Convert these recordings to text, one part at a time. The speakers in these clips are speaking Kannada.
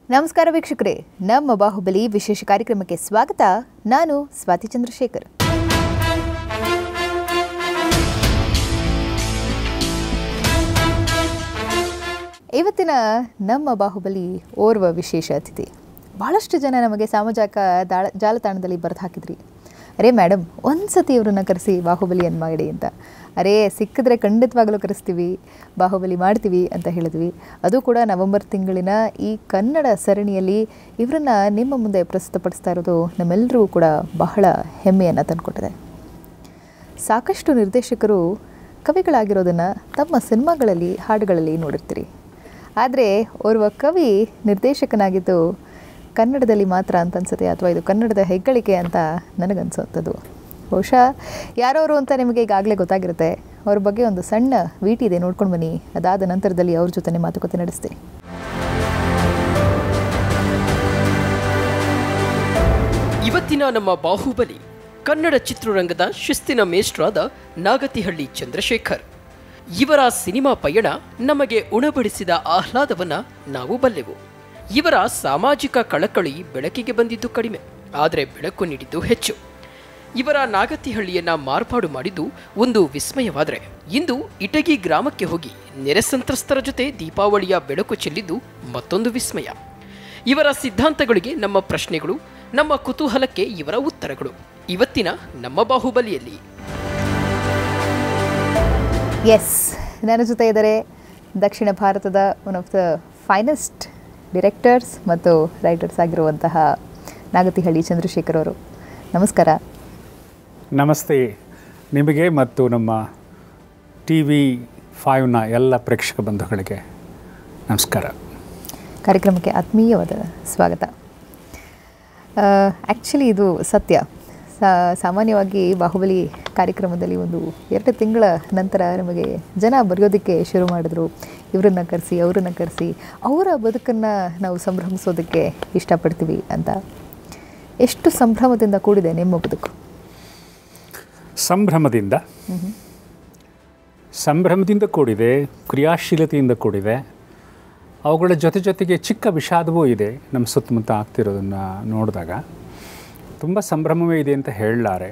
ನಮಸ್ಕಾರ ವೀಕ್ಷಕರೇ ನಮ್ಮ ಬಾಹುಬಲಿ ವಿಶೇಷ ಕಾರ್ಯಕ್ರಮಕ್ಕೆ ಸ್ವಾಗತ ನಾನು ಸ್ವಾತಿ ಚಂದ್ರಶೇಖರ್ ಇವತ್ತಿನ ನಮ್ಮ ಬಾಹುಬಲಿ ಓರ್ವ ವಿಶೇಷ ಅತಿಥಿ ಭಾಳಷ್ಟು ಜನ ನಮಗೆ ಸಾಮಾಜಿಕ ದಾಳ ಜಾಲತಾಣದಲ್ಲಿ ಬರೆದು ಹಾಕಿದ್ರಿ ಅರೇ ಮೇಡಮ್ ಒಂದು ಸತಿ ಇವ್ರನ್ನ ಕರೆಸಿ ಬಾಹುಬಲಿಯನ್ನು ಮಾಡಿ ಅಂತ ಅರೇ ಸಿಕ್ಕಿದ್ರೆ ಖಂಡಿತವಾಗಲೂ ಕರೆಸ್ತೀವಿ ಬಾಹುಬಲಿ ಮಾಡ್ತೀವಿ ಅಂತ ಹೇಳಿದ್ವಿ ಅದು ಕೂಡ ನವೆಂಬರ್ ತಿಂಗಳಿನ ಈ ಕನ್ನಡ ಸರಣಿಯಲ್ಲಿ ಇವರನ್ನ ನಿಮ್ಮ ಮುಂದೆ ಪ್ರಸ್ತುತಪಡಿಸ್ತಾ ಇರೋದು ನಮ್ಮೆಲ್ಲರಿಗೂ ಕೂಡ ಬಹಳ ಹೆಮ್ಮೆಯನ್ನು ತಂದುಕೊಟ್ಟಿದೆ ಸಾಕಷ್ಟು ನಿರ್ದೇಶಕರು ಕವಿಗಳಾಗಿರೋದನ್ನು ತಮ್ಮ ಸಿನಿಮಾಗಳಲ್ಲಿ ಹಾಡುಗಳಲ್ಲಿ ನೋಡಿರ್ತೀರಿ ಆದರೆ ಓರ್ವ ಕವಿ ನಿರ್ದೇಶಕನಾಗಿದ್ದು ಕನ್ನಡದಲ್ಲಿ ಮಾತ್ರ ಅಂತ ಅನ್ಸುತ್ತೆ ಅಥವಾ ಇದು ಕನ್ನಡದ ಹೆಗ್ಗಳಿಕೆ ಅಂತ ನನಗನ್ಸುವಂಥದ್ದು ಬಹುಶಃ ಯಾರವರು ಅಂತ ನಿಮಗೆ ಈಗಾಗಲೇ ಗೊತ್ತಾಗಿರುತ್ತೆ ಅವ್ರ ಬಗ್ಗೆ ಒಂದು ಸಣ್ಣ ವೀಟಿ ಇದೆ ನೋಡ್ಕೊಂಡು ಬನ್ನಿ ಅದಾದ ನಂತರದಲ್ಲಿ ಅವ್ರ ಜೊತೆ ಮಾತುಕತೆ ನಡೆಸ್ತೀನಿ ಇವತ್ತಿನ ನಮ್ಮ ಬಾಹುಬಲಿ ಕನ್ನಡ ಚಿತ್ರರಂಗದ ಶಿಸ್ತಿನ ಮೇಷ್ಟ್ರಾದ ನಾಗತಿಹಳ್ಳಿ ಚಂದ್ರಶೇಖರ್ ಇವರ ಸಿನಿಮಾ ಪಯಣ ನಮಗೆ ಉಣಬಡಿಸಿದ ಆಹ್ಲಾದವನ್ನ ನಾವು ಬಲ್ಲೆವು ಇವರ ಸಾಮಾಜಿಕ ಕಳಕಳಿ ಬೆಳಕಿಗೆ ಬಂದಿದ್ದು ಕಡಿಮೆ ಆದರೆ ಬೆಳಕು ನೀಡಿದ್ದು ಹೆಚ್ಚು ಇವರ ನಾಗತಿಹಳ್ಳಿಯನ್ನ ಮಾರ್ಪಾಡು ಮಾಡಿದ್ದು ಒಂದು ವಿಸ್ಮಯವಾದರೆ ಇಂದು ಇಟಗಿ ಗ್ರಾಮಕ್ಕೆ ಹೋಗಿ ನೆರೆ ಸಂತ್ರಸ್ತರ ಜೊತೆ ದೀಪಾವಳಿಯ ಬೆಳಕು ಚೆಲ್ಲಿದ್ದು ಮತ್ತೊಂದು ವಿಸ್ಮಯ ಇವರ ಸಿದ್ಧಾಂತಗಳಿಗೆ ನಮ್ಮ ಪ್ರಶ್ನೆಗಳು ನಮ್ಮ ಕುತೂಹಲಕ್ಕೆ ಇವರ ಉತ್ತರಗಳು ಇವತ್ತಿನ ನಮ್ಮ ಬಾಹುಬಲಿಯಲ್ಲಿ ಎಸ್ ನನ್ನ ಜೊತೆ ಇದ್ದಾರೆ ದಕ್ಷಿಣ ಭಾರತದ one of the finest directors ಮತ್ತು ರೈಟರ್ಸ್ ಆಗಿರುವಂತಹ ನಾಗತಿಹಳ್ಳಿ ಚಂದ್ರಶೇಖರ್ ಅವರು ನಮಸ್ಕಾರ ನಮಸ್ತೆ ನಿಮಗೆ ಮತ್ತು ನಮ್ಮ ಟಿ ವಿ ಫೈವ್ನ ಎಲ್ಲ ಪ್ರೇಕ್ಷಕ ಬಂಧುಗಳಿಗೆ ನಮಸ್ಕಾರ ಕಾರ್ಯಕ್ರಮಕ್ಕೆ ಆತ್ಮೀಯವಾದ ಸ್ವಾಗತ ಆ್ಯಕ್ಚುಲಿ ಇದು ಸತ್ಯ ಸಾ- ಸಾಮಾನ್ಯವಾಗಿ ಬಾಹುಬಲಿ ಕಾರ್ಯಕ್ರಮದಲ್ಲಿ ಒಂದು ಎರಡು ತಿಂಗಳ ನಂತರ ನಮಗೆ ಜನ ಬರೆಯೋದಕ್ಕೆ ಶುರು ಮಾಡಿದ್ರು ಇವರನ್ನು ಕರೆಸಿ ಅವರನ್ನು ಕರೆಸಿ ಅವರ ಬದುಕನ್ನು ನಾವು ಸಂಭ್ರಮಿಸೋದಕ್ಕೆ ಇಷ್ಟಪಡ್ತೀವಿ ಅಂತ ಎಷ್ಟು ಸಂಭ್ರಮದಿಂದ ಕೂಡಿದೆ ನಿಮ್ಮ ಬದುಕು ಸಂಭ್ರಮದಿಂದ ಸಂಭ್ರಮದಿಂದ ಕೂಡಿದೆ ಕ್ರಿಯಾಶೀಲತೆಯಿಂದ ಕೂಡಿದೆ ಅವುಗಳ ಜೊತೆ ಜೊತೆಗೆ ಚಿಕ್ಕ ವಿಷಾದವೂ ಇದೆ ನಮ್ಮ ಸುತ್ತಮುತ್ತ ಆಗ್ತಿರೋದನ್ನು ನೋಡಿದಾಗ ತುಂಬ ಸಂಭ್ರಮವೇ ಇದೆ ಅಂತ ಹೇಳಲಾರೆ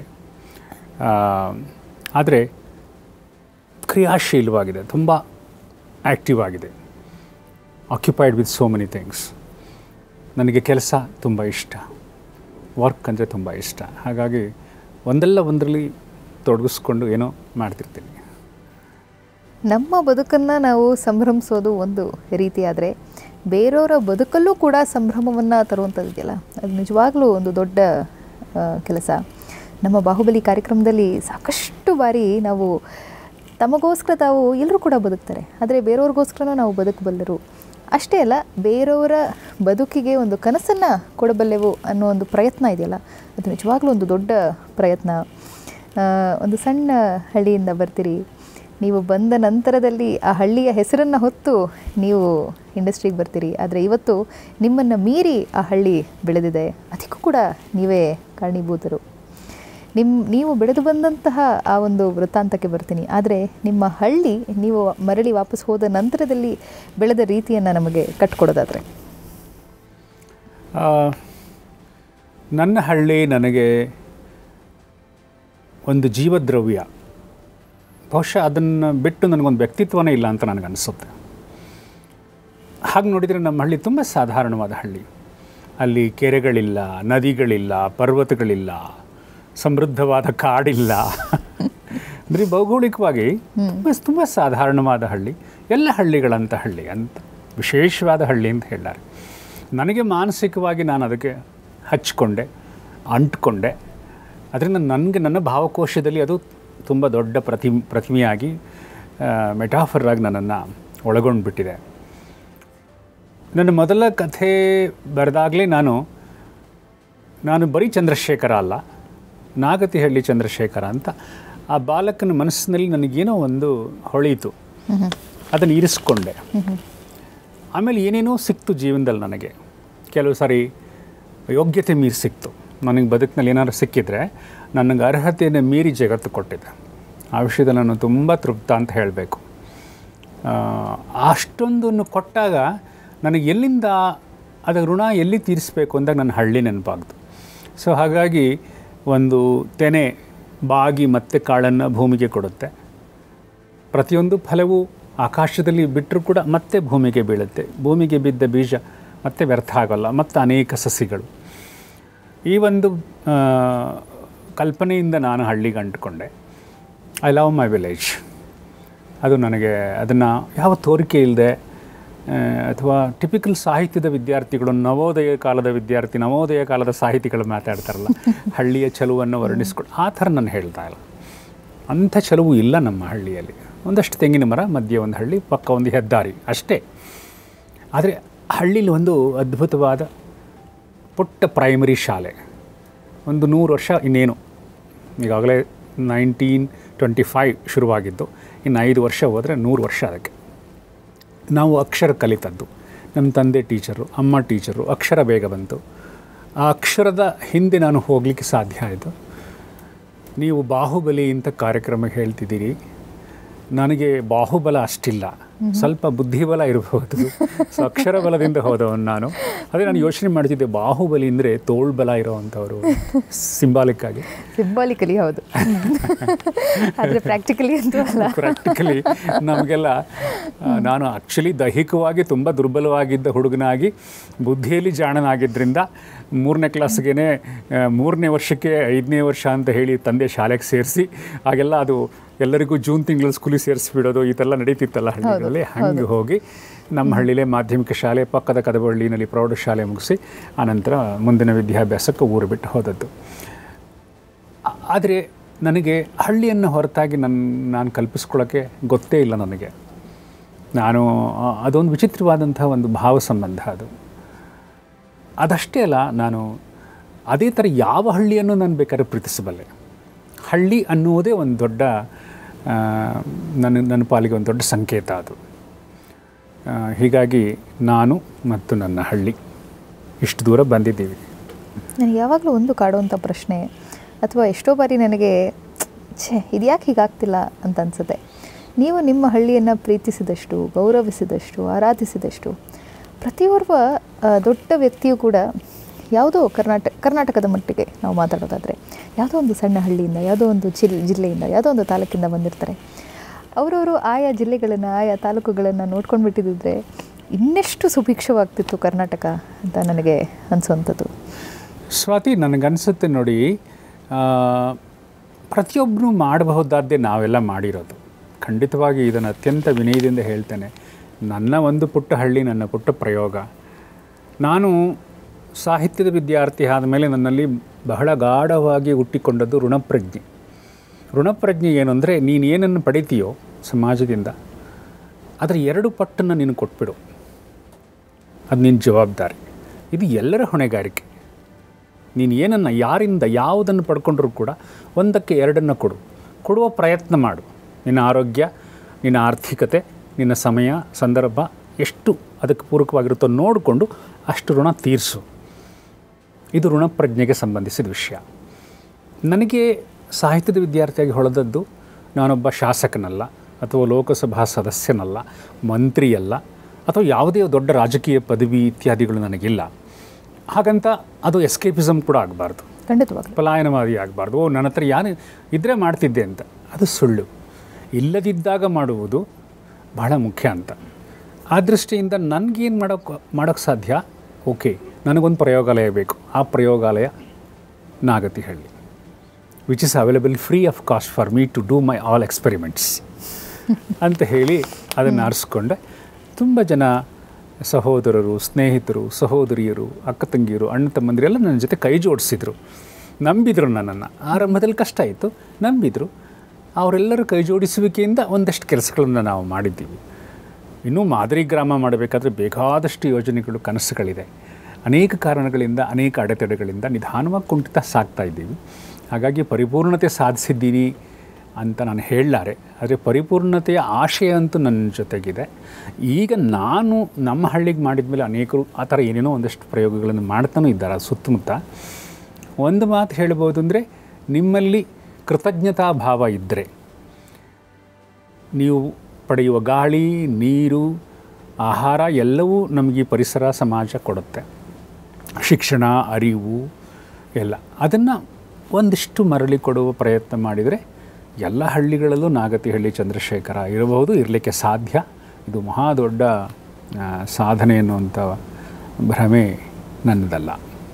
ಆದರೆ ಕ್ರಿಯಾಶೀಲವಾಗಿದೆ ತುಂಬ ಆ್ಯಕ್ಟಿವ್ ಆಗಿದೆ occupied with so many things ನನಗೆ ಕೆಲಸ ತುಂಬ ಇಷ್ಟ ವರ್ಕ್ ಅಂದರೆ ತುಂಬ ಇಷ್ಟ ಹಾಗಾಗಿ ಒಂದಲ್ಲ ಒಂದರಲ್ಲಿ ತೊಡಗಿಸ್ಕೊಂಡು ಏನೋ ಮಾಡ್ತಿರ್ತೀನಿ ನಮ್ಮ ಬದುಕನ್ನು ನಾವು ಸಂಭ್ರಮಿಸೋದು ಒಂದು ರೀತಿ ಆದರೆ ಬೇರೆಯವರ ಬದುಕಲ್ಲೂ ಕೂಡ ಸಂಭ್ರಮವನ್ನು ತರುವಂಥದ್ದು ಇದೆಯಲ್ಲ ಅದು ನಿಜವಾಗ್ಲೂ ಒಂದು ದೊಡ್ಡ ಆ, ಕೆಲಸ ನಮ್ಮ ಬಾಹುಬಲಿ ಕಾರ್ಯಕ್ರಮದಲ್ಲಿ ಸಾಕಷ್ಟು ಬಾರಿ ನಾವು ತಮಗೋಸ್ಕರ ತಾವು ಎಲ್ಲರೂ ಕೂಡ ಬದುಕ್ತಾರೆ ಆದರೆ ಬೇರೆಯವ್ರಿಗೋಸ್ಕರ ನಾವು ಬದುಕಬಲ್ಲರು ಅಷ್ಟೇ ಅಲ್ಲ ಬೇರೆಯವರ ಬದುಕಿಗೆ ಒಂದು ಕನಸನ್ನು ಕೊಡಬಲ್ಲೆವು ಅನ್ನೋ ಒಂದು ಪ್ರಯತ್ನ ಇದೆಯಲ್ಲ ಅದು ನಿಜವಾಗ್ಲೂ ಒಂದು ದೊಡ್ಡ ಪ್ರಯತ್ನ ಆ, ಒಂದು ಸಣ್ಣ ಹಳ್ಳಿಯಿಂದ ಬರ್ತೀರಿ ನೀವು ಬಂದ ನಂತರದಲ್ಲಿ ಆ ಹಳ್ಳಿಯ ಹೆಸರನ್ನು ಹೊತ್ತು ನೀವು ಇಂಡಸ್ಟ್ರಿಗೆ ಬರ್ತೀರಿ ಆದರೆ ಇವತ್ತು ನಿಮ್ಮನ್ನು ಮೀರಿ ಆ ಹಳ್ಳಿ ಬೆಳೆದಿದೆ ಅದಕ್ಕೂ ಕೂಡ ನೀವೇ ಕಾರಣೀಭೂತರು ನಿಮ್ಮ ನೀವು ಬೆಳೆದು ಬಂದಂತಹ ಆ ಒಂದು ವೃತ್ತಾಂತಕ್ಕೆ ಬರ್ತೀನಿ ಆದರೆ ನಿಮ್ಮ ಹಳ್ಳಿ ನೀವು ಮರಳಿ ವಾಪಸ್ ಹೋದ ನಂತರದಲ್ಲಿ ಬೆಳೆದ ರೀತಿಯನ್ನು ನಮಗೆ ಕಟ್ಕೊಡೋದಾದರೆ ಆ, ನನ್ನ ಹಳ್ಳಿ ನನಗೆ ಒಂದು ಜೀವದ್ರವ್ಯ ಬಹುಶಃ ಅದನ್ನು ಬಿಟ್ಟು ನನಗೊಂದು ವ್ಯಕ್ತಿತ್ವನೇ ಇಲ್ಲ ಅಂತ ನನಗನ್ನಿಸುತ್ತೆ ಹಾಗೆ ನೋಡಿದರೆ ನಮ್ಮ ಹಳ್ಳಿ ತುಂಬ ಸಾಧಾರಣವಾದ ಹಳ್ಳಿ ಅಲ್ಲಿ ಕೆರೆಗಳಿಲ್ಲ ನದಿಗಳಿಲ್ಲ ಪರ್ವತಗಳಿಲ್ಲ ಸಮೃದ್ಧವಾದ ಕಾಡಿಲ್ಲ ಅಂದರೆ ಭೌಗೋಳಿಕವಾಗಿ ತುಂಬ ತುಂಬ ಸಾಧಾರಣವಾದ ಹಳ್ಳಿ ಎಲ್ಲ ಹಳ್ಳಿಗಳಂಥ ಹಳ್ಳಿ ಅಂತ ವಿಶೇಷವಾದ ಹಳ್ಳಿ ಅಂತ ಹೇಳ್ತಾರೆ ನನಗೆ ಮಾನಸಿಕವಾಗಿ ನಾನು ಅದಕ್ಕೆ ಹಚ್ಕೊಂಡೆ ಅಂಟ್ಕೊಂಡೆ ಅದರಿಂದ ನನಗೆ ನನ್ನ ಭಾವಕೋಶದಲ್ಲಿ ಅದು ತುಂಬ ದೊಡ್ಡ ಪ್ರತಿ ಪ್ರತಿಮೆಯಾಗಿ ಮೆಟಾಫರ್ ಆಗಿ ನನ್ನನ್ನು ಒಳಗೊಂಡ್ಬಿಟ್ಟಿದೆ ನನ್ನ ಮೊದಲ ಕಥೆ ಬರೆದಾಗಲೇ ನಾನು ನಾನು ಬರೀ ಚಂದ್ರಶೇಖರ ಅಲ್ಲ ನಾಗತಿಹಳ್ಳಿ ಚಂದ್ರಶೇಖರ ಅಂತ ಆ ಬಾಲಕನ ಮನಸ್ಸಿನಲ್ಲಿ ನನಗೇನೋ ಒಂದು ಹೊಳೆಯಿತು ಅದನ್ನು ಇರಿಸ್ಕೊಂಡೆ ಆಮೇಲೆ ಏನೇನೋ ಸಿಕ್ತು ಜೀವನದಲ್ಲಿ ನನಗೆ ಕೆಲವು ಸಾರಿ ಯೋಗ್ಯತೆ ಮೀರಿ ಸಿಕ್ತು ನನಗೆ ಬದುಕಿನಲ್ಲಿ ಏನಾದ್ರು ಸಿಕ್ಕಿದ್ರೆ ನನಗೆ ಅರ್ಹತೆಯನ್ನು ಮೀರಿ ಜಗತ್ತು ಕೊಟ್ಟಿದೆ ಆ ವಿಷಯದಲ್ಲಿ ನಾನು ತುಂಬ ತೃಪ್ತ ಅಂತ ಹೇಳಬೇಕು ಅಷ್ಟೊಂದನ್ನು ಕೊಟ್ಟಾಗ ನನಗೆ ಎಲ್ಲಿಂದ ಅದರ ಋಣ ಎಲ್ಲಿ ತೀರಿಸಬೇಕು ಅಂದಾಗ ನನ್ನ ಹಳ್ಳಿ ನೆನಪಾಗ್ತು ಸೊ ಹಾಗಾಗಿ ಒಂದು ತೆನೆ ಬಾಗಿ ಮತ್ತೆ ಕಾಳನ್ನು ಭೂಮಿಗೆ ಕೊಡುತ್ತೆ ಪ್ರತಿಯೊಂದು ಫಲವು ಆಕಾಶದಲ್ಲಿ ಬಿಟ್ಟರೂ ಕೂಡ ಮತ್ತೆ ಭೂಮಿಗೆ ಬೀಳುತ್ತೆ ಭೂಮಿಗೆ ಬಿದ್ದ ಬೀಜ ಮತ್ತೆ ವ್ಯರ್ಥ ಆಗೋಲ್ಲ ಮತ್ತು ಅನೇಕ ಸಸಿಗಳು ಈ ಒಂದು ಆ, ಕಲ್ಪನೆಯಿಂದ ನಾನು ಹಳ್ಳಿಗೆ ಅಂಟ್ಕೊಂಡೆ ಐ ಲವ್ ಮೈ ವಿಲೇಜ್ ಅದು ನನಗೆ ಅದನ್ನು ಯಾವ ತೋರಿಕೆ ಇಲ್ಲದೆ ಅಥವಾ ಟಿಪಿಕಲ್ ಸಾಹಿತ್ಯದ ವಿದ್ಯಾರ್ಥಿಗಳು ನವೋದಯ ಕಾಲದ ವಿದ್ಯಾರ್ಥಿ ನವೋದಯ ಕಾಲದ ಸಾಹಿತಿಗಳು ಮಾತಾಡ್ತಾರಲ್ಲ ಹಳ್ಳಿಯ ಚಲುವನ್ನು ವರ್ಣಿಸ್ಕೊಂಡು ಆ ಥರ ನಾನು ಹೇಳ್ತಾ ಇಲ್ಲ ಅಂಥ ಚಲುವು ಇಲ್ಲ ನಮ್ಮ ಹಳ್ಳಿಯಲ್ಲಿ ಒಂದಷ್ಟು ತೆಂಗಿನ ಮರ ಮಧ್ಯೆ ಒಂದು ಹಳ್ಳಿ ಪಕ್ಕ ಒಂದು ಹೆದ್ದಾರಿ ಅಷ್ಟೇ ಆದರೆ ಹಳ್ಳಿಲಿ ಒಂದು ಅದ್ಭುತವಾದ ಪುಟ್ಟ ಪ್ರೈಮರಿ ಶಾಲೆ ಒಂದು ನೂರು ವರ್ಷ ಇನ್ನೇನು ಈಗಾಗಲೇ ನೈನ್ಟೀನ್ ಟ್ವೆಂಟಿ ಫೈವ್ ಶುರುವಾಗಿದ್ದು ಇನ್ನು ಐದು ವರ್ಷ ಹೋದರೆ ನೂರು ವರ್ಷ ಅದಕ್ಕೆ ನಾವು ಅಕ್ಷರ ಕಲಿತದ್ದು ನಮ್ಮ ತಂದೆ ಟೀಚರು ಅಮ್ಮ ಟೀಚರು ಅಕ್ಷರ ಬೇಗ ಬಂತು ಆ ಅಕ್ಷರದ ಹಿಂದೆ ನಾನು ಹೋಗಲಿಕ್ಕೆ ಸಾಧ್ಯ ಆಯಿತು ನೀವು ಬಾಹುಬಲಿ ಅಂತ ಕಾರ್ಯಕ್ರಮ ಹೇಳ್ತಿದ್ದೀರಿ ನನಗೆ ಬಾಹುಬಲ ಅಷ್ಟಿಲ್ಲ ಸ್ವಲ್ಪ ಬುದ್ಧಿಬಲ ಇರಬಹುದು ಸೊ ಅಕ್ಷರ ಬಲದಿಂದ ಹೋದವನು ನಾನು ಅದೇ ನಾನು ಯೋಚನೆ ಮಾಡ್ತಿದ್ದೆ ಬಾಹುಬಲಿ ಅಂದರೆ ತೋಳ್ಬಲ ಇರೋವಂಥವ್ರು ಸಿಂಬಾಲಿಕ್ ಆಗಿ ಸಿಂಬಾಲಿಕಲಿ ಹೌದು ಆದರೆ ಪ್ರಾಕ್ಟಿಕಲಿ ಅಂತೂ ಅಲ್ಲ ಪ್ರಾಕ್ಟಿಕಲಿ ನಮಗೆಲ್ಲ ಆ, ನಾನು ಆ್ಯಕ್ಚುಲಿ ದೈಹಿಕವಾಗಿ ತುಂಬ ದುರ್ಬಲವಾಗಿದ್ದ ಹುಡುಗನಾಗಿ ಬುದ್ಧಿಯಲ್ಲಿ ಜಾಣನಾಗಿದ್ದರಿಂದ ಮೂರನೇ ಕ್ಲಾಸ್ಗೆ ಮೂರನೇ ವರ್ಷಕ್ಕೆ ಐದನೇ ವರ್ಷ ಅಂತ ಹೇಳಿ ತಂದೆ ಶಾಲೆಗೆ ಸೇರಿಸಿ ಆಗೆಲ್ಲ ಅದು ಎಲ್ಲರಿಗೂ ಜೂನ್ ತಿಂಗಳಲ್ಲಿ ಸ್ಕೂಲಿಗೆ ಸೇರಿಸ್ಬಿಡೋದು ಈ ಥರ ನಡೀತಿತ್ತಲ್ಲ ಹಳ್ಳಿಗಳಲ್ಲಿ ಹಂಗೆ ಹೋಗಿ ನಮ್ಮ ಹಳ್ಳಿಲೇ ಮಾಧ್ಯಮಿಕ ಶಾಲೆ ಪಕ್ಕದ ಕದಬಳ್ಳಿನಲ್ಲಿ ಪ್ರೌಢಶಾಲೆ ಮುಗಿಸಿ ಆನಂತರ ಮುಂದಿನ ವಿದ್ಯಾಭ್ಯಾಸಕ್ಕೆ ಊರು ಬಿಟ್ಟು ಹೋದದ್ದು ಆದರೆ ನನಗೆ ಹಳ್ಳಿಯನ್ನು ಹೊರತಾಗಿ ನನ್ನ ನಾನು ಕಲ್ಪಿಸ್ಕೊಳ್ಳೋಕ್ಕೆ ಗೊತ್ತೇ ಇಲ್ಲ ನನಗೆ ನಾನು ಆ, ಅದೊಂದು ವಿಚಿತ್ರವಾದಂಥ ಒಂದು ಭಾವ ಸಂಬಂಧ ಅದು ಅದಷ್ಟೇ ಅಲ್ಲ ನಾನು ಅದೇ ಥರ ಯಾವ ಹಳ್ಳಿಯನ್ನು ನಾನು ಬೇಕಾದ್ರೆ ಪ್ರೀತಿಸಬಲ್ಲೆ ಹಳ್ಳಿ ಅನ್ನುವುದೇ ಒಂದು ದೊಡ್ಡ ಆ, ನನ್ನ ನನ್ನ ಪಾಲಿಗೆ ಒಂದು ದೊಡ್ಡ ಸಂಕೇತ ಅದು ಆ, ಹೀಗಾಗಿ ನಾನು ಮತ್ತು ನನ್ನ ಹಳ್ಳಿ ಇಷ್ಟು ದೂರ ಬಂದಿದ್ದೀವಿ ನನಗೆ ಯಾವಾಗಲೂ ಒಂದು ಕಾಡುವಂಥ ಪ್ರಶ್ನೆ ಅಥವಾ ಎಷ್ಟೋ ಬಾರಿ ನನಗೆ ಛೇ ಇದ್ಯಾಕೆ ಹೀಗಾಗ್ತಿಲ್ಲ ಅಂತ ಅನಿಸುತ್ತೆ ನೀವು ನಿಮ್ಮ ಹಳ್ಳಿಯನ್ನು ಪ್ರೀತಿಸಿದಷ್ಟು ಗೌರವಿಸಿದಷ್ಟು ಆರಾಧಿಸಿದಷ್ಟು ಪ್ರತಿಯೋರ್ವ ಆ, ದೊಡ್ಡ ವ್ಯಕ್ತಿಯು ಕೂಡ ಯಾವುದೋ ಕರ್ನಾಟಕ ಕರ್ನಾಟಕದ ಮಟ್ಟಿಗೆ ನಾವು ಮಾತಾಡೋದಾದರೆ ಯಾವುದೋ ಒಂದು ಸಣ್ಣ ಹಳ್ಳಿಯಿಂದ ಯಾವುದೋ ಒಂದು ಜಿಲ್ ಜಿಲ್ಲೆಯಿಂದ ಯಾವುದೋ ಒಂದು ತಾಲೂಕಿಂದ ಬಂದಿರ್ತಾರೆ ಅವರವರು ಆಯಾ ಜಿಲ್ಲೆಗಳನ್ನು ಆಯಾ ತಾಲೂಕುಗಳನ್ನು ನೋಡ್ಕೊಂಡು ಬಿಟ್ಟಿದ್ದರೆ ಇನ್ನೆಷ್ಟು ಸುಭಿಕ್ಷವಾಗ್ತಿತ್ತು ಕರ್ನಾಟಕ ಅಂತ ನನಗೆ ಅನಿಸುವಂಥದ್ದು ಸ್ವಾತಿ ನನಗನ್ಸುತ್ತೆ ನೋಡಿ ಆ, ಪ್ರತಿಯೊಬ್ಬರು ಮಾಡಬಹುದಾದ್ದೇ ನಾವೆಲ್ಲ ಮಾಡಿರೋದು ಖಂಡಿತವಾಗಿ ಇದನ್ನು ಅತ್ಯಂತ ವಿನಯದಿಂದ ಹೇಳ್ತೇನೆ ನನ್ನ ಒಂದು ಪುಟ್ಟ ಹಳ್ಳಿ ನನ್ನ ಪುಟ್ಟ ಪ್ರಯೋಗ ನಾನು ಸಾಹಿತ್ಯದ ವಿದ್ಯಾರ್ಥಿ ಆದಮೇಲೆ ನನ್ನಲ್ಲಿ ಬಹಳ ಗಾಢವಾಗಿ ಹುಟ್ಟಿಕೊಂಡದ್ದು ಋಣಪ್ರಜ್ಞೆ ಋಣಪ್ರಜ್ಞೆ ಏನು ಅಂದರೆ ನೀನು ಏನನ್ನು ಪಡಿತೀಯೋ ಸಮಾಜದಿಂದ ಅದರ ಎರಡು ಪಟ್ಟನ್ನು ನೀನು ಕೊಟ್ಬಿಡು ಅದು ನಿನ್ನ ಜವಾಬ್ದಾರಿ ಇದು ಎಲ್ಲರ ಹೊಣೆಗಾರಿಕೆ ನೀನು ಏನನ್ನು ಯಾರಿಂದ ಯಾವುದನ್ನು ಪಡ್ಕೊಂಡ್ರೂ ಕೂಡ ಒಂದಕ್ಕೆ ಎರಡನ್ನು ಕೊಡು ಕೊಡುವ ಪ್ರಯತ್ನ ಮಾಡು ನಿನ್ನ ಆರೋಗ್ಯ ನಿನ್ನ ಆರ್ಥಿಕತೆ ನಿನ್ನ ಸಮಯ ಸಂದರ್ಭ ಎಷ್ಟು ಅದಕ್ಕೆ ಪೂರಕವಾಗಿರುತ್ತೋ ನೋಡಿಕೊಂಡು ಅಷ್ಟು ಋಣ ತೀರಿಸು ಇದು ಋಣಪ್ರಜ್ಞೆಗೆ ಸಂಬಂಧಿಸಿದ ವಿಷಯ ನನಗೆ ಸಾಹಿತ್ಯದ ವಿದ್ಯಾರ್ಥಿಯಾಗಿ ಹೊಳೆದದ್ದು ನಾನೊಬ್ಬ ಶಾಸಕನಲ್ಲ ಅಥವಾ ಲೋಕಸಭಾ ಸದಸ್ಯನಲ್ಲ ಮಂತ್ರಿಯಲ್ಲ ಅಥವಾ ಯಾವುದೇ ದೊಡ್ಡ ರಾಜಕೀಯ ಪದವಿ ಇತ್ಯಾದಿಗಳು ನನಗಿಲ್ಲ ಹಾಗಂತ ಅದು ಎಸ್ಕೇಪಿಸಮ್ ಕೂಡ ಆಗಬಾರ್ದು ಖಂಡಿತವಾಗ್ಲೂ ಪಲಾಯನವಾದಿ ಆಗಬಾರ್ದು ಓ ನನ್ನ ಹತ್ರ ಯಾನು ಇದ್ದರೆ ಮಾಡ್ತಿದ್ದೆ ಅಂತ ಅದು ಸುಳ್ಳು ಇಲ್ಲದಿದ್ದಾಗ ಮಾಡುವುದು ಬಹಳ ಮುಖ್ಯ ಅಂತ ಆ ದೃಷ್ಟಿಯಿಂದ ನನಗೇನು ಮಾಡೋಕ್ಕೆ ಮಾಡೋಕ್ಕೆ ಸಾಧ್ಯ ಓಕೆ ನನಗೊಂದು ಪ್ರಯೋಗಾಲಯ ಬೇಕು ಆ ಪ್ರಯೋಗಾಲಯ Nagathihalli which is available free of cost for me to do my all experiments ಅಂತ ಹೇಳಿ ಅದನ್ನು ಆರಿಸ್ಕೊಂಡೆ ತುಂಬ ಜನ ಸಹೋದರರು ಸ್ನೇಹಿತರು ಸಹೋದರಿಯರು ಅಕ್ಕ ತಂಗಿಯರು ಅಣ್ಣ ತಮ್ಮಂದಿರೆಲ್ಲ ನನ್ನ ಜೊತೆ ಕೈ ಜೋಡಿಸಿದ್ರು ನಂಬಿದರು ನನ್ನನ್ನು ಆರಂಭದಲ್ಲಿ ಕಷ್ಟ ಆಯಿತು ನಂಬಿದರು ಅವರೆಲ್ಲರ ಕೈ ಜೋಡಿಸುವಿಕೆಯಿಂದ ಒಂದಷ್ಟು ಕೆಲಸಗಳನ್ನು ನಾವು ಮಾಡಿದ್ದೀವಿ ಇನ್ನೂ ಮಾದರಿ ಗ್ರಾಮ ಮಾಡಬೇಕಾದ್ರೆ ಬೇಕಾದಷ್ಟು ಯೋಜನೆಗಳು ಕನಸುಗಳಿದೆ ಅನೇಕ ಕಾರಣಗಳಿಂದ ಅನೇಕ ಅಡೆತಡೆಗಳಿಂದ ನಿಧಾನವಾಗಿ ಕುಂಠಿತ ಸಾಗ್ತಾ ಇದ್ದೀವಿ ಹಾಗಾಗಿ ಪರಿಪೂರ್ಣತೆ ಸಾಧಿಸಿದ್ದೀನಿ ಅಂತ ನಾನು ಹೇಳಲಾರೆ ಆದರೆ ಪರಿಪೂರ್ಣತೆಯ ಆಶಯ ಅಂತೂ ನನ್ನ ಜೊತೆಗಿದೆ ಈಗ ನಾನು ನಮ್ಮ ಹಳ್ಳಿಗೆ ಮಾಡಿದ ಮೇಲೆ ಅನೇಕರು ಆ ಥರ ಏನೇನೋ ಒಂದಷ್ಟು ಪ್ರಯೋಗಗಳನ್ನು ಮಾಡ್ತಾನೂ ಇದ್ದಾರೆ ಸುತ್ತಮುತ್ತ ಒಂದು ಮಾತು ಹೇಳ್ಬೋದು ಅಂದರೆ ನಿಮ್ಮಲ್ಲಿ ಕೃತಜ್ಞತಾ ಭಾವ ಇದ್ದರೆ ನೀವು ಪಡೆಯುವ ಗಾಳಿ ನೀರು ಆಹಾರ ಎಲ್ಲವೂ ನಮಗೆ ಈ ಪರಿಸರ ಸಮಾಜ ಕೊಡುತ್ತೆ ಶಿಕ್ಷಣ ಅರಿವು ಎಲ್ಲ ಅದನ್ನು ಒಂದಿಷ್ಟು ಮರಳಿ ಕೊಡುವ ಪ್ರಯತ್ನ ಮಾಡಿದರೆ ಎಲ್ಲ ಹಳ್ಳಿಗಳಲ್ಲೂ ನಾಗತಿಹಳ್ಳಿ ಚಂದ್ರಶೇಖರ ಇರಬಹುದು ಇರಲಿಕ್ಕೆ ಸಾಧ್ಯ ಇದು ಮಹಾ ದೊಡ್ಡ ಆ, ಸಾಧನೆ ಅನ್ನುವಂಥ ಭ್ರಮೆ ನನ್ನದಲ್ಲ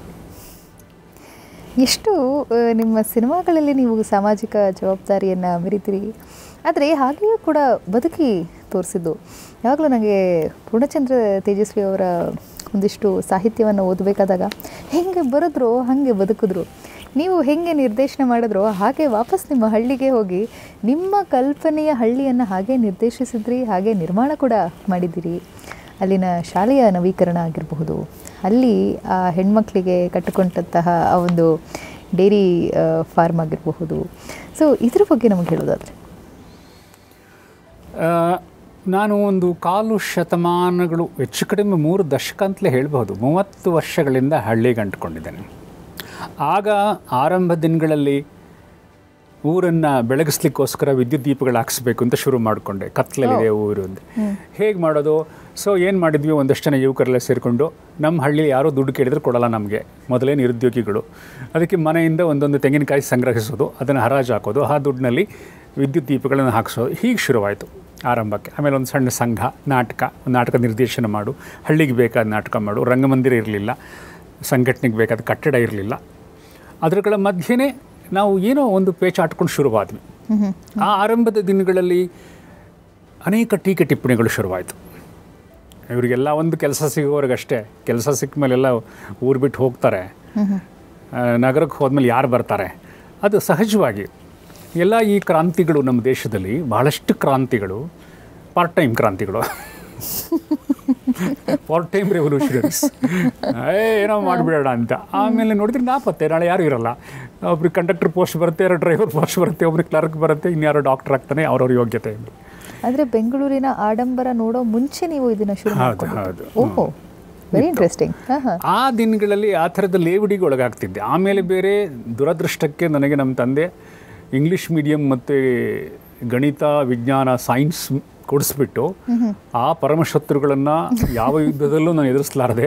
ಎಷ್ಟು ಆ, ನಿಮ್ಮ ಸಿನಿಮಾಗಳಲ್ಲಿ ನೀವು ಸಾಮಾಜಿಕ ಜವಾಬ್ದಾರಿಯನ್ನು ಮೆರಿತೀರಿ ಆದರೆ ಹಾಗೆಯೂ ಕೂಡ ಬದುಕಿ ತೋರಿಸಿದ್ದು ಯಾವಾಗಲೂ ನನಗೆ ಪೂರ್ಣಚಂದ್ರ ತೇಜಸ್ವಿ ಅವರ ಒಂದಿಷ್ಟು ಸಾಹಿತ್ಯವನ್ನು ಓದಬೇಕಾದಾಗ ಹೆಂಗೆ ಬರೆದ್ರೋ ಹಾಗೆ ಬದುಕಿದ್ರು ನೀವು ಹೆಂಗೆ ನಿರ್ದೇಶನ ಮಾಡಿದ್ರೋ ಹಾಗೆ ವಾಪಸ್ ನಿಮ್ಮ ಹಳ್ಳಿಗೆ ಹೋಗಿ ನಿಮ್ಮ ಕಲ್ಪನೆಯ ಹಳ್ಳಿಯನ್ನು ಹಾಗೆ ನಿರ್ದೇಶಿಸಿದ್ರಿ ಹಾಗೆ ನಿರ್ಮಾಣ ಕೂಡ ಮಾಡಿದ್ದೀರಿ ಅಲ್ಲಿನ ಶಾಲೆಯ ನವೀಕರಣ ಆಗಿರಬಹುದು ಅಲ್ಲಿ ಆ ಹೆಣ್ಮಕ್ಳಿಗೆ ಕಟ್ಟಿಕೊಂಡಂತಹ ಆ ಒಂದು ಡೈರಿ ಫಾರ್ಮ್ ಆಗಿರಬಹುದು ಸೊ ಇದ್ರ ಬಗ್ಗೆ ನಮಗೆ ಹೇಳೋದಾದ್ರೆ ಆ, ನಾನು ಒಂದು ಕಾಲು ಶತಮಾನಗಳು ಹೆಚ್ಚು ಕಡಿಮೆ ಮೂರು ದಶಕ ಅಂತಲೇ ಹೇಳ್ಬೋದು ಮೂವತ್ತು ವರ್ಷಗಳಿಂದ ಹಳ್ಳಿಗೆ ಅಂಟ್ಕೊಂಡಿದ್ದೇನೆ ಆಗ ಆರಂಭ ದಿನಗಳಲ್ಲಿ ಊರನ್ನು ಬೆಳಗಿಸ್ಲಿಕ್ಕೋಸ್ಕರ ವಿದ್ಯುತ್ ದೀಪಗಳು ಹಾಕ್ಸ್ಬೇಕು ಅಂತ ಶುರು ಮಾಡಿಕೊಂಡೆ ಕತ್ಲಲ್ಲಿದೆ ಊರು ಅಂತ ಹೇಗೆ ಮಾಡೋದು ಸೊ ಏನು ಮಾಡಿದ್ವಿ ಒಂದಷ್ಟು ಜನ ಯುವಕರೆಲ್ಲ ಸೇರಿಕೊಂಡು ನಮ್ಮ ಹಳ್ಳಿ ಯಾರೋ ದುಡ್ಡು ಕೇಳಿದ್ರೆ ಕೊಡಲ್ಲ ನಮಗೆ ಮೊದಲೇ ನಿರುದ್ಯೋಗಿಗಳು ಅದಕ್ಕೆ ಮನೆಯಿಂದ ಒಂದೊಂದು ತೆಂಗಿನಕಾಯಿ ಸಂಗ್ರಹಿಸೋದು ಅದನ್ನು ಹರಾಜು ಹಾಕೋದು ಆ ದುಡ್ಡಿನಲ್ಲಿ ವಿದ್ಯುತ್ ದೀಪಗಳನ್ನು ಹಾಕ್ಸೋದು ಹೀಗೆ ಶುರುವಾಯಿತು ಆರಂಭಕ್ಕೆ ಆಮೇಲೆ ಒಂದು ಸಣ್ಣ ಸಂಘ ನಾಟಕ ಒಂದು ನಾಟಕ ನಿರ್ದೇಶನ ಮಾಡು ಹಳ್ಳಿಗೆ ಬೇಕಾದ ನಾಟಕ ಮಾಡು ರಂಗಮಂದಿರ ಇರಲಿಲ್ಲ ಸಂಘಟನೆಗೆ ಬೇಕಾದ ಕಟ್ಟಡ ಇರಲಿಲ್ಲ ಅದರಗಳ ಮಧ್ಯೆನೇ ನಾವು ಏನೋ ಒಂದು ಪೇಚಾಟ್ಕೊಂಡು ಶುರುವಾದ್ವಿ ಆ ಆರಂಭದ ದಿನಗಳಲ್ಲಿ ಅನೇಕ ಟೀಕೆ ಟಿಪ್ಪಣಿಗಳು ಶುರುವಾಯಿತು ಇವರಿಗೆಲ್ಲ ಒಂದು ಕೆಲಸ ಸಿಗೋವ್ರಿಗಷ್ಟೇ ಕೆಲಸ ಸಿಕ್ಕ ಮೇಲೆಲ್ಲ ಊರು ಬಿಟ್ಟು ಹೋಗ್ತಾರೆ ಆ, ನಗರಕ್ಕೆ ಹೋದ್ಮೇಲೆ ಯಾರು ಬರ್ತಾರೆ ಅದು ಸಹಜವಾಗಿ ಎಲ್ಲ ಈ ಕ್ರಾಂತಿಗಳು ನಮ್ಮ ದೇಶದಲ್ಲಿ ಬಹಳಷ್ಟು ಕ್ರಾಂತಿಗಳು ಪಾರ್ಟ್ ಟೈಮ್ ಕ್ರಾಂತಿಗಳು ಪಾರ್ಟ್ ಟೈಮ್ ರೆವಲ್ಯೂಷನರೀಸ್ ಏ ಏನೋ ಮಾಡಿಬಿಡೋಣ ಅಂತ ಆಮೇಲೆ ನೋಡಿದ್ರೆ ನಾಪತ್ತೆ ನಾಳೆ ಯಾರು ಇರಲ್ಲ ಒಬ್ರಿಗೆ ಕಂಡಕ್ಟರ್ ಪೋಸ್ಟ್ ಬರುತ್ತೆ ಎರಡು ಡ್ರೈವರ್ ಪೋಸ್ಟ್ ಬರುತ್ತೆ ಒಬ್ರಿಗೆ ಕ್ಲರ್ಕ್ ಬರುತ್ತೆ ಇನ್ಯಾರೋ ಡಾಕ್ಟರ್ ಆಗ್ತಾನೆ ಅವ್ರವ್ರ ಯೋಗ್ಯತೆ ಆದರೆ ಬೆಂಗಳೂರಿನ ಆಡಂಬರ ನೋಡೋ ಮುಂಚೆ ನೀವು ಇದನ್ನು ಶುರು ಹೌದು, ಮಾಡ್ಕೊಂಡಿದ್ದು. ಹೌದು. ಓಹೋ ವೆರಿ ಇಂಟ್ರೆಸ್ಟಿಂಗ್ ಹಾಂ ಹಾಂ ಆ ದಿನಗಳಲ್ಲಿ ಆ ಥರದ ಲೇವಡಿಗೆ ಒಳಗಾಗ್ತಿದ್ದೆ ಆಮೇಲೆ ಬೇರೆ ದುರದೃಷ್ಟಕ್ಕೆ ನನಗೆ ನಮ್ಮ ತಂದೆ ಇಂಗ್ಲೀಷ್ ಮೀಡಿಯಂ ಮತ್ತು ಗಣಿತ ವಿಜ್ಞಾನ ಸೈನ್ಸ್ ಕೊಡಿಸ್ಬಿಟ್ಟು ಆ ಪರಮಶತ್ರುಗಳನ್ನು ಯಾವ ಯುದ್ಧದಲ್ಲೂ ನಾನು ಎದುರಿಸಲಾರದೆ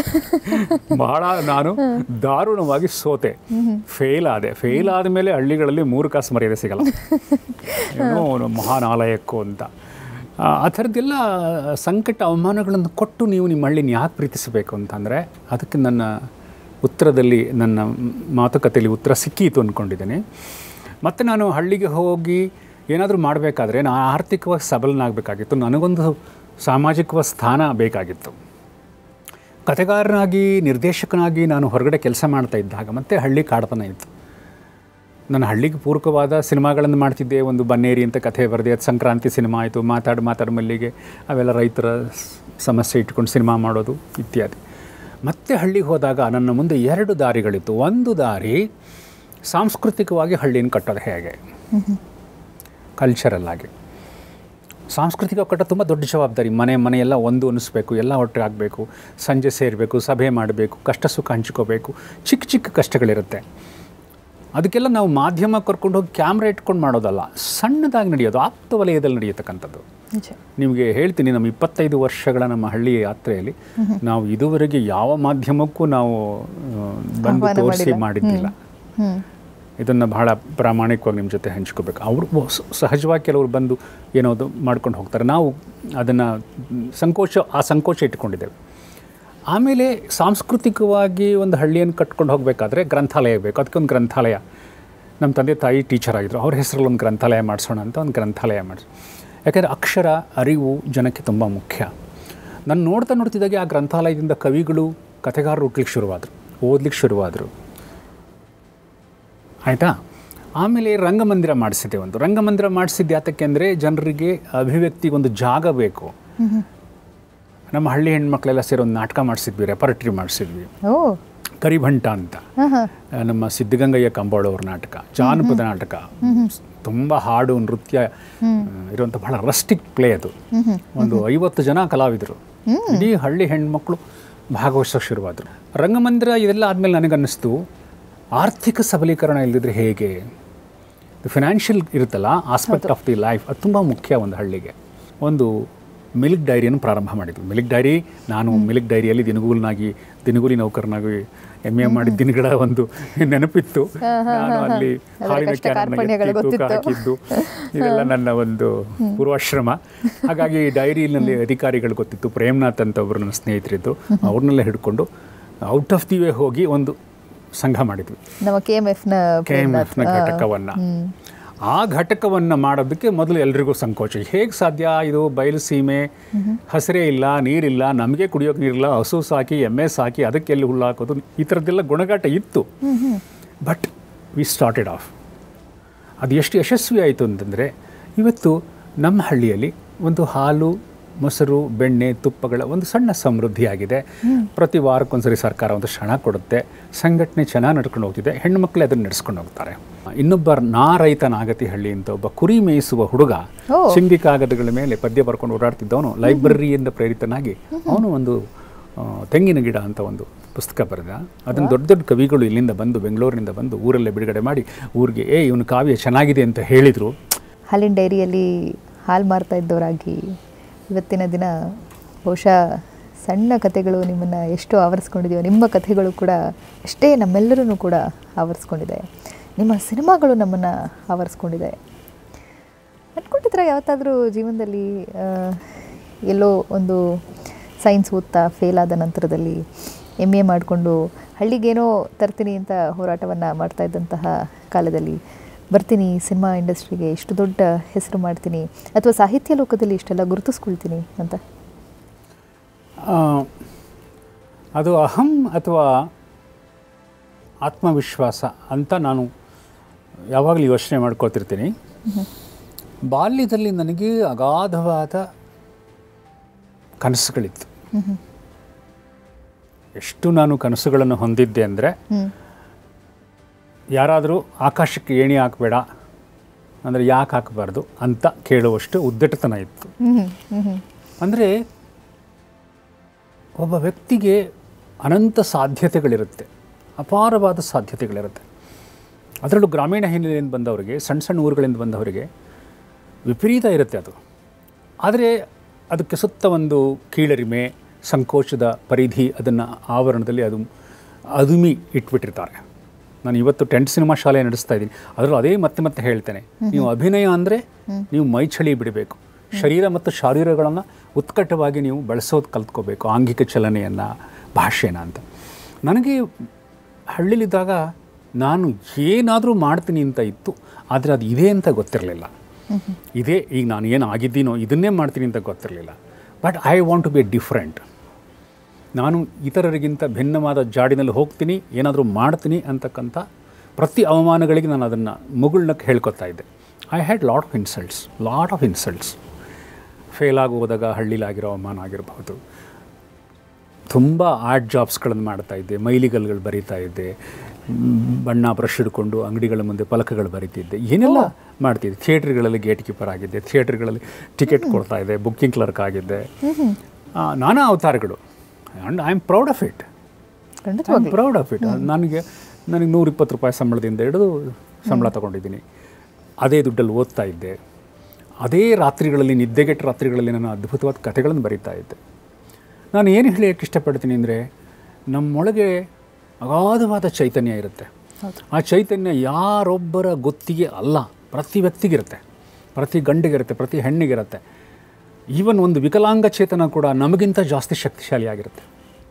ಬಹಳ ನಾನು ದಾರುಣವಾಗಿ ಸೋತೆ ಫೇಲ್ ಆದೆ ಫೇಲ್ ಆದಮೇಲೆ ಹಳ್ಳಿಗಳಲ್ಲಿ ಮೂರು ಕಾಸು ಮರ್ಯಾದೆ ಸಿಗಲ್ಲ ಏನೋ ಒಂದು ಮಹಾನ್ ಆಲಯಕ್ಕೂ ಅಂತ ಆ ಆ ಥರದ್ದೆಲ್ಲ ಸಂಕಟ ಅವಮಾನಗಳನ್ನು ಕೊಟ್ಟು ನೀವು ನಿಮ್ಮ ಹಳ್ಳಿನ ಯಾಕೆ ಪ್ರೀತಿಸಬೇಕು ಅಂತಂದರೆ ಅದಕ್ಕೆ ನನ್ನ ಉತ್ತರದಲ್ಲಿ ನನ್ನ ಮಾತುಕತೆಯಲ್ಲಿ ಉತ್ತರ ಸಿಕ್ಕೀತು ಅಂದ್ಕೊಂಡಿದ್ದೇನೆ ಮತ್ತು ನಾನು ಹಳ್ಳಿಗೆ ಹೋಗಿ ಏನಾದರೂ ಮಾಡಬೇಕಾದ್ರೆ ನಾನು ಆರ್ಥಿಕವಾಗಿ ಸಬಲನಾಗಬೇಕಾಗಿತ್ತು ನನಗೊಂದು ಸಾಮಾಜಿಕವ ಸ್ಥಾನ ಬೇಕಾಗಿತ್ತು ಕಥೆಗಾರನಾಗಿ ನಿರ್ದೇಶಕನಾಗಿ ನಾನು ಹೊರಗಡೆ ಕೆಲಸ ಮಾಡ್ತಾ ಇದ್ದಾಗ ಮತ್ತೆ ಹಳ್ಳಿ ಕಾಡ್ತಾನೆ ಇತ್ತು ನಾನು ಹಳ್ಳಿಗೆ ಪೂರಕವಾದ ಸಿನಿಮಾಗಳನ್ನು ಮಾಡ್ತಿದ್ದೆ ಒಂದು ಬನ್ನೇರಿ ಅಂತ ಕಥೆ ಬರೆದೆ ಅದು ಸಂಕ್ರಾಂತಿ ಸಿನಿಮಾ ಆಯಿತು ಮಾತಾಡು ಮಾತಾಡು ಮಲ್ಲಿಗೆ ಅವೆಲ್ಲ ರೈತರ ಸ್- ಸಮಸ್ಯೆ ಇಟ್ಕೊಂಡು ಸಿನಿಮಾ ಮಾಡೋದು ಇತ್ಯಾದಿ ಮತ್ತೆ ಹಳ್ಳಿಗೆ ಹೋದಾಗ ನನ್ನ ಮುಂದೆ ಎರಡು ದಾರಿಗಳಿತ್ತು ಒಂದು ದಾರಿ ಸಾಂಸ್ಕೃತಿಕವಾಗಿ ಹಳ್ಳಿನ ಕಟ್ಟೋದು ಹೇಗೆ ಕಲ್ಚರಲ್ ಆಗಿ ಸಾಂಸ್ಕೃತಿಕ ಕಟ್ಟ ತುಂಬ ದೊಡ್ಡ ಜವಾಬ್ದಾರಿ ಮನೆ ಮನೆ ಎಲ್ಲ ಒಂದು ಅನಿಸ್ಬೇಕು ಎಲ್ಲ ಒಟ್ಟಿಗೆ ಆಗಬೇಕು ಸಂಜೆ ಸೇರಬೇಕು ಸಭೆ ಮಾಡಬೇಕು ಕಷ್ಟ ಸುಖ ಹಂಚ್ಕೋಬೇಕು ಚಿಕ್ಕ ಚಿಕ್ಕ ಕಷ್ಟಗಳಿರುತ್ತೆ ಅದಕ್ಕೆಲ್ಲ ನಾವು ಮಾಧ್ಯಮ ಕರ್ಕೊಂಡು ಹೋಗಿ ಕ್ಯಾಮ್ರಾ ಇಟ್ಕೊಂಡು ಮಾಡೋದಲ್ಲ ಸಣ್ಣದಾಗಿ ನಡೆಯೋದು ಆಪ್ತ ವಲಯದಲ್ಲಿ ನಡೆಯತಕ್ಕಂಥದ್ದು ನಿಜ ನಿಮಗೆ ಹೇಳ್ತೀನಿ ನಮ್ಮ ಇಪ್ಪತ್ತೈದು ವರ್ಷಗಳ ನಮ್ಮ ಹಳ್ಳಿ ಯಾತ್ರೆಯಲ್ಲಿ ನಾವು ಇದುವರೆಗೆ ಯಾವ ಮಾಧ್ಯಮಕ್ಕೂ ನಾವು ಆ, ಬಂದು ಆಹ್ವಾನ ತೋರಿಸಿ ಮಾಡಿಲ್ಲ. ಮಾಡಿದ್ದಿಲ್ಲ ಹ್ಞೂ ಇದನ್ನು ಬಹಳ ಪ್ರಾಮಾಣಿಕವಾಗಿ ನಿಮ್ಮ ಜೊತೆ ಹಂಚ್ಕೋಬೇಕು ಅವರು ಸ- ಸಹಜವಾಗಿ ಕೆಲವರು ಬಂದು ಏನೋ ಅದು ಮಾಡ್ಕೊಂಡು ಹೋಗ್ತಾರೆ ನಾವು ಅದನ್ನು ಸಂಕೋಚ ಆ ಸಂಕೋಚ ಇಟ್ಕೊಂಡಿದ್ದೇವೆ ಆಮೇಲೆ ಸಾಂಸ್ಕೃತಿಕವಾಗಿ ಒಂದು ಹಳ್ಳಿಯನ್ನು ಕಟ್ಕೊಂಡು ಹೋಗಬೇಕಾದ್ರೆ ಗ್ರಂಥಾಲಯ ಬೇಕು ಅದಕ್ಕೊಂದು ಗ್ರಂಥಾಲಯ ನಮ್ಮ ತಂದೆ ತಾಯಿ ಟೀಚರ್ ಆಗಿದ್ರು ಅವ್ರ ಹೆಸರಲ್ಲಿ ಒಂದು ಗ್ರಂಥಾಲಯ ಮಾಡಿಸೋಣ ಅಂತ ಒಂದು ಗ್ರಂಥಾಲಯ ಮಾಡಿಸಿ ಯಾಕೆಂದರೆ ಅಕ್ಷರ ಅರಿವು ಜನಕ್ಕೆ ತುಂಬ ಮುಖ್ಯ ನಾನು ನೋಡ್ತಾ ನೋಡ್ತಿದ್ದಾಗೆ ಆ ಗ್ರಂಥಾಲಯದಿಂದ ಕವಿಗಳು ಕಥೆಗಾರರು ಹುಟ್ಲಿಕ್ಕೆ ಶುರುವಾದರು ಓದ್ಲಿಕ್ಕೆ ಶುರುವಾದರು ಆಯಿತಾ ಆಮೇಲೆ ರಂಗಮಂದಿರ ಮಾಡಿಸಿದ್ದೆ ಒಂದು ರಂಗಮಂದಿರ ಮಾಡಿಸಿದ್ದು ಯಾತಕ್ಕೆ ಅಂದರೆ ಜನರಿಗೆ ಅಭಿವ್ಯಕ್ತಿಗೆ ಒಂದು ಜಾಗ ಬೇಕು ನಮ್ಮ ಹಳ್ಳಿ ಹೆಣ್ಮಕ್ಳೆಲ್ಲ ಸೇರಿ ಒಂದು ನಾಟಕ ಮಾಡಿಸಿದ್ವಿ ರೆಪರ್ಟ್ರಿ ಮಾಡಿಸಿದ್ವಿ ಓ ಕರಿಭಂಟ ಅಂತ ಹಾಂ ಹಾಂ ಆ, ನಮ್ಮ ಸಿದ್ಧಗಂಗಯ್ಯ ಕಂಬಾಳವ್ರ ನಾಟಕ ಜಾನಪದ ನಾಟಕ ತುಂಬ ಹಾಡು ನೃತ್ಯ ಆ, ಇರುವಂಥ ಬಹಳ ರಸ್ಟಿಕ್ ಪ್ಲೇ ಅದು ಒಂದು ಐವತ್ತು ಜನ ಕಲಾವಿದರು ಇಡೀ ಹಳ್ಳಿ ಹೆಣ್ಮಕ್ಳು ಭಾಗವಹಿಸೋಕೆ ಶುರುವಾದರು ರಂಗಮಂದಿರ ಇದೆಲ್ಲ ಆದಮೇಲೆ ನನಗನ್ನಿಸ್ತು ಆರ್ಥಿಕ ಸಬಲೀಕರಣ ಇಲ್ಲದಿದ್ರೆ ಹೇಗೆ ಫಿನಾನ್ಷಿಯಲ್ ಇರುತ್ತಲ್ಲ ಆಸ್ಪೆಕ್ಟ್ ಆಫ್ ದಿ ಲೈಫ್ ಅದು ತುಂಬ ಮುಖ್ಯ ಒಂದು ಹಳ್ಳಿಗೆ ಒಂದು ಮಿಲ್ಕ್ ಡೈರಿಯನ್ನು ಪ್ರಾರಂಭ ಮಾಡಿದ್ವಿ ಮಿಲ್ಕ್ ಡೈರಿ ನಾನು ಮಿಲ್ಕ್ ಡೈರಿಯಲ್ಲಿ ದಿನಗೂಲಿನಾಗಿ ದಿನಗೂಲಿ ನೌಕರನಾಗಿ ಎಮ್ ಎ ಮಾಡಿದ ದಿನಗಳ ಒಂದು ನೆನಪಿತ್ತು ನಾನು ಅಲ್ಲಿ ಹಾಲಿನ ಕಷ್ಟ ಕ್ಯಾನ್ ನನಗೆ ಕಾರ್ಪಣ್ಯಗಳು ತೂಕ ಗೊತ್ತಿತ್ತು. ಹಾಕಿದ್ದು ಇದೆಲ್ಲ ನನ್ನ ಒಂದು ಪೂರ್ವಾಶ್ರಮ ಹಾಗಾಗಿ ಡೈರಿಯಲ್ಲಿ ಅಧಿಕಾರಿಗಳು ಗೊತ್ತಿತ್ತು ಪ್ರೇಮ್ನಾಥ್ ಅಂತ ಒಬ್ಬರು ನನ್ನ ಸ್ನೇಹಿತರಿದ್ದು ಅವ್ರನ್ನೆಲ್ಲ ಹಿಡ್ಕೊಂಡು ಔಟ್ ಆಫ್ ದಿ ವೇ ಹೋಗಿ ಒಂದು ಸಂಘ ಮಾಡಿದ್ವಿ ನಮ್ಮ ಕೆ ಎಮ್ ಎಫ್ನ ಕೆ ಎಮ್ ಎಫ್ನ ಘಟಕವನ್ನು ಆ ಘಟಕವನ್ನು ಮಾಡೋದಕ್ಕೆ ಮೊದಲು ಎಲ್ರಿಗೂ ಸಂಕೋಚ ಹೇಗೆ ಸಾಧ್ಯ ಇದು ಬಯಲು ಸೀಮೆ ಹಸಿರೇ ಇಲ್ಲ ನೀರಿಲ್ಲ ನಮಗೆ ಕುಡಿಯೋಕೆ ನೀರಿಲ್ಲ ಹಸು ಸಾಕಿ ಎಮ್ಮೆ ಸಾಕಿ ಅದಕ್ಕೆ ಎಲ್ಲಿ ಹುಲ್ಲು ಹಾಕೋದು ಈ ಥರದ್ದೆಲ್ಲ ಗುಣಗಾಟ ಇತ್ತು ಬಟ್ ವಿ ಸ್ಟಾರ್ಟೆಡ್ ಆಫ್ ಅದು ಎಷ್ಟು ಯಶಸ್ವಿ ಆಯಿತು ಅಂತಂದರೆ ಇವತ್ತು ನಮ್ಮ ಹಳ್ಳಿಯಲ್ಲಿ ಒಂದು ಹಾಲು ಮೊಸರು ಬೆಣ್ಣೆ ತುಪ್ಪಗಳ ಒಂದು ಸಣ್ಣ ಸಮೃದ್ಧಿಯಾಗಿದೆ ಪ್ರತಿ ವಾರಕ್ಕೊಂದ್ಸರಿ ಸರ್ಕಾರ ಒಂದು ಕ್ಷಣ ಕೊಡುತ್ತೆ ಸಂಘಟನೆ ಚೆನ್ನಾಗಿ ನಡ್ಕೊಂಡು ಹೋಗ್ತಿದೆ ಹೆಣ್ಣು ಮಕ್ಕಳೇ ಅದನ್ನು ನಡೆಸ್ಕೊಂಡು ಹೋಗ್ತಾರೆ ಇನ್ನೊಬ್ಬ ನಾ ರೈತ ನಾಗತಿಹಳ್ಳಿ ಅಂತ ಒಬ್ಬ ಕುರಿ ಮೇಯಿಸುವ ಹುಡುಗ ಓ. ಸಿಂಗಿ ಕಾಗದಗಳ ಮೇಲೆ ಪದ್ಯ ಬರ್ಕೊಂಡು ಓಡಾಡ್ತಿದ್ದವನು ಲೈಬ್ರರಿಯಿಂದ ಪ್ರೇರಿತನಾಗಿ ಅವನು ಒಂದು ಆ, ತೆಂಗಿನ ಗಿಡ ಅಂತ ಒಂದು ಪುಸ್ತಕ ಬರೆದ ಅದನ್ನು ದೊಡ್ಡ ದೊಡ್ಡ ಕವಿಗಳು ಇಲ್ಲಿಂದ ಬಂದು ಬೆಂಗಳೂರಿನಿಂದ ಬಂದು ಊರಲ್ಲೇ ಬಿಡುಗಡೆ ಮಾಡಿ ಊರಿಗೆ ಏ ಇವನು ಕಾವ್ಯ ಚೆನ್ನಾಗಿದೆ ಅಂತ ಹೇಳಿದರು ಹಾಲಿನ ಡೈರಿಯಲ್ಲಿ ಹಾಲು ಮಾರ್ತಾ ಇದ್ದವರಾಗಿ ಇವತ್ತಿನ ದಿನ ಬಹುಶಃ ಸಣ್ಣ ಕಥೆಗಳು ನಿಮ್ಮನ್ನು ಎಷ್ಟು ಆವರಿಸ್ಕೊಂಡಿದೆಯೋ ನಿಮ್ಮ ಕಥೆಗಳು ಕೂಡ ಅಷ್ಟೇ ನಮ್ಮೆಲ್ಲರೂ ಕೂಡ ಆವರಿಸ್ಕೊಂಡಿದೆ ನಿಮ್ಮ ಸಿನಿಮಾಗಳು ನಮ್ಮನ್ನು ಆವರಿಸ್ಕೊಂಡಿದೆ ಅಂದ್ಕೊಂಡಿದ್ರೆ ಯಾವತ್ತಾದರೂ ಜೀವನದಲ್ಲಿ ಆ, ಎಲ್ಲೋ ಒಂದು ಸೈನ್ಸ್ ಓದ್ತಾ ಫೇಲ್ ಆದ ನಂತರದಲ್ಲಿ ಎಮ್ ಎ ಮಾಡಿಕೊಂಡು ಹಳ್ಳಿಗೇನೋ ತರ್ತೀನಿ ಅಂತ ಹೋರಾಟವನ್ನು ಮಾಡ್ತಾ ಇದ್ದಂತಹ ಕಾಲದಲ್ಲಿ ಬರ್ತೀನಿ ಸಿನಿಮಾ ಇಂಡಸ್ಟ್ರಿಗೆ ಇಷ್ಟು ದೊಡ್ಡ ಹೆಸರು ಮಾಡ್ತೀನಿ ಅಥವಾ ಸಾಹಿತ್ಯ ಲೋಕದಲ್ಲಿ ಇಷ್ಟೆಲ್ಲ ಗುರುತಿಸ್ಕೊಳ್ತೀನಿ ಅಂತ ಆ, ಅದು ಅಹಂ ಅಥವಾ ಆತ್ಮವಿಶ್ವಾಸ ಅಂತ ನಾನು ಯಾವಾಗಲೂ ಯೋಚನೆ ಮಾಡ್ಕೊತಿರ್ತೀನಿ ಬಾಲ್ಯದಲ್ಲಿ ನನಗೆ ಅಗಾಧವಾದ ಕನಸುಗಳಿತ್ತು ಎಷ್ಟು ನಾನು ಕನಸುಗಳನ್ನು ಹೊಂದಿದ್ದೆ ಅಂದರೆ ಹ್ಞೂ ಯಾರಾದರೂ ಆಕಾಶಕ್ಕೆ ಏಣಿ ಹಾಕಬೇಡ ಅಂದರೆ ಯಾಕೆ ಹಾಕಬಾರ್ದು ಅಂತ ಕೇಳುವಷ್ಟು ಉದ್ದಟತನ ಇತ್ತು ಹ್ಞೂ ಹ್ಞೂ ಹ್ಞೂ ಅಂದರೆ ಒಬ್ಬ ವ್ಯಕ್ತಿಗೆ ಅನಂತ ಸಾಧ್ಯತೆಗಳಿರುತ್ತೆ ಅಪಾರವಾದ ಸಾಧ್ಯತೆಗಳಿರುತ್ತೆ ಅದರಲ್ಲೂ ಗ್ರಾಮೀಣ ಹಿನ್ನೆಲೆಯಿಂದ ಬಂದವರಿಗೆ ಸಣ್ಣ ಸಣ್ಣ ಊರುಗಳಿಂದ ಬಂದವರಿಗೆ ವಿಪರೀತ ಇರುತ್ತೆ ಅದು ಆದರೆ ಅದಕ್ಕೆ ಸುತ್ತ ಒಂದು ಕೀಳರಿಮೆ ಸಂಕೋಚದ ಪರಿಧಿ ಅದನ್ನು ಆವರಣದಲ್ಲಿ ಅದು ಅದುಮಿ ಇಟ್ಬಿಟ್ಟಿರ್ತಾರೆ ನಾನು ಇವತ್ತು ಟೆಂಟ್ ಸಿನಿಮಾ ಶಾಲೆ ನಡೆಸ್ತಾ ಇದ್ದೀನಿ ಅದರಲ್ಲೂ ಅದೇ ಮತ್ತೆ ಮತ್ತೆ ಹೇಳ್ತೇನೆ ನೀವು ಅಭಿನಯ ಅಂದರೆ ನೀವು ಮೈಚಳಿ ಬಿಡಬೇಕು ಶರೀರ ಮತ್ತು ಶಾರೀರಗಳನ್ನು ಉತ್ಕಟವಾಗಿ ನೀವು ಬಳಸೋದು ಕಲ್ತ್ಕೋಬೇಕು ಆಂಗಿಕ ಚಲನೆಯನ್ನು ಭಾಷೆನ ಅಂತ ನನಗೆ ಹಳ್ಳಿಲಿದ್ದಾಗ ನಾನು ಏನಾದರೂ ಮಾಡ್ತೀನಿ ಅಂತ ಇತ್ತು ಆದರೆ ಅದು ಇದೆ ಅಂತ ಗೊತ್ತಿರಲಿಲ್ಲ ಇದೇ ಈಗ ನಾನು ಏನು ಆಗಿದ್ದೀನೋ ಇದನ್ನೇ ಮಾಡ್ತೀನಿ ಅಂತ ಗೊತ್ತಿರಲಿಲ್ಲ but I want to be different ನಾನು ಇತರರಿಗಿಂತ ಭಿನ್ನವಾದ ಜಾಡಿನಲ್ಲಿ ಹೋಗ್ತೀನಿ ಏನಾದರೂ ಮಾಡ್ತೀನಿ ಅಂತಕ್ಕಂಥ ಪ್ರತಿ ಅವಮಾನಗಳಿಗೆ ನಾನು ಅದನ್ನು ಮುಗುಳ್ನಕ್ಕೆ ಹೇಳ್ಕೊತಾ ಇದ್ದೆ I had lot of insults lot of insults fail ಆಗಿ ಹೋದಾಗ ಹಳ್ಳಿಲಾಗಿರೋ ಅವಮಾನ ಆಗಿರಬಹುದು ತುಂಬ ಆರ್ಟ್ ಜಾಬ್ಸ್ಗಳನ್ನು ಮಾಡ್ತಾ ಇದ್ದೆ ಮೈಲಿಗಲ್ಗಳು ಬರಿತಾ ಇದ್ದೆ ಮ್, ಬಣ್ಣ ಬ್ರಷ್ ಹಿಡ್ಕೊಂಡು ಅಂಗಡಿಗಳ ಮುಂದೆ ಫಲಕಗಳು ಬರಿತಿದ್ದೆ ಏನೆಲ್ಲ ಮಾಡ್ತಿದ್ದೆ ಥಿಯೇಟ್ರ್ಗಳಲ್ಲಿ ಗೇಟ್ ಕೀಪರ್ ಆಗಿದ್ದೆ ಥಿಯೇಟ್ರ್ಗಳಲ್ಲಿ ಟಿಕೆಟ್ ಕೊಡ್ತಾ ಇದ್ದೆ ಬುಕ್ಕಿಂಗ್ ಕ್ಲರ್ಕ್ ಆಗಿದ್ದೆ ಆ, ನಾನಾ ಅವತಾರಗಳು and I am proud of it I am proud of it ನನಗೆ ನನಗೆ ನೂರಿಪ್ಪತ್ತು ರೂಪಾಯಿ ಸಂಬಳದಿಂದ ಹಿಡಿದು ಸಂಬಳ ತೊಗೊಂಡಿದ್ದೀನಿ ಅದೇ ದುಡ್ಡಲ್ಲಿ ಓದ್ತಾ ಇದ್ದೆ ಅದೇ ರಾತ್ರಿಗಳಲ್ಲಿ ನಿದ್ದೆಗೆಟ್ಟ ರಾತ್ರಿಗಳಲ್ಲಿ ನಾನು ಅದ್ಭುತವಾದ ಕಥೆಗಳನ್ನು ಬರೀತಾ ಇದ್ದೆ ನಾನು ಏನು ಹೇಳೋಕ್ಕೆ ಇಷ್ಟಪಡ್ತೀನಿ ಅಂದರೆ ನಮ್ಮೊಳಗೆ ಅಗಾಧವಾದ ಚೈತನ್ಯ ಇರುತ್ತೆ ಆ ಚೈತನ್ಯ ಯಾರೊಬ್ಬರ ಗೊತ್ತಿಗೆ ಅಲ್ಲ ಪ್ರತಿ ವ್ಯಕ್ತಿಗಿರುತ್ತೆ ಪ್ರತಿ ಗಂಡಿಗಿರುತ್ತೆ ಪ್ರತಿ ಹೆಣ್ಣಿಗಿರುತ್ತೆ ಈವನ್ ಒಂದು ವಿಕಲಾಂಗ ಚೇತನ ಕೂಡ ನಮಗಿಂತ ಜಾಸ್ತಿ ಶಕ್ತಿಶಾಲಿಯಾಗಿರುತ್ತೆ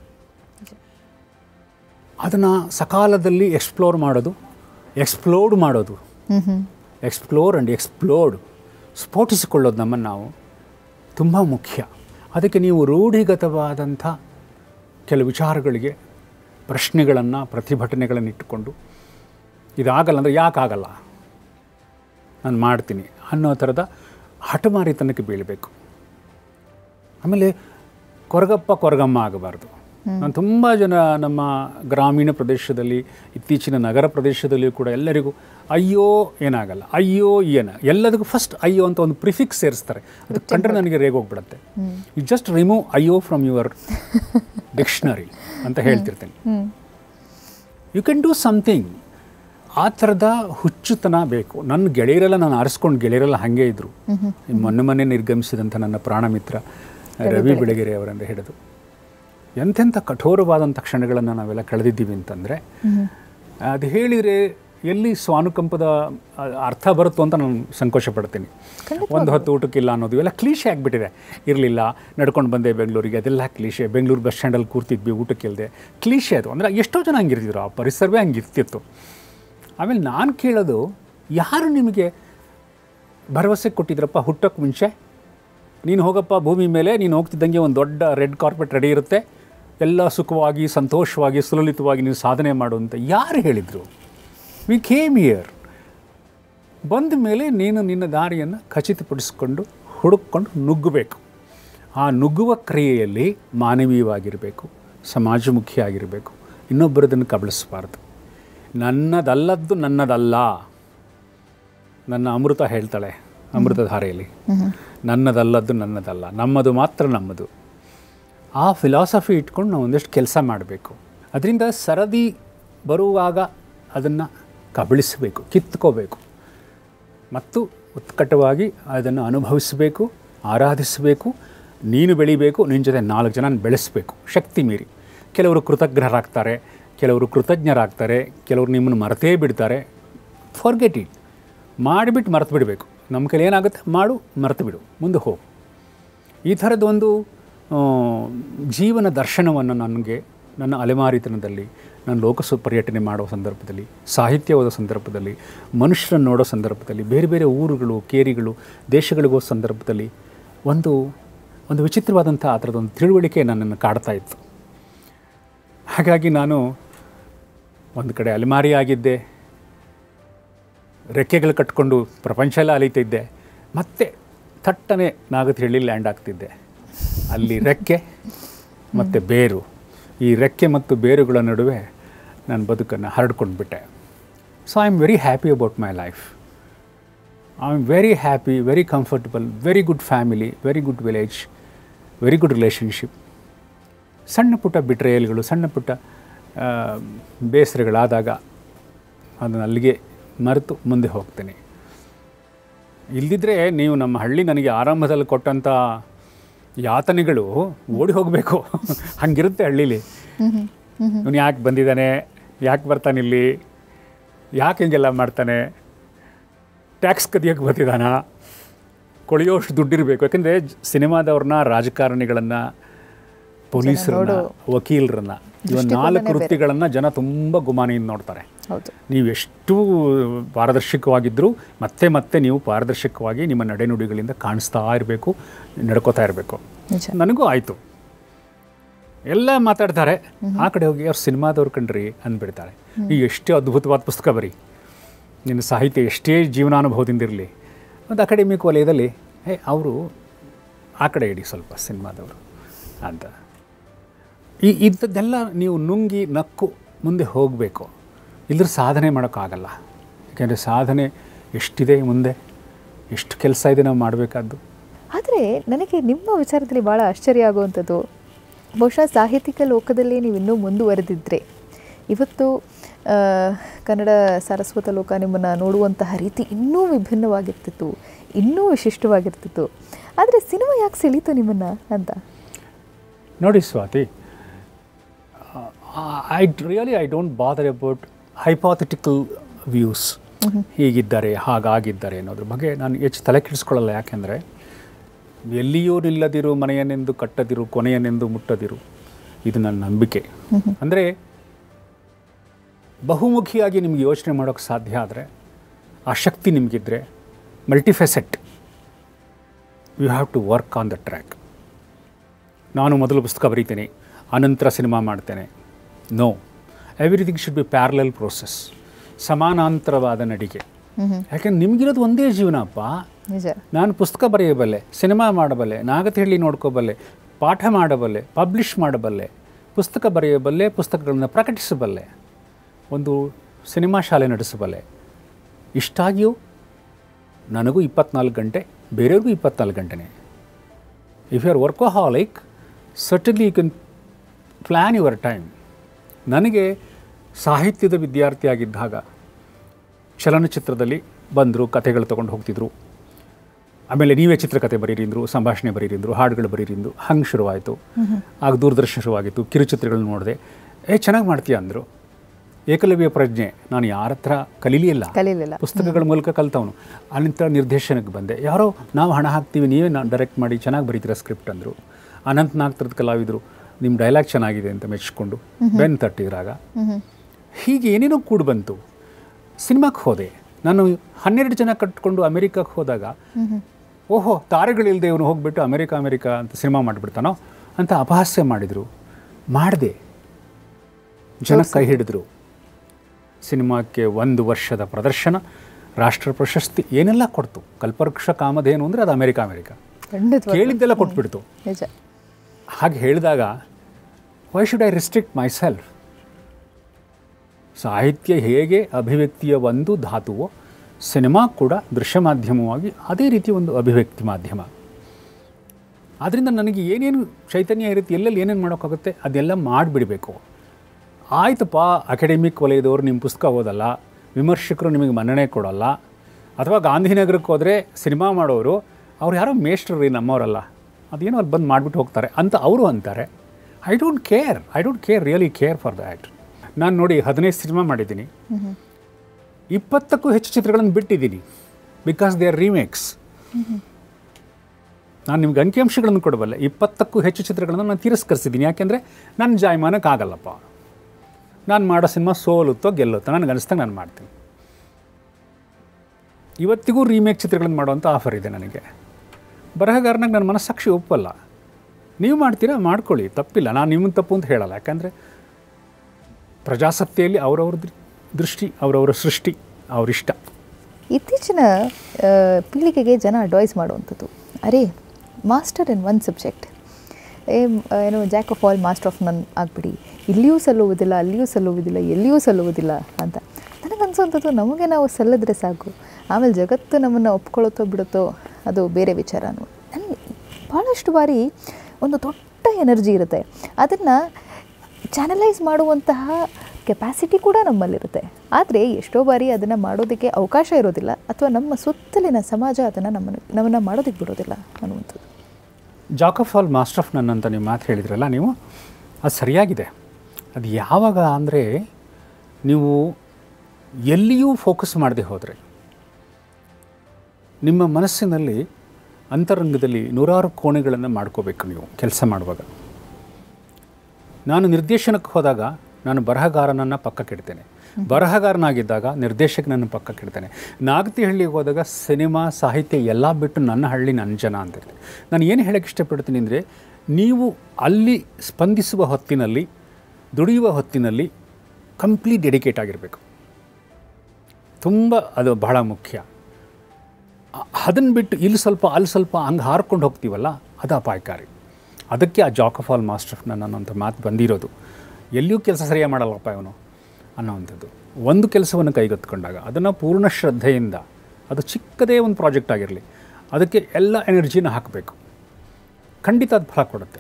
ಅದನ್ನು ಸಕಾಲದಲ್ಲಿ ಎಕ್ಸ್ಪ್ಲೋರ್ ಮಾಡೋದು ಎಕ್ಸ್ಪ್ಲೋರ್ಡ್ ಮಾಡೋದು ಹ್ಞೂ ಹ್ಞೂ ಎಕ್ಸ್ಪ್ಲೋರ್ ಆ್ಯಂಡ್ ಎಕ್ಸ್ಪ್ಲೋರ್ಡ್ ಸ್ಫೋಟಿಸಿಕೊಳ್ಳೋದು ನಮ್ಮನ್ನು ನಾವು ತುಂಬ ಮುಖ್ಯ ಅದಕ್ಕೆ ನೀವು ರೂಢಿಗತವಾದಂಥ ಕೆಲವು ವಿಚಾರಗಳಿಗೆ ಪ್ರಶ್ನೆಗಳನ್ನು ಪ್ರತಿಭಟನೆಗಳನ್ನು ಇಟ್ಟುಕೊಂಡು ಇದಾಗಲ್ಲ ಅಂದರೆ ಯಾಕಾಗಲ್ಲ ನಾನು ಮಾಡ್ತೀನಿ ಅನ್ನೋ ಥರದ ಹಠಮಾರಿತನಕ್ಕೆ ಬೀಳಬೇಕು ಆಮೇಲೆ ಕೊರಗಪ್ಪ ಕೊರಗಮ್ಮ ಆಗಬಾರ್ದು ನಾನು ತುಂಬ ಜನ ನಮ್ಮ ಗ್ರಾಮೀಣ ಪ್ರದೇಶದಲ್ಲಿ ಇತ್ತೀಚಿನ ನಗರ ಪ್ರದೇಶದಲ್ಲಿಯೂ ಕೂಡ ಎಲ್ಲರಿಗೂ ಅಯ್ಯೋ ಏನಾಗಲ್ಲ ಅಯ್ಯೋ ಏನ ಎಲ್ಲದಕ್ಕೂ ಫಸ್ಟ್ ಅಯ್ಯೋ ಅಂತ ಒಂದು ಪ್ರಿಫಿಕ್ಸ್ ಸೇರಿಸ್ತಾರೆ ಅದು ಕಂಡ್ರೆ ನನಗೆ ರೇಗೋಗ್ಬಿಡತ್ತೆ ಯು ಜಸ್ಟ್ ರಿಮೂವ್ ಅಯ್ಯೋ ಫ್ರಮ್ ಯುವರ್ ಡಿಕ್ಷನರಿ ಅಂತ ಹೇಳ್ತಿರ್ತೇನೆ ಹ್ಞೂ ಯು ಕ್ಯಾನ್ ಡೂ ಸಮಥಿಂಗ್ ಆ ಥರದ ಹುಚ್ಚುತನ ಬೇಕು ನನ್ನ ಗೆಳೆಯರೆಲ್ಲ ನಾನು ಆರಿಸ್ಕೊಂಡು ಗೆಳೆಯರೆಲ್ಲ ಹಾಗೆ ಇದ್ದರು ಮೊನ್ನೆ ಮೊನ್ನೆ ನಿರ್ಗಮಿಸಿದಂಥ ನನ್ನ ಪ್ರಾಣಮಿತ್ರ ರವಿ ಬೆಳಗೆರೆ ಅವರಿಂದ ಹಿಡಿದು ಎಂತೆಂಥ ಕಠೋರವಾದಂಥ ಕ್ಷಣಗಳನ್ನು ನಾವೆಲ್ಲ ಕಳೆದಿದ್ದೀವಿ ಅಂತಂದರೆ ಅದು ಹೇಳಿದರೆ ಎಲ್ಲಿ ಸ್ವಾನುಕಂಪದ ಆ, ಅರ್ಥ ಬರುತ್ತೋ ಅಂತ ನಾನು ಸಂಕೋಚ ಪಡ್ತೀನಿ ಒಂದು ಹೊತ್ತು ಊಟಕ್ಕಿಲ್ಲ ಅನ್ನೋದು ಇವೆಲ್ಲ ಕ್ಲೀಶೆ ಆಗಿಬಿಟ್ಟಿದೆ ಇರಲಿಲ್ಲ ನಡ್ಕೊಂಡು ಬಂದೆ ಬೆಂಗಳೂರಿಗೆ ಅದೆಲ್ಲ ಕ್ಲೀಶೆ ಬೆಂಗಳೂರು ಬಸ್ ಸ್ಟ್ಯಾಂಡಲ್ಲಿ ಕೂರ್ತಿದ್ವಿ ಊಟಕ್ಕಿಲ್ಲದೆ ಕ್ಲೀಶೆ ಅದು ಅಂದರೆ ಎಷ್ಟೋ ಜನ ಹಂಗಿರ್ತಿದ್ರು ಆ ಪರಿಸರವೇ ಹಂಗಿರ್ತಿತ್ತು ಆಮೇಲೆ ನಾನು ಕೇಳೋದು ಯಾರು ನಿಮಗೆ ಭರವಸೆ ಕೊಟ್ಟಿದ್ರಪ್ಪ ಹುಟ್ಟೋಕ್ಕೆ ಮುಂಚೆ ನೀನು ಹೋಗಪ್ಪ ಭೂಮಿ ಮೇಲೆ ನೀನು ಹೋಗ್ತಿದ್ದಂಗೆ ಒಂದು ದೊಡ್ಡ ರೆಡ್ ಕಾರ್ಪೆಟ್ ರೆಡಿ ಇರುತ್ತೆ ಎಲ್ಲ ಸುಖವಾಗಿ ಸಂತೋಷವಾಗಿ ಸುಲಲಿತವಾಗಿ ನೀನು ಸಾಧನೆ ಮಾಡು ಅಂತ ಯಾರು ಹೇಳಿದರು ವಿ ಕೇಮ್ ಇಯರ್ ಬಂದ ಮೇಲೆ ನೀನು ನಿನ್ನ ದಾರಿಯನ್ನು ಖಚಿತಪಡಿಸಿಕೊಂಡು ಹುಡುಕೊಂಡು ನುಗ್ಗಬೇಕು ಆ ನುಗ್ಗುವ ಕ್ರಿಯೆಯಲ್ಲಿ ಮಾನವೀಯವಾಗಿರಬೇಕು ಸಮಾಜಮುಖಿಯಾಗಿರಬೇಕು ಇನ್ನೊಬ್ಬರದನ್ನು ಕಬಳಿಸಬಾರ್ದು ನನ್ನದಲ್ಲದ್ದು ನನ್ನದಲ್ಲ ನನ್ನ ಅಮೃತ ಹೇಳ್ತಾಳೆ ಅಮೃತಧಾರೆಯಲ್ಲಿ ನನ್ನದಲ್ಲದ್ದು ನನ್ನದಲ್ಲ ನಮ್ಮದು ಮಾತ್ರ ನಮ್ಮದು ಆ ಫಿಲಾಸಫಿ ಇಟ್ಕೊಂಡು ನಾವು ಒಂದಷ್ಟು ಕೆಲಸ ಮಾಡಬೇಕು ಅದರಿಂದ ಸರದಿ ಬರುವಾಗ ಅದನ್ನು ಕಬಳಿಸಬೇಕು ಕಿತ್ಕೋಬೇಕು ಮತ್ತು ಉತ್ಕಟವಾಗಿ ಅದನ್ನು ಅನುಭವಿಸಬೇಕು ಆರಾಧಿಸಬೇಕು ನೀನು ಬೆಳಿಬೇಕು ನಿನ್ನ ಜೊತೆ ನಾಲ್ಕು ಜನ ಬೆಳೆಸಬೇಕು ಶಕ್ತಿ ಮೀರಿ ಕೆಲವರು ಕೃತಜ್ಞರಾಗ್ತಾರೆ ಕೆಲವರು ಕೃತಜ್ಞರಾಗ್ತಾರೆ ಕೆಲವರು ನಿಮ್ಮನ್ನು ಮರೆತೇ ಬಿಡ್ತಾರೆ ಫಾರ್ಗೆಟ್ ಇಟ್ ಮಾಡಿಬಿಟ್ಟು ಮರೆತು ಬಿಡಬೇಕು ನಮ್ಮ ಕೈಲಿ ಏನಾಗುತ್ತೆ ಮಾಡು ಮರೆತು ಬಿಡು ಮುಂದೆ ಹೋಗು ಈ ಥರದೊಂದು ಆ, ಜೀವನ ದರ್ಶನವನ್ನು ನನಗೆ ನನ್ನ ಅಲೆಮಾರಿತನದಲ್ಲಿ ನಾನು ಲೋಕಸು ಪರ್ಯಟನೆ ಮಾಡೋ ಸಂದರ್ಭದಲ್ಲಿ ಸಾಹಿತ್ಯ ಓದೋ ಸಂದರ್ಭದಲ್ಲಿ ಮನುಷ್ಯರನ್ನು ನೋಡೋ ಸಂದರ್ಭದಲ್ಲಿ ಬೇರೆ ಬೇರೆ ಊರುಗಳು ಕೇರಿಗಳು ದೇಶಗಳಿಗೋ ಸಂದರ್ಭದಲ್ಲಿ ಒಂದು ಒಂದು ವಿಚಿತ್ರವಾದಂಥ ಆ ಥರದೊಂದು ತಿಳುವಳಿಕೆ ನನ್ನನ್ನು ಕಾಡ್ತಾ ಇತ್ತು ಹಾಗಾಗಿ ನಾನು ಒಂದು ಕಡೆ ಅಲೆಮಾರಿ ಆಗಿದ್ದೆ ರೆಕ್ಕೆಗಳು ಕಟ್ಕೊಂಡು ಪ್ರಪಂಚ ಎಲ್ಲ ಅಲಿತಿದ್ದೆ ಮತ್ತೆ ಥಟ್ಟನೆ ನಾಗತಿಹಳ್ಳಿ ಲ್ಯಾಂಡ್ ಆಗ್ತಿದ್ದೆ ಅಲ್ಲಿ ರೆಕ್ಕೆ ಮತ್ತು ಬೇರು ಈ ರೆಕ್ಕೆ ಮತ್ತು ಬೇರುಗಳ ನಡುವೆ ನನ್ನ ಬದುಕನ್ನು ಹರಡ್ಕೊಂಡು ಬಿಟ್ಟೆ so I am very happy about my life I am very happy very comfortable very good family very good village very good relationship ಸಣ್ಣ ಪುಟ್ಟ ಬಿಟ್ರೇಯಲ್ಗಳು ಸಣ್ಣ ಪುಟ್ಟ ಆ, ಬೇಸರಗಳಾದಾಗ ಅದನ್ನು ಅಲ್ಲಿಗೆ ಮರೆತು ಮುಂದೆ ಹೋಗ್ತೇನೆ ಇಲ್ದಿದ್ರೆ ನೀವು ನಮ್ಮ ಹಳ್ಳಿ ನನಗೆ ಆರಂಭದಲ್ಲಿ ಕೊಟ್ಟಂಥ ಯಾತನೆಗಳು ಓಡಿ ಹೋಗಬೇಕು ಹಂಗಿರುತ್ತೆ ಹಳ್ಳೀಲಿ ಇವನು ಯಾಕೆ ಬಂದಿದ್ದಾನೆ ಯಾಕೆ ಬರ್ತಾನೆ ಇಲ್ಲಿ ಯಾಕೆ ಹಿಂಗೆಲ್ಲ ಮಾಡ್ತಾನೆ ಟ್ಯಾಕ್ಸ್ ಕದಿಯೋಕ್ಕೆ ಬರ್ತಿದ್ದಾನ ಕೊಳೆಯೋಷ್ಟು ದುಡ್ಡಿರಬೇಕು ಯಾಕಂದರೆ ಸಿನಿಮಾದವ್ರನ್ನ ರಾಜಕಾರಣಿಗಳನ್ನು ಪೊಲೀಸರನ್ನ ವಕೀಲರನ್ನ ಇವ ನಾಲ್ಕು ವೃತ್ತಿಗಳನ್ನು ಜನ ತುಂಬ ಗುಮಾನಿಯಿಂದ ನೋಡ್ತಾರೆ ಹೌದು ನೀವು ಎಷ್ಟು ಪಾರದರ್ಶಕವಾಗಿದ್ದರೂ ಮತ್ತೆ ಮತ್ತೆ ನೀವು ಪಾರದರ್ಶಕವಾಗಿ ನಿಮ್ಮ ನಡೆನುಡಿಗಳಿಂದ ಕಾಣಿಸ್ತಾ ಇರಬೇಕು ನಡ್ಕೋತಾ ಇರಬೇಕು ನಿಜ ನನಗೂ ಆಯಿತು ಎಲ್ಲ ಮಾತಾಡ್ತಾರೆ ಆ ಕಡೆ ಹೋಗಿ ಅವ್ರು ಸಿನಿಮಾದವ್ರು ಕಂಡ್ರಿ ಅಂದ್ಬಿಡ್ತಾರೆ ಈ ಎಷ್ಟೇ ಅದ್ಭುತವಾದ ಪುಸ್ತಕ ಬರೀ ನಿನ್ನ ಸಾಹಿತ್ಯ ಎಷ್ಟೇ ಜೀವನಾನುಭವದಿಂದ ಇರಲಿ ಒಂದು ಅಕಾಡೆಮಿಕ್ ವಲಯದಲ್ಲಿ ಹೇ ಅವರು ಆ ಕಡೆ ಇಡಿ ಸ್ವಲ್ಪ ಸಿನಿಮಾದವರು ಅಂತ ಈ ಇಂಥದ್ದೆಲ್ಲ ನೀವು ನುಂಗಿ ನಕ್ಕು ಮುಂದೆ ಹೋಗಬೇಕು ಇಲ್ಲದ್ರೆ ಸಾಧನೆ ಮಾಡೋಕ್ಕಾಗಲ್ಲ ಯಾಕೆಂದರೆ ಸಾಧನೆ ಎಷ್ಟಿದೆ ಮುಂದೆ ಎಷ್ಟು ಕೆಲಸ ಇದೆ ನಾವು ಮಾಡಬೇಕಾದ್ದು ಆದರೆ ನನಗೆ ನಿಮ್ಮ ವಿಚಾರದಲ್ಲಿ ಭಾಳ ಆಶ್ಚರ್ಯ ಆಗುವಂಥದ್ದು ಬಹುಶಃ ಸಾಹಿತ್ಯಿಕ ಲೋಕದಲ್ಲಿ ನೀವು ಇನ್ನೂ ಮುಂದುವರೆದಿದ್ದರೆ ಇವತ್ತು ಆ, ಕನ್ನಡ ಸಾರಸ್ವತ ಲೋಕ ನಿಮ್ಮನ್ನು ನೋಡುವಂತಹ ರೀತಿ ಇನ್ನೂ ವಿಭಿನ್ನವಾಗಿರ್ತಿತ್ತು ಇನ್ನೂ ವಿಶಿಷ್ಟವಾಗಿರ್ತಿತ್ತು ಆದರೆ ಸಿನಿಮಾ ಯಾಕೆ ಸೆಳೀತು ನಿಮ್ಮನ್ನು ಅಂತ ನೋಡಿ Swathi I really I don't bother about hypothetical views ಹೀಗಿದ್ದಾರೆ ಹಾಗಾಗಿದ್ದಾರೆ ಅನ್ನೋದ್ರ ಬಗ್ಗೆ ನಾನು ಹೆಚ್ಚು ತಲೆ ಕೆಡಿಸ್ಕೊಳ್ಳಲ್ಲ ಯಾಕೆಂದರೆ ಎಲ್ಲಿಯೂ ನಿಲ್ಲದಿರು ಮನೆಯನ್ನೆಂದು ಕಟ್ಟದಿರು ಕೊನೆಯನ್ನೆಂದು ಮುಟ್ಟದಿರು ಇದು ನನ್ನ ನಂಬಿಕೆ ಅಂದರೆ ಬಹುಮುಖಿಯಾಗಿ ನಿಮ್ಗೆ ಯೋಚನೆ ಮಾಡೋಕ್ಕೆ ಸಾಧ್ಯ ಆದರೆ ಆ ಶಕ್ತಿ ನಿಮಗಿದ್ರೆ multifaceted you have to work on the track ನಾನು ಮೊದಲು ಪುಸ್ತಕ ಬರೀತೇನೆ ಅನಂತರ ಸಿನಿಮಾ ಮಾಡ್ತೇನೆ no everything should be parallel process ಸಮಾನಾಂತರವಾದ ನಡಿಗೆ ಯಾಕೆಂದ್ರೆ ನಿಮಗಿರೋದು ಒಂದೇ ಜೀವನ ಅಪ್ಪ ನಿಜ ನಾನು ಪುಸ್ತಕ ಬರೆಯಬಲ್ಲೆ ಸಿನಿಮಾ ಮಾಡಬಲ್ಲೆ ನಾಗತಿಹಳ್ಳಿ ನೋಡ್ಕೋಬಲ್ಲೆ ಪಾಠ ಮಾಡಬಲ್ಲೆ ಪಬ್ಲಿಷ್ ಮಾಡಬಲ್ಲೆ ಪುಸ್ತಕ ಬರೆಯಬಲ್ಲೆ ಪುಸ್ತಕಗಳನ್ನು ಪ್ರಕಟಿಸಬಲ್ಲೆ ಒಂದು ಸಿನಿಮಾ ಶಾಲೆ ನಡೆಸಬಲ್ಲೆ ಇಷ್ಟಾಗಿಯೂ ನನಗೂ ಇಪ್ಪತ್ನಾಲ್ಕು ಗಂಟೆ ಬೇರೆಯವ್ರಿಗೂ ಇಪ್ಪತ್ನಾಲ್ಕು ಗಂಟೆನೇ if you are workaholic suddenly you can plan your time ನನಗೆ ಸಾಹಿತ್ಯದ ವಿದ್ಯಾರ್ಥಿಯಾಗಿದ್ದಾಗ ಚಲನಚಿತ್ರದಲ್ಲಿ ಬಂದರು ಕಥೆಗಳು ತೊಗೊಂಡು ಹೋಗ್ತಿದ್ರು ಆಮೇಲೆ ನೀವೇ ಚಿತ್ರಕಥೆ ಬರೀರಿಂದ್ರು ಸಂಭಾಷಣೆ ಬರೀರಿಂದ್ರು ಹಾಡುಗಳು ಬರೀರಿಂದ್ರು ಹಂಗೆ ಶುರುವಾಯಿತು ಆಗ ದೂರದರ್ಶನ ಶುರುವಾಗಿತ್ತು ಕಿರುಚಿತ್ರಗಳನ್ನ ನೋಡಿದೆ ಏ ಚೆನ್ನಾಗಿ ಮಾಡ್ತೀಯ ಅಂದರು ಏಕಲವ್ಯ ಪ್ರಜ್ಞೆ ನಾನು ಯಾರ ಹತ್ರ ಕಲೀಲಿಲ್ಲ ಕಲೀಲಿಲ್ಲ ಪುಸ್ತಕಗಳ ಮೂಲಕ ಕಲ್ತವನು ಅನಂತರ ನಿರ್ದೇಶನಕ್ಕೆ ಬಂದೆ ಯಾರೋ ನಾವು ಹಣ ಹಾಕ್ತೀವಿ ನೀವೇ ನಾನು ಡೈರೆಕ್ಟ್ ಮಾಡಿ ಚೆನ್ನಾಗಿ ಬರೀತೀರ ಸ್ಕ್ರಿಪ್ಟ್ ಅಂದರು ಅನಂತ್ ನಾಗ್ ಥರದ ಕಲಾವಿದರು ನಿಮ್ಮ ಡೈಲಾಗ್ ಚೆನ್ನಾಗಿದೆ ಅಂತ ಮೆಚ್ಚಿಕೊಂಡು ಬೆನ್ ತಟ್ಟಿದ್ರಾಗ ಹೀಗೆ ಏನೇನೋ ಕೂಡಿ ಬಂತು ಸಿನಿಮಾಕ್ಕೆ ಹೋದೆ ನಾನು ಹನ್ನೆರಡು ಜನ ಕಟ್ಕೊಂಡು ಅಮೆರಿಕಕ್ಕೆ ಹೋದಾಗ ಓಹೋ ತಾರೆಗಳಿಲ್ಲದೆ ಇವನು ಹೋಗ್ಬಿಟ್ಟು ಅಮೆರಿಕ ಅಮೆರಿಕ ಅಂತ ಸಿನಿಮಾ ಮಾಡಿಬಿಡ್ತಾನೋ ಅಂತ ಅಪಹಾಸ್ಯ ಮಾಡಿದರು ಮಾಡಿದೆ ಜನ ಕೈ ಹಿಡಿದ್ರು ಸಿನಿಮಾಕ್ಕೆ ಒಂದು ವರ್ಷದ ಪ್ರದರ್ಶನ ರಾಷ್ಟ್ರ ಪ್ರಶಸ್ತಿ ಏನೆಲ್ಲ ಕೊಡ್ತು ಕಲ್ಪವೃಕ್ಷ ಕಾಮಧೇನು ಅಂದರೆ ಅದು ಅಮೆರಿಕ ಅಮೆರಿಕ ಖಂಡಿತ ಕೇಳಿದ್ದೆಲ್ಲ ಕೊಟ್ಬಿಡ್ತು ನಿಜ ಹಾಗೆ ಹೇಳಿದಾಗ why should I restrict myself ಸಾಹಿತ್ಯ ಹೇಗೆ ಅಭಿವ್ಯಕ್ತಿಯ ಒಂದು ಧಾತುವೋ ಸಿನಿಮಾ ಕೂಡ ದೃಶ್ಯ ಮಾಧ್ಯಮವಾಗಿ ಅದೇ ರೀತಿ ಒಂದು ಅಭಿವ್ಯಕ್ತಿ ಮಾಧ್ಯಮ ಆದ್ದರಿಂದ ನನಗೆ ಏನೇನು ಚೈತನ್ಯ ಇರುತ್ತೆ ಎಲ್ಲೆಲ್ಲಿ ಏನೇನು ಮಾಡೋಕ್ಕಾಗುತ್ತೆ ಅದೆಲ್ಲ ಮಾಡಿಬಿಡಬೇಕು ಆಯ್ತಪ್ಪ ಅಕಾಡೆಮಿಕ್ ವಲಯದವರು ನಿಮ್ಮ ಪುಸ್ತಕ ಓದಲ್ಲ ವಿಮರ್ಶಕರು ನಿಮಗೆ ಮನ್ನಣೆ ಕೊಡಲ್ಲ ಅಥವಾ ಗಾಂಧಿನಗರಕ್ಕೆ ಹೋದರೆ ಸಿನಿಮಾ ಮಾಡೋರು ಅವ್ರು ಯಾರೋ ಮೇಷ್ಟ್ರು ರೀ ನಮ್ಮವರಲ್ಲ ಅದೇನೋ ಅಲ್ಲಿ ಬಂದು ಮಾಡಿಬಿಟ್ಟು ಹೋಗ್ತಾರೆ ಅಂತ ಅವರು ಅಂತಾರೆ I don't care I don't care really care for that ನಾನು ನೋಡಿ ಹದಿನೈದು ಸಿನಿಮಾ ಮಾಡಿದ್ದೀನಿ ಇಪ್ಪತ್ತಕ್ಕೂ ಹೆಚ್ಚು ಚಿತ್ರಗಳನ್ನು ಬಿಟ್ಟಿದ್ದೀನಿ ಬಿಕಾಸ್ ದೇ ಆರ್ ರೀಮೇಕ್ಸ್ ನಾನು ನಿಮ್ಗೆ ಅಂಕಿಅಂಶಗಳನ್ನು ಕೊಡಬಲ್ಲೆ ಇಪ್ಪತ್ತಕ್ಕೂ ಹೆಚ್ಚು ಚಿತ್ರಗಳನ್ನು ನಾನು ತಿರಸ್ಕರಿಸಿದ್ದೀನಿ ಯಾಕೆಂದರೆ ನನ್ನ ಜಾಯಮಾನಕ್ಕಾಗಲ್ಲಪ್ಪ ನಾನು ಮಾಡೋ ಸಿನಿಮಾ ಸೋಲುತ್ತೋ ಗೆಲ್ಲುತ್ತೋ ನನಗೆ ಅನಿಸ್ದಂಗೆ ನಾನು ಮಾಡ್ತೀನಿ ಇವತ್ತಿಗೂ ರೀಮೇಕ್ ಚಿತ್ರಗಳನ್ನು ಮಾಡುವಂಥ ಆಫರ್ ಇದೆ ನನಗೆ ಬರಹಗಾರನಾಗ ನನ್ನ ಮನಸ್ಸಾಕ್ಷಿ ಒಪ್ಪಲ್ಲ ನೀವು ಮಾಡ್ತೀರಾ ಮಾಡ್ಕೊಳ್ಳಿ ತಪ್ಪಿಲ್ಲ ನಾನು ನಿಮ್ಮನ್ನು ತಪ್ಪು ಅಂತ ಹೇಳಲ್ಲ ಯಾಕಂದರೆ ಪ್ರಜಾಸತ್ತೆಯಲ್ಲಿ ಅವರವ್ರ ದೃಷ್ಟಿ ಅವರವರ ಸೃಷ್ಟಿ ಅವರಿಷ್ಟ ಇತ್ತೀಚಿನ ಆ, ಪೀಳಿಗೆಗೆ ಜನ ಅಡ್ವೈಸ್ ಮಾಡುವಂಥದ್ದು are master in one subject ಏ ಏನು jack of all master of none ಆಗಿಬಿಡಿ ಇಲ್ಲಿಯೂ ಸಲ್ಲುವುದಿಲ್ಲ ಅಲ್ಲಿಯೂ ಸಲ್ಲುವುದಿಲ್ಲ ಎಲ್ಲಿಯೂ ಸಲ್ಲುವುದಿಲ್ಲ ಅಂತ ನನಗನ್ಸೋಂಥದ್ದು ನಮಗೆ ನಾವು ಸಲ್ಲದ್ರೆ ಸಾಕು ಆಮೇಲೆ ಜಗತ್ತು ನಮ್ಮನ್ನು ಒಪ್ಕೊಳ್ಳುತ್ತೋ ಬಿಡುತ್ತೋ ಅದು ಬೇರೆ ವಿಚಾರ ಅನ್ನೋ ನನಗೆ ಭಾಳಷ್ಟು ಬಾರಿ ಒಂದು ದೊಡ್ಡ ಎನರ್ಜಿ ಇರುತ್ತೆ ಅದನ್ನು ಚಾನಲೈಸ್ ಮಾಡುವಂತಹ ಕೆಪಾಸಿಟಿ ಕೂಡ ನಮ್ಮಲ್ಲಿರುತ್ತೆ ಆದರೆ ಎಷ್ಟೋ ಬಾರಿ ಅದನ್ನು ಮಾಡೋದಕ್ಕೆ ಅವಕಾಶ ಇರೋದಿಲ್ಲ ಅಥವಾ ನಮ್ಮ ಸುತ್ತಲಿನ ಸಮಾಜ ಅದನ್ನು ನಮ್ಮನ್ನು ನಮ್ಮನ್ನು ಮಾಡೋದಕ್ಕೆ ಬಿಡೋದಿಲ್ಲ ಅನ್ನುವಂಥದ್ದು jack of all master of none ಅಂತ ನೀವು ಮಾತು ಹೇಳಿದ್ರಲ್ಲ ನೀವು ಅದು ಸರಿಯಾಗಿದೆ ಅದು ಯಾವಾಗ ಅಂದರೆ ನೀವು ಎಲ್ಲಿಯೂ ಫೋಕಸ್ ಮಾಡದೆ ಹೋದರೆ ನಿಮ್ಮ ಮನಸ್ಸಿನಲ್ಲಿ ಅಂತರಂಗದಲ್ಲಿ ನೂರಾರು ಕೋಣೆಗಳನ್ನು ಮಾಡ್ಕೋಬೇಕು ನೀವು ಕೆಲಸ ಮಾಡುವಾಗ ನಾನು ನಿರ್ದೇಶನಕ್ಕೆ ಹೋದಾಗ ನಾನು ಬರಹಗಾರನನ್ನು ಪಕ್ಕಕ್ಕಿಡ್ತೇನೆ ಬರಹಗಾರನಾಗಿದ್ದಾಗ ನಿರ್ದೇಶಕನನ್ನು ಪಕ್ಕಕ್ಕಿಡ್ತೇನೆ ನಾಗತಿಹಳ್ಳಿಗೆ ಹೋದಾಗ ಸಿನಿಮಾ ಸಾಹಿತ್ಯ ಎಲ್ಲ ಬಿಟ್ಟು ನನ್ನ ಹಳ್ಳಿ ನನ್ನ ಜನ ಅಂತಿರ್ತೀನಿ ನಾನು ಏನು ಹೇಳಕ್ಕೆ ಇಷ್ಟಪಡ್ತೀನಿ ಅಂದರೆ ನೀವು ಅಲ್ಲಿ ಸ್ಪಂದಿಸುವ ಹೊತ್ತಿನಲ್ಲಿ ದುಡಿಯುವ ಹೊತ್ತಿನಲ್ಲಿ ಕಂಪ್ಲೀಟ್ ಡೆಡಿಕೇಟ್ ಆಗಿರಬೇಕು ತುಂಬ ಅದು ಬಹಳ ಮುಖ್ಯ ಅದನ್ನು ಬಿಟ್ಟು ಇಲ್ಲಿ ಸ್ವಲ್ಪ ಅಲ್ಲಿ ಸ್ವಲ್ಪ ಹಂಗೆ ಹಾರ್ಕೊಂಡು ಹೋಗ್ತೀವಲ್ಲ ಅದು ಅಪಾಯಕಾರಿ ಅದಕ್ಕೆ ಆ jack of all master of none ಅನ್ನೋಂಥ ಮಾತು ಬಂದಿರೋದು ಎಲ್ಲಿಯೂ ಕೆಲಸ ಸರಿಯಾಗಿ ಮಾಡಲ್ಲಪ್ಪ ಇವನು ಅನ್ನೋವಂಥದ್ದು ಒಂದು ಕೆಲಸವನ್ನು ಕೈಗೆತ್ಕೊಂಡಾಗ ಅದನ್ನು ಪೂರ್ಣ ಶ್ರದ್ಧೆಯಿಂದ ಅದು ಚಿಕ್ಕದೇ ಒಂದು ಪ್ರಾಜೆಕ್ಟ್ ಆಗಿರಲಿ ಅದಕ್ಕೆ ಎಲ್ಲ ಎನರ್ಜಿನ ಹಾಕಬೇಕು ಖಂಡಿತ ಅದು ಫಲ ಕೊಡುತ್ತೆ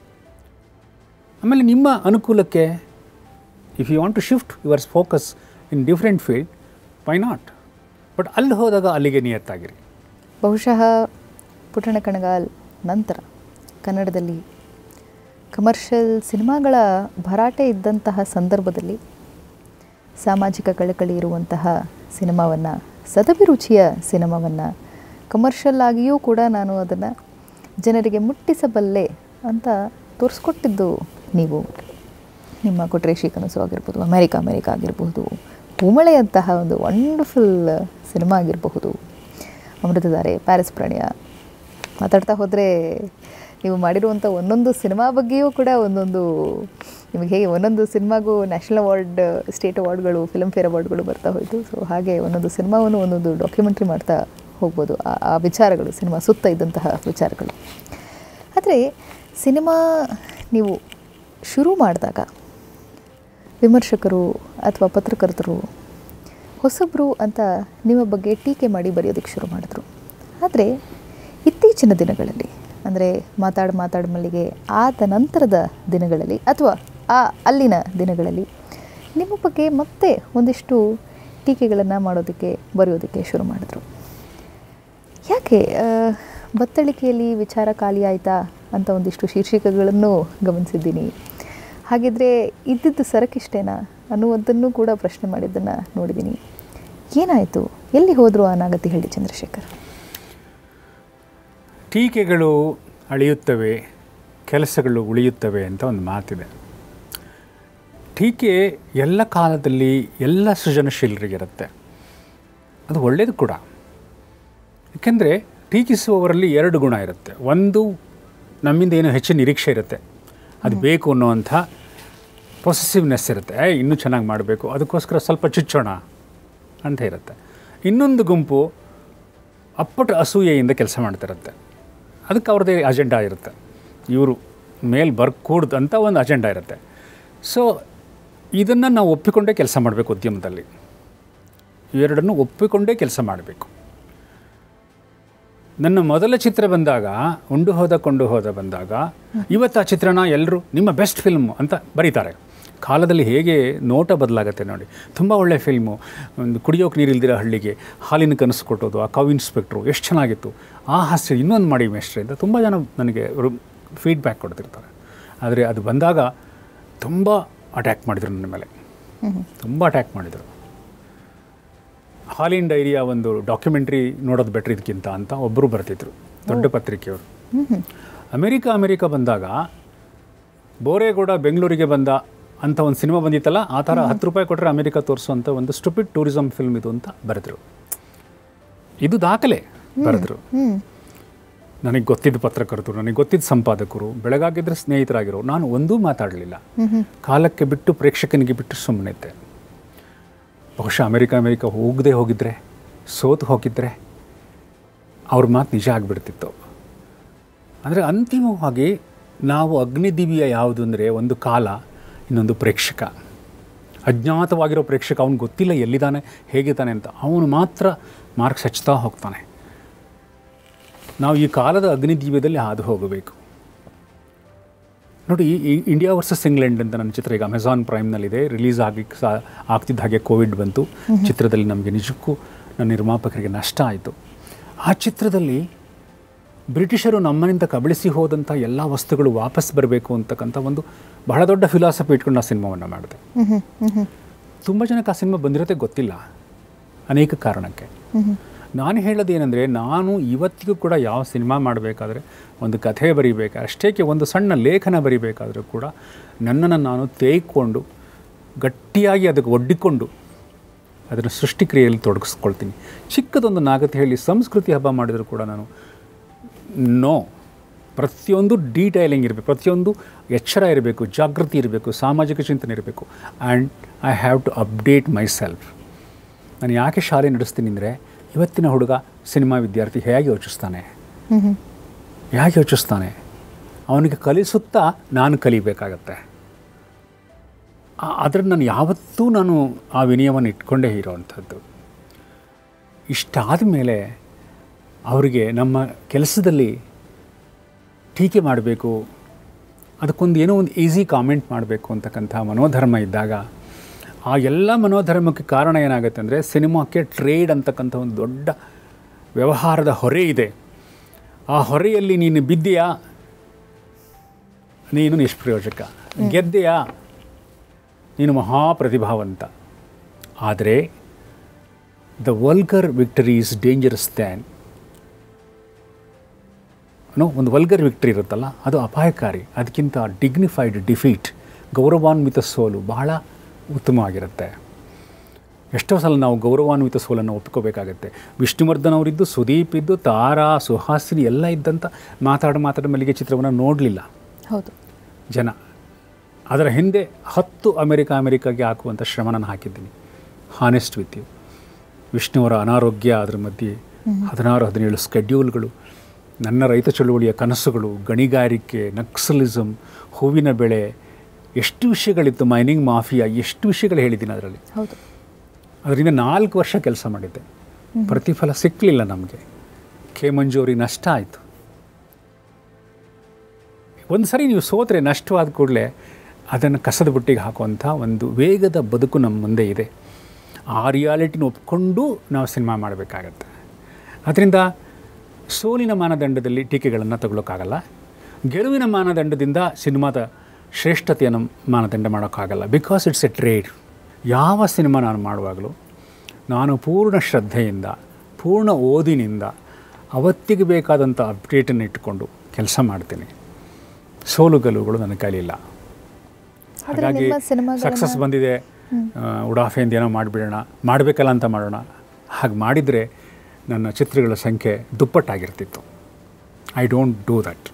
ಆಮೇಲೆ ನಿಮ್ಮ ಅನುಕೂಲಕ್ಕೆ if you want to shift yours focus in different field why not but ಅಲ್ಲಿ ಹೋದಾಗ ಅಲ್ಲಿಗೆ ನಿಯತ್ತಾಗಿರಿ ಬಹುಶಃ ಪುಟ್ಟಣ ಕಣಗಾಲ್ ನಂತರ ಕನ್ನಡದಲ್ಲಿ ಕಮರ್ಷಿಯಲ್ ಸಿನಿಮಾಗಳ ಭರಾಟೆ ಇದ್ದಂತಹ ಸಂದರ್ಭದಲ್ಲಿ ಸಾಮಾಜಿಕ ಕಳಕಳಿ ಇರುವಂತಹ ಸಿನಿಮಾವನ್ನು ಸದಭಿರುಚಿಯ ಸಿನಿಮಾವನ್ನು ಕಮರ್ಷಿಯಲ್ ಆಗಿಯೂ ಕೂಡ ನಾನು ಅದನ್ನು ಜನರಿಗೆ ಮುಟ್ಟಿಸಬಲ್ಲೆ ಅಂತ ತೋರಿಸ್ಕೊಟ್ಟಿದ್ದು ನೀವು ನಿಮ್ಮ ಕೊಟ್ರೇಶಿ ಕನಸು ಆಗಿರ್ಬೋದು ಅಮೇರಿಕಾ ಅಮೇರಿಕಾ ಆಗಿರಬಹುದು ಉಮಳೆಯಂತಹ ಒಂದು ವಂಡರ್ಫುಲ್ ಸಿನಿಮಾ ಆಗಿರಬಹುದು ಅಮೃತಧಾರೆ ಪ್ಯಾರಿಸ್ ಪ್ರಣಯ ಮಾತಾಡ್ತಾ ಹೋದರೆ ನೀವು ಮಾಡಿರುವಂಥ ಒಂದೊಂದು ಸಿನಿಮಾ ಬಗ್ಗೆಯೂ ಕೂಡ ಒಂದೊಂದು ನಿಮಗೆ ಹೇಗೆ ಒಂದೊಂದು ಸಿನಿಮಾಗೂ ನ್ಯಾಷನಲ್ ಅವಾರ್ಡ್ ಸ್ಟೇಟ್ ಅವಾರ್ಡ್ಗಳು ಫಿಲ್ಮ್ ಫೇರ್ ಅವಾರ್ಡ್ಗಳು ಬರ್ತಾ ಹೋಯಿತು ಸೊ ಹಾಗೆ ಒಂದೊಂದು ಸಿನಿಮಾವನ್ನು ಒಂದೊಂದು ಡಾಕ್ಯುಮೆಂಟ್ರಿ ಮಾಡ್ತಾ ಹೋಗ್ಬೋದು ಆ ಆ ವಿಚಾರಗಳು ಸಿನಿಮಾ ಸುತ್ತ ಇದ್ದಂತಹ ವಿಚಾರಗಳು ಆದರೆ ಸಿನಿಮಾ ನೀವು ಶುರು ಮಾಡಿದಾಗ ವಿಮರ್ಶಕರು ಅಥವಾ ಪತ್ರಕರ್ತರು ಹೊಸಬ್ರು ಅಂತ ನಿಮ್ಮ ಬಗ್ಗೆ ಟೀಕೆ ಮಾಡಿ ಬರೆಯೋದಕ್ಕೆ ಶುರು ಮಾಡಿದ್ರು ಆದರೆ ಇತ್ತೀಚಿನ ದಿನಗಳಲ್ಲಿ ಅಂದರೆ ಮಾತಾಡು ಮಾತಾಡು ಮಲ್ಲಿಗೆ ಆದ ನಂತರದ ದಿನಗಳಲ್ಲಿ ಅಥವಾ ಆ ಅಲ್ಲಿನ ದಿನಗಳಲ್ಲಿ ನಿಮ್ಮ ಬಗ್ಗೆ ಮತ್ತೆ ಒಂದಿಷ್ಟು ಟೀಕೆಗಳನ್ನು ಮಾಡೋದಕ್ಕೆ ಬರೆಯೋದಕ್ಕೆ ಶುರು ಮಾಡಿದ್ರು ಯಾಕೆ ಆ, ಬತ್ತಳಿಕೆಯಲ್ಲಿ ವಿಚಾರ ಖಾಲಿ ಆಯಿತಾ ಅಂತ ಒಂದಿಷ್ಟು ಶೀರ್ಷಿಕೆಗಳನ್ನು ಗಮನಿಸಿದ್ದೀನಿ ಹಾಗಿದ್ರೆ ಇದ್ದಿದ್ದು ಸರಕಿಷ್ಟೇನಾ ಅನ್ನುವಂಥನ್ನು ಕೂಡ ಪ್ರಶ್ನೆ ಮಾಡಿದ್ದನ್ನು ನೋಡಿದ್ದೀನಿ ಏನಾಯಿತು ಎಲ್ಲಿ ಹೋದರು ಆ ನಾಗತಿಹಳ್ಳಿ ಚಂದ್ರಶೇಖರ್ ಟೀಕೆಗಳು ಅಳಿಯುತ್ತವೆ ಕೆಲಸಗಳು ಉಳಿಯುತ್ತವೆ ಅಂತ ಒಂದು ಮಾತಿದೆ ಟೀಕೆ ಎಲ್ಲ ಕಾಲದಲ್ಲಿ ಎಲ್ಲ ಸೃಜನಶೀಲರಿಗಿರುತ್ತೆ ಅದು ಒಳ್ಳೆಯದು ಕೂಡ ಏಕೆಂದರೆ ಟೀಕಿಸುವವರಲ್ಲಿ ಎರಡು ಗುಣ ಇರುತ್ತೆ ಒಂದು ನಮ್ಮಿಂದ ಏನು ಹೆಚ್ಚು ನಿರೀಕ್ಷೆ ಇರುತ್ತೆ ಅದು ಬೇಕು ಅನ್ನುವಂಥ ಪೊಸೆಸಿವ್ನೆಸ್ ಇರುತ್ತೆ ಏ ಇನ್ನೂ ಚೆನ್ನಾಗಿ ಮಾಡಬೇಕು ಅದಕ್ಕೋಸ್ಕರ ಸ್ವಲ್ಪ ಚುಚ್ಚೋಣ ಅಂತ ಇರುತ್ತೆ ಇನ್ನೊಂದು ಗುಂಪು ಅಪ್ಪಟ ಅಸೂಯೆಯಿಂದ ಕೆಲಸ ಮಾಡ್ತಿರುತ್ತೆ ಅದಕ್ಕೆ ಅವ್ರದ್ದೇ ಅಜೆಂಡಾ ಇರುತ್ತೆ ಇವರು ಮೇಲೆ ಬರ್ಕೂಡ್ದು ಅಂತ ಒಂದು ಅಜೆಂಡಾ ಇರುತ್ತೆ ಸೊ ಇದನ್ನು ನಾವು ಒಪ್ಪಿಕೊಂಡೇ ಕೆಲಸ ಮಾಡಬೇಕು ಉದ್ಯಮದಲ್ಲಿ ಇವೆರಡನ್ನು ಒಪ್ಪಿಕೊಂಡೇ ಕೆಲಸ ಮಾಡಬೇಕು ನನ್ನ ಮೊದಲ ಚಿತ್ರ ಬಂದಾಗ ಉಂಡು ಹೋದ ಕೊಂಡು ಹೋದ ಬಂದಾಗ ಇವತ್ತು ಆ ಚಿತ್ರನ ಎಲ್ಲರೂ ನಿಮ್ಮ ಬೆಸ್ಟ್ ಫಿಲ್ಮ್ ಅಂತ ಬರೀತಾರೆ ಕಾಲದಲ್ಲಿ ಹೇಗೆ ನೋಟ ಬದಲಾಗುತ್ತೆ ನೋಡಿ ತುಂಬ ಒಳ್ಳೆಯ ಫಿಲ್ಮು ಒಂದು ಕುಡಿಯೋಕೆ ನೀರಿಲ್ದಿರೋ ಹಳ್ಳಿಗೆ ಹಾಲಿನ ಕನಸು ಕೊಟ್ಟೋದು ಆ ಕವ್ ಇನ್ಸ್ಪೆಕ್ಟ್ರು ಎಷ್ಟು ಚೆನ್ನಾಗಿತ್ತು ಆ ಹಾಸ್ಯ ಇನ್ನೊಂದು ಮಾಡಿ ಮೇಷ್ಟ್ರೆ ಅಂತ ತುಂಬ ಜನ ನನಗೆ ಫೀಡ್ಬ್ಯಾಕ್ ಕೊಡ್ತಿರ್ತಾರೆ ಆದರೆ ಅದು ಬಂದಾಗ ತುಂಬ ಅಟ್ಯಾಕ್ ಮಾಡಿದರು ನನ್ನ ಮೇಲೆ ತುಂಬ ಅಟ್ಯಾಕ್ ಮಾಡಿದರು ಹಾಲಿನ್ ಡೈರಿಯ ಒಂದು ಡಾಕ್ಯುಮೆಂಟ್ರಿ ನೋಡೋದು ಬೆಟ್ರ್ ಇದಕ್ಕಿಂತ ಅಂತ ಒಬ್ಬರು ಬರ್ತಿದ್ರು ದೊಡ್ಡ ಪತ್ರಿಕೆಯವರು ಅಮೆರಿಕ ಅಮೆರಿಕ ಬಂದಾಗ ಬೋರೇಗೌಡ ಬೆಂಗಳೂರಿಗೆ ಬಂದ ಅಂತ ಒಂದು ಸಿನಿಮಾ ಬಂದಿತ್ತಲ್ಲ ಆ ಥರ ಹತ್ತು ರೂಪಾಯಿ ಕೊಟ್ಟರೆ ಅಮೆರಿಕ ತೋರಿಸುವಂಥ ಒಂದು ಸ್ಟುಪಿಡ್ ಟೂರಿಸಮ್ ಫಿಲ್ಮ್ ಇದು ಅಂತ ಬರೆದ್ರು ಇದು ದಾಖಲೆ ಬರೆದ್ರು ಹ್ಞೂ ನನಗೆ ಗೊತ್ತಿದ್ದ ಪತ್ರಕರ್ತರು ನನಗೆ ಗೊತ್ತಿದ್ದ ಸಂಪಾದಕರು ಬೆಳಗಾಗಿದ್ದರೆ ಸ್ನೇಹಿತರಾಗಿರೋ ನಾನು ಒಂದೂ ಮಾತಾಡಲಿಲ್ಲ ಕಾಲಕ್ಕೆ ಬಿಟ್ಟು ಪ್ರೇಕ್ಷಕನಿಗೆ ಬಿಟ್ಟು ಸುಮ್ಮನಿದ್ದೆ ಬಹುಶಃ ಅಮೆರಿಕ ಅಮೆರಿಕ ಹೋಗದೆ ಹೋಗಿದ್ರೆ ಸೋತು ಹೋಗಿದ್ರೆ ಅವ್ರ ಮಾತು ನಿಜ ಆಗಿಬಿಡ್ತಿತ್ತು ಅಂದರೆ ಅಂತಿಮವಾಗಿ ನಾವು ಅಗ್ನಿದಿವ್ಯ ಯಾವುದು ಅಂದರೆ ಒಂದು ಕಾಲ ಇನ್ನೊಂದು ಪ್ರೇಕ್ಷಕ ಅಜ್ಞಾತವಾಗಿರೋ ಪ್ರೇಕ್ಷಕ ಅವನು ಗೊತ್ತಿಲ್ಲ ಎಲ್ಲಿದ್ದಾನೆ ಹೇಗಿದ್ದಾನೆ ಅಂತ ಅವನು ಮಾತ್ರ ಮಾರ್ಕ್ಸ್ ಹಚ್ತಾ ಹೋಗ್ತಾನೆ ನಾವು ಈ ಕಾಲದ ಅಗ್ನಿದೀವ್ಯದಲ್ಲಿ ಹಾದು ಹೋಗಬೇಕು ನೋಡಿ ಈ ಇಂಡಿಯಾ ವರ್ಸಸ್ ಇಂಗ್ಲೆಂಡ್ ಅಂತ ನನ್ನ ಚಿತ್ರ ಈಗ ಅಮೆಝಾನ್ ಪ್ರೈಮ್ನಲ್ಲಿದೆ ರಿಲೀಸ್ ಆಗಿ ಸಾ ಆಗ್ತಿದ್ದ ಹಾಗೆ ಕೋವಿಡ್ ಬಂತು ಚಿತ್ರದಲ್ಲಿ ನಮಗೆ ನಿಜಕ್ಕೂ ನನ್ನ ನಿರ್ಮಾಪಕರಿಗೆ ನಷ್ಟ ಆಯಿತು ಆ ಚಿತ್ರದಲ್ಲಿ ಬ್ರಿಟಿಷರು ನಮ್ಮನಿಂದ ಕಬಳಿಸಿ ಹೋದಂಥ ಎಲ್ಲ ವಸ್ತುಗಳು ವಾಪಸ್ ಬರಬೇಕು ಅಂತಕ್ಕಂಥ ಒಂದು ಬಹಳ ದೊಡ್ಡ ಫಿಲಾಸಫಿ ಇಟ್ಕೊಂಡು ಆ ಸಿನಿಮಾವನ್ನು ಮಾಡಿದೆ ಹ್ಞೂ ಹ್ಞೂ ಹ್ಞೂ ತುಂಬ ಜನಕ್ಕೆ ಆ ಸಿನಿಮಾ ಬಂದಿರೋದೇ ಗೊತ್ತಿಲ್ಲ ಅನೇಕ ಕಾರಣಕ್ಕೆ ನಾನು ಹೇಳೋದೇನೆಂದರೆ ನಾನು ಇವತ್ತಿಗೂ ಕೂಡ ಯಾವ ಸಿನಿಮಾ ಮಾಡಬೇಕಾದ್ರೆ ಒಂದು ಕಥೆ ಬರೀಬೇಕು ಅಷ್ಟೇಕೆ ಒಂದು ಸಣ್ಣ ಲೇಖನ ಬರಿಬೇಕಾದರೂ ಕೂಡ ನನ್ನನ್ನು ನಾನು ತೇಯ್ಕೊಂಡು ಗಟ್ಟಿಯಾಗಿ ಅದಕ್ಕೆ ಒಡ್ಡಿಕೊಂಡು ಅದನ್ನು ಸೃಷ್ಟಿಕ್ರಿಯೆಯಲ್ಲಿ ತೊಡಗಿಸ್ಕೊಳ್ತೀನಿ ಚಿಕ್ಕದೊಂದು ನಾಗತಿ ಹೇಳಿ ಸಂಸ್ಕೃತಿ ಹಬ್ಬ ಮಾಡಿದರೂ ಕೂಡ ನಾನು ನೋ ಪ್ರತಿಯೊಂದು ಡೀಟೈಲಿಂಗ್ ಇರಬೇಕು ಪ್ರತಿಯೊಂದು ಎಚ್ಚರ ಇರಬೇಕು ಜಾಗೃತಿ ಇರಬೇಕು ಸಾಮಾಜಿಕ ಚಿಂತನೆ ಇರಬೇಕು and I have to update myself ನಾನು ಯಾಕೆ ಶಾಲೆ ನಡೆಸ್ತೀನಿ ಅಂದರೆ ಇವತ್ತಿನ ಹುಡುಗ ಸಿನಿಮಾ ವಿದ್ಯಾರ್ಥಿ ಹೇಗೆ ಯೋಚಿಸ್ತಾನೆ ಹ್ಞೂ ಹ್ಞೂ ಹೇಗೆ ಯೋಚಿಸ್ತಾನೆ ಅವನಿಗೆ ಕಲಿಸುತ್ತಾ ನಾನು ಕಲಿಬೇಕಾಗತ್ತೆ ಆದರೆ ನಾನು ಯಾವತ್ತೂ ನಾನು ಆ ವಿನಯವನ್ನು ಇಟ್ಕೊಂಡೇ ಇರೋವಂಥದ್ದು ಇಷ್ಟಾದ ಮೇಲೆ ಅವರಿಗೆ ನಮ್ಮ ಕೆಲಸದಲ್ಲಿ ಟೀಕೆ ಮಾಡಬೇಕು ಅದಕ್ಕೊಂದು ಏನೋ ಒಂದು ಈಸಿ ಕಾಮೆಂಟ್ ಮಾಡಬೇಕು ಅಂತಕ್ಕಂಥ ಮನೋಧರ್ಮ ಇದ್ದಾಗ ಆ ಎಲ್ಲ ಮನೋಧರ್ಮಕ್ಕೆ ಕಾರಣ ಏನಾಗುತ್ತೆ ಅಂದರೆ ಸಿನಿಮಾಕ್ಕೆ ಟ್ರೇಡ್ ಅಂತಕ್ಕಂಥ ಒಂದು ದೊಡ್ಡ ವ್ಯವಹಾರದ ಹೊರೆ ಇದೆ ಆ ಹೊರೆಯಲ್ಲಿ ನೀನು ಬಿದ್ದೀಯಾ ನೀನು ನಿಷ್ಪ್ರಯೋಜಕ ಗೆದ್ದೆಯಾ ನೀನು ಮಹಾಪ್ರತಿಭಾವಂತ ಆದರೆ the vulgar victory is dangerous than no ಒಂದು ವಲ್ಗರ್ ವಿಕ್ಟ್ರಿ ಇರುತ್ತಲ್ಲ ಅದು ಅಪಾಯಕಾರಿ ಅದಕ್ಕಿಂತ ಡಿಗ್ನಿಫೈಡ್ ಡಿಫೀಟ್ ಗೌರವಾನ್ವಿತ ಸೋಲು ಬಹಳ ಉತ್ತಮವಾಗಿರುತ್ತೆ ಎಷ್ಟೋ ಸಲ ನಾವು ಗೌರವಾನ್ವಿತ ಸೋಲನ್ನು ಒಪ್ಪಿಕೋಬೇಕಾಗತ್ತೆ ವಿಷ್ಣುವರ್ಧನ್ ಅವರಿದ್ದು ಸುದೀಪ್ ಇದ್ದು ತಾರಾ ಸುಹಾಸಿನಿ ಎಲ್ಲ ಇದ್ದಂಥ ಮಾತಾಡ ಮಾತಾಡ ಮಲ್ಲಿಗೆ ಚಿತ್ರವನ್ನು ನೋಡಲಿಲ್ಲ ಹೌದು ಜನ ಅದರ ಹಿಂದೆ ಹತ್ತು ಅಮೆರಿಕ ಅಮೆರಿಕಾಗೆ ಹಾಕುವಂಥ ಶ್ರಮ ನಾನು ಹಾಕಿದ್ದೀನಿ ಹಾನೆಸ್ಟ್ ವಿತ್ ಯು ವಿಷ್ಣುವರ ಅನಾರೋಗ್ಯ ಅದರ ಮಧ್ಯೆ ಹದಿನಾರು ಹದಿನೇಳು ಸ್ಕೆಡ್ಯೂಲ್ಗಳು ನನ್ನ ರೈತ ಚಳುವಳಿಯ ಕನಸುಗಳು ಗಣಿಗಾರಿಕೆ ನಕ್ಸಲಿಸಮ್ ಹೂವಿನ ಬೆಳೆ ಎಷ್ಟು ವಿಷಯಗಳಿತ್ತು ಮೈನಿಂಗ್ ಮಾಫಿಯಾ ಎಷ್ಟು ವಿಷಯಗಳು ಹೇಳಿದ್ದೀನಿ ಅದರಲ್ಲಿ ಹೌದು ಅದರಿಂದ ನಾಲ್ಕು ವರ್ಷ ಕೆಲಸ ಮಾಡಿದ್ದೆ ಪ್ರತಿಫಲ ಸಿಕ್ಕಲಿಲ್ಲ ನಮಗೆ ಕೆ ಮಂಜು ಅವ್ರಿಗೆ ನಷ್ಟ ಆಯಿತು ಒಂದು ಸರಿ ನೀವು ಸೋತ್ರೆ ನಷ್ಟವಾದ ಕೂಡಲೇ ಅದನ್ನು ಕಸದ ಬುಟ್ಟಿಗೆ ಹಾಕುವಂಥ ಒಂದು ವೇಗದ ಬದುಕು ನಮ್ಮ ಮುಂದೆ ಇದೆ ಆ ರಿಯಾಲಿಟಿನ ಒಪ್ಕೊಂಡು ನಾವು ಸಿನಿಮಾ ಮಾಡಬೇಕಾಗತ್ತೆ ಅದರಿಂದ ಸೋಲಿನ ಮಾನದಂಡದಲ್ಲಿ ಟೀಕೆಗಳನ್ನು ತಗೊಳ್ಳೋಕ್ಕಾಗಲ್ಲ ಗೆಲುವಿನ ಮಾನದಂಡದಿಂದ ಸಿನಿಮಾದ ಶ್ರೇಷ್ಠತೆಯನ್ನು ಮಾನದಂಡ ಮಾಡೋಕ್ಕಾಗಲ್ಲ ಬಿಕಾಸ್ ಇಟ್ಸ್ ಎ ಟ್ರೇಡ್ ಯಾವ ಸಿನಿಮಾ ನಾನು ಮಾಡುವಾಗಲೂ ನಾನು ಪೂರ್ಣ ಶ್ರದ್ಧೆಯಿಂದ ಪೂರ್ಣ ಓದಿನಿಂದ ಅವತ್ತಿಗೆ ಬೇಕಾದಂಥ ಅಪ್ಡೇಟನ್ನು ಇಟ್ಟುಕೊಂಡು ಕೆಲಸ ಮಾಡ್ತೀನಿ ಸೋಲು ಗೆಲುವುಗಳು ನನ್ನ ಕೈಲಿಲ್ಲ ಆದ್ರೆ ಹಾಗಾಗಿ ನಿಮ್ಮ ಸಿನಿಮಾಗಳನ್ನ- ಸಕ್ಸಸ್ ಬಂದಿದೆ ಆ, ಉಡಾಫೆಯಿಂದ ಏನೋ ಮಾಡಿಬಿಡೋಣ ಮಾಡಬೇಕಲ್ಲ ಅಂತ ಮಾಡೋಣ ಹಾಗೆ ಮಾಡಿದರೆ ನನ್ನ ಚಿತ್ರಗಳ ಸಂಖ್ಯೆ ದುಪ್ಪಟ್ಟಾಗಿರ್ತಿತ್ತು ಐ ಡೋಂಟ್ ಡೂ ದಟ್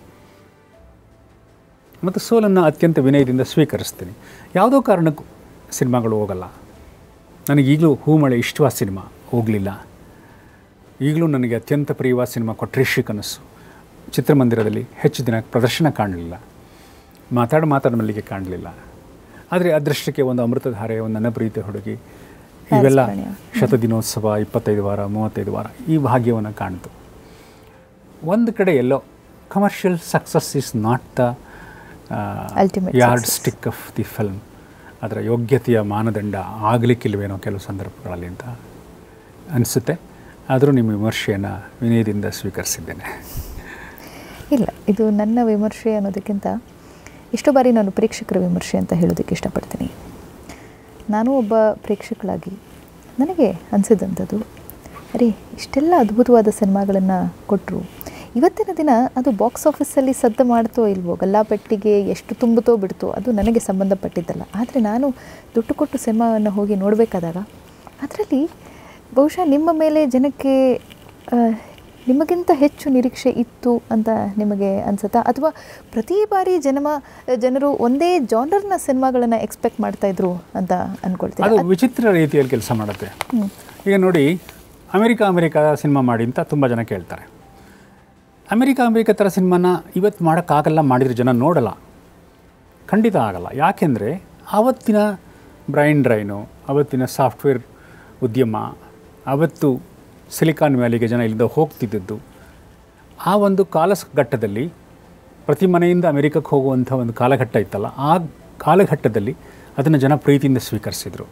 ಮತ್ತು ಸೋಲನ್ನು ಅತ್ಯಂತ ವಿನಯದಿಂದ ಸ್ವೀಕರಿಸ್ತೀನಿ ಯಾವುದೋ ಕಾರಣಕ್ಕೂ ಸಿನಿಮಾಗಳು ಹೋಗಲ್ಲ ನನಗೆ ಈಗಲೂ ಹೂಮಳೆ ಇಷ್ಟವಾದ ಸಿನಿಮಾ ಹೋಗಲಿಲ್ಲ ಈಗಲೂ ನನಗೆ ಅತ್ಯಂತ ಪ್ರಿಯವಾದ ಸಿನಿಮಾ ಕೊಟ್ರೇಶಿ ಕನಸು ಚಿತ್ರಮಂದಿರದಲ್ಲಿ ಹೆಚ್ಚು ದಿನ ಪ್ರದರ್ಶನ ಕಾಣಲಿಲ್ಲ ಮಾತಾಡ ಮಾತಾಡ ಮಲ್ಲಿಗೆ ಕಾಣಲಿಲ್ಲ ಆದರೆ ಅದೃಷ್ಟಕ್ಕೆ ಒಂದು ಅಮೃತಧಾರೆ ಒಂದು ನನ್ನ ಪ್ರೀತಿ ಹುಡುಗಿ ಇವೆಲ್ಲ ಪ್ರಣಯ. ಶತದಿನೋತ್ಸವ ಇಪ್ಪತ್ತೈದು ವಾರ ಮೂವತ್ತೈದು ವಾರ ಈ ಭಾಗ್ಯವನ್ನು ಕಾಣ್ತು ಒಂದು ಕಡೆ ಎಲ್ಲೋ commercial success is not the Ultimate yard success. Stick of the film ಅದರ ಯೋಗ್ಯತೆಯ ಮಾನದಂಡ ಆಗಲಿಕ್ಕಿಲ್ವೇನೋ ಕೆಲವು ಸಂದರ್ಭಗಳಲ್ಲಿ ಅಂತ ಅನಿಸುತ್ತೆ ಆದರೂ ನಿಮ್ಮ ವಿಮರ್ಶೆಯನ್ನು ವಿನಯದಿಂದ ಸ್ವೀಕರಿಸಿದ್ದೇನೆ ಇಲ್ಲ ಇದು ನನ್ನ ವಿಮರ್ಶೆ ಅನ್ನೋದಕ್ಕಿಂತ ಇಷ್ಟು ಬಾರಿ ನಾನು ಪ್ರೇಕ್ಷಕರ ವಿಮರ್ಶೆ ಅಂತ ಹೇಳೋದಕ್ಕೆ ಇಷ್ಟಪಡ್ತೀನಿ ನಾನು ಒಬ್ಬ ಪ್ರೇಕ್ಷಕಳಾಗಿ ನನಗೆ ಅನಿಸಿದಂಥದ್ದು ಅರೆ ಇಷ್ಟೆಲ್ಲ ಅದ್ಭುತವಾದ ಸಿನಿಮಾಗಳನ್ನು ಕೊಟ್ಟರು ಇವತ್ತಿನ ದಿನ ಅದು ಬಾಕ್ಸ್ ಆಫೀಸಲ್ಲಿ ಸದ್ದು ಮಾಡ್ತೋ ಇಲ್ವೋ ಗಲ್ಲಾಪೆಟ್ಟಿಗೆ ಎಷ್ಟು ತುಂಬುತ್ತೋ ಬಿಡ್ತೋ ಅದು ನನಗೆ ಸಂಬಂಧಪಟ್ಟಿದ್ದಲ್ಲ ಆದರೆ ನಾನು ದುಡ್ಡು ಕೊಟ್ಟು ಸಿನಿಮಾವನ್ನು ಹೋಗಿ ನೋಡಬೇಕಾದಾಗ ಅದರಲ್ಲಿ ಬಹುಶಃ ನಿಮ್ಮ ಮೇಲೆ ಜನಕ್ಕೆ ಆ, ನಿಮಗಿಂತ ಹೆಚ್ಚು ನಿರೀಕ್ಷೆ ಇತ್ತು ಅಂತ ನಿಮಗೆ ಅನ್ಸುತ್ತಾ ಅಥವಾ ಪ್ರತಿ ಬಾರಿ ಜನಮ ಜನರು ಒಂದೇ ಜಾನರ್ನ ಸಿನಿಮಾಗಳನ್ನು ಎಕ್ಸ್ಪೆಕ್ಟ್ ಮಾಡ್ತಾ ಇದ್ರು ಅಂತ ಅನ್ಕೊಳ್ತೀನಿ ಅದು ವಿಚಿತ್ರ ರೀತಿಯಲ್ಲಿ ಕೆಲಸ ಮಾಡುತ್ತೆ ಹ್ಮ್. ಈಗ ನೋಡಿ ಅಮೆರಿಕ ಅಮೆರಿಕ ಸಿನಿಮಾ ಮಾಡಿ ಅಂತ ತುಂಬ ಜನ ಕೇಳ್ತಾರೆ ಅಮೆರಿಕ ಅಮೆರಿಕ ಥರ ಸಿನಿಮಾನ ಇವತ್ತು ಮಾಡೋಕ್ಕಾಗಲ್ಲ ಮಾಡಿದ್ರೆ ಜನ ನೋಡಲ್ಲ ಖಂಡಿತ ಆಗಲ್ಲ ಯಾಕೆಂದರೆ ಆವತ್ತಿನ ಬ್ರೈನ್ ಡ್ರೈನು ಅವತ್ತಿನ ಸಾಫ್ಟ್ವೇರ್ ಉದ್ಯಮ ಅವತ್ತು ಸಿಲಿಕಾನ್ ವ್ಯಾಲಿಗೆ ಜನ ಇಲ್ಲಿಂದ ಹೋಗ್ತಿದ್ದದ್ದು ಆ ಒಂದು ಕಾಲಘಟ್ಟದಲ್ಲಿ ಪ್ರತಿ ಮನೆಯಿಂದ ಅಮೆರಿಕಕ್ಕೆ ಹೋಗುವಂಥ ಒಂದು ಕಾಲಘಟ್ಟ ಇತ್ತಲ್ಲ ಆ ಕಾಲಘಟ್ಟದಲ್ಲಿ ಅದನ್ನು ಜನ ಪ್ರೀತಿಯಿಂದ ಸ್ವೀಕರಿಸಿದರು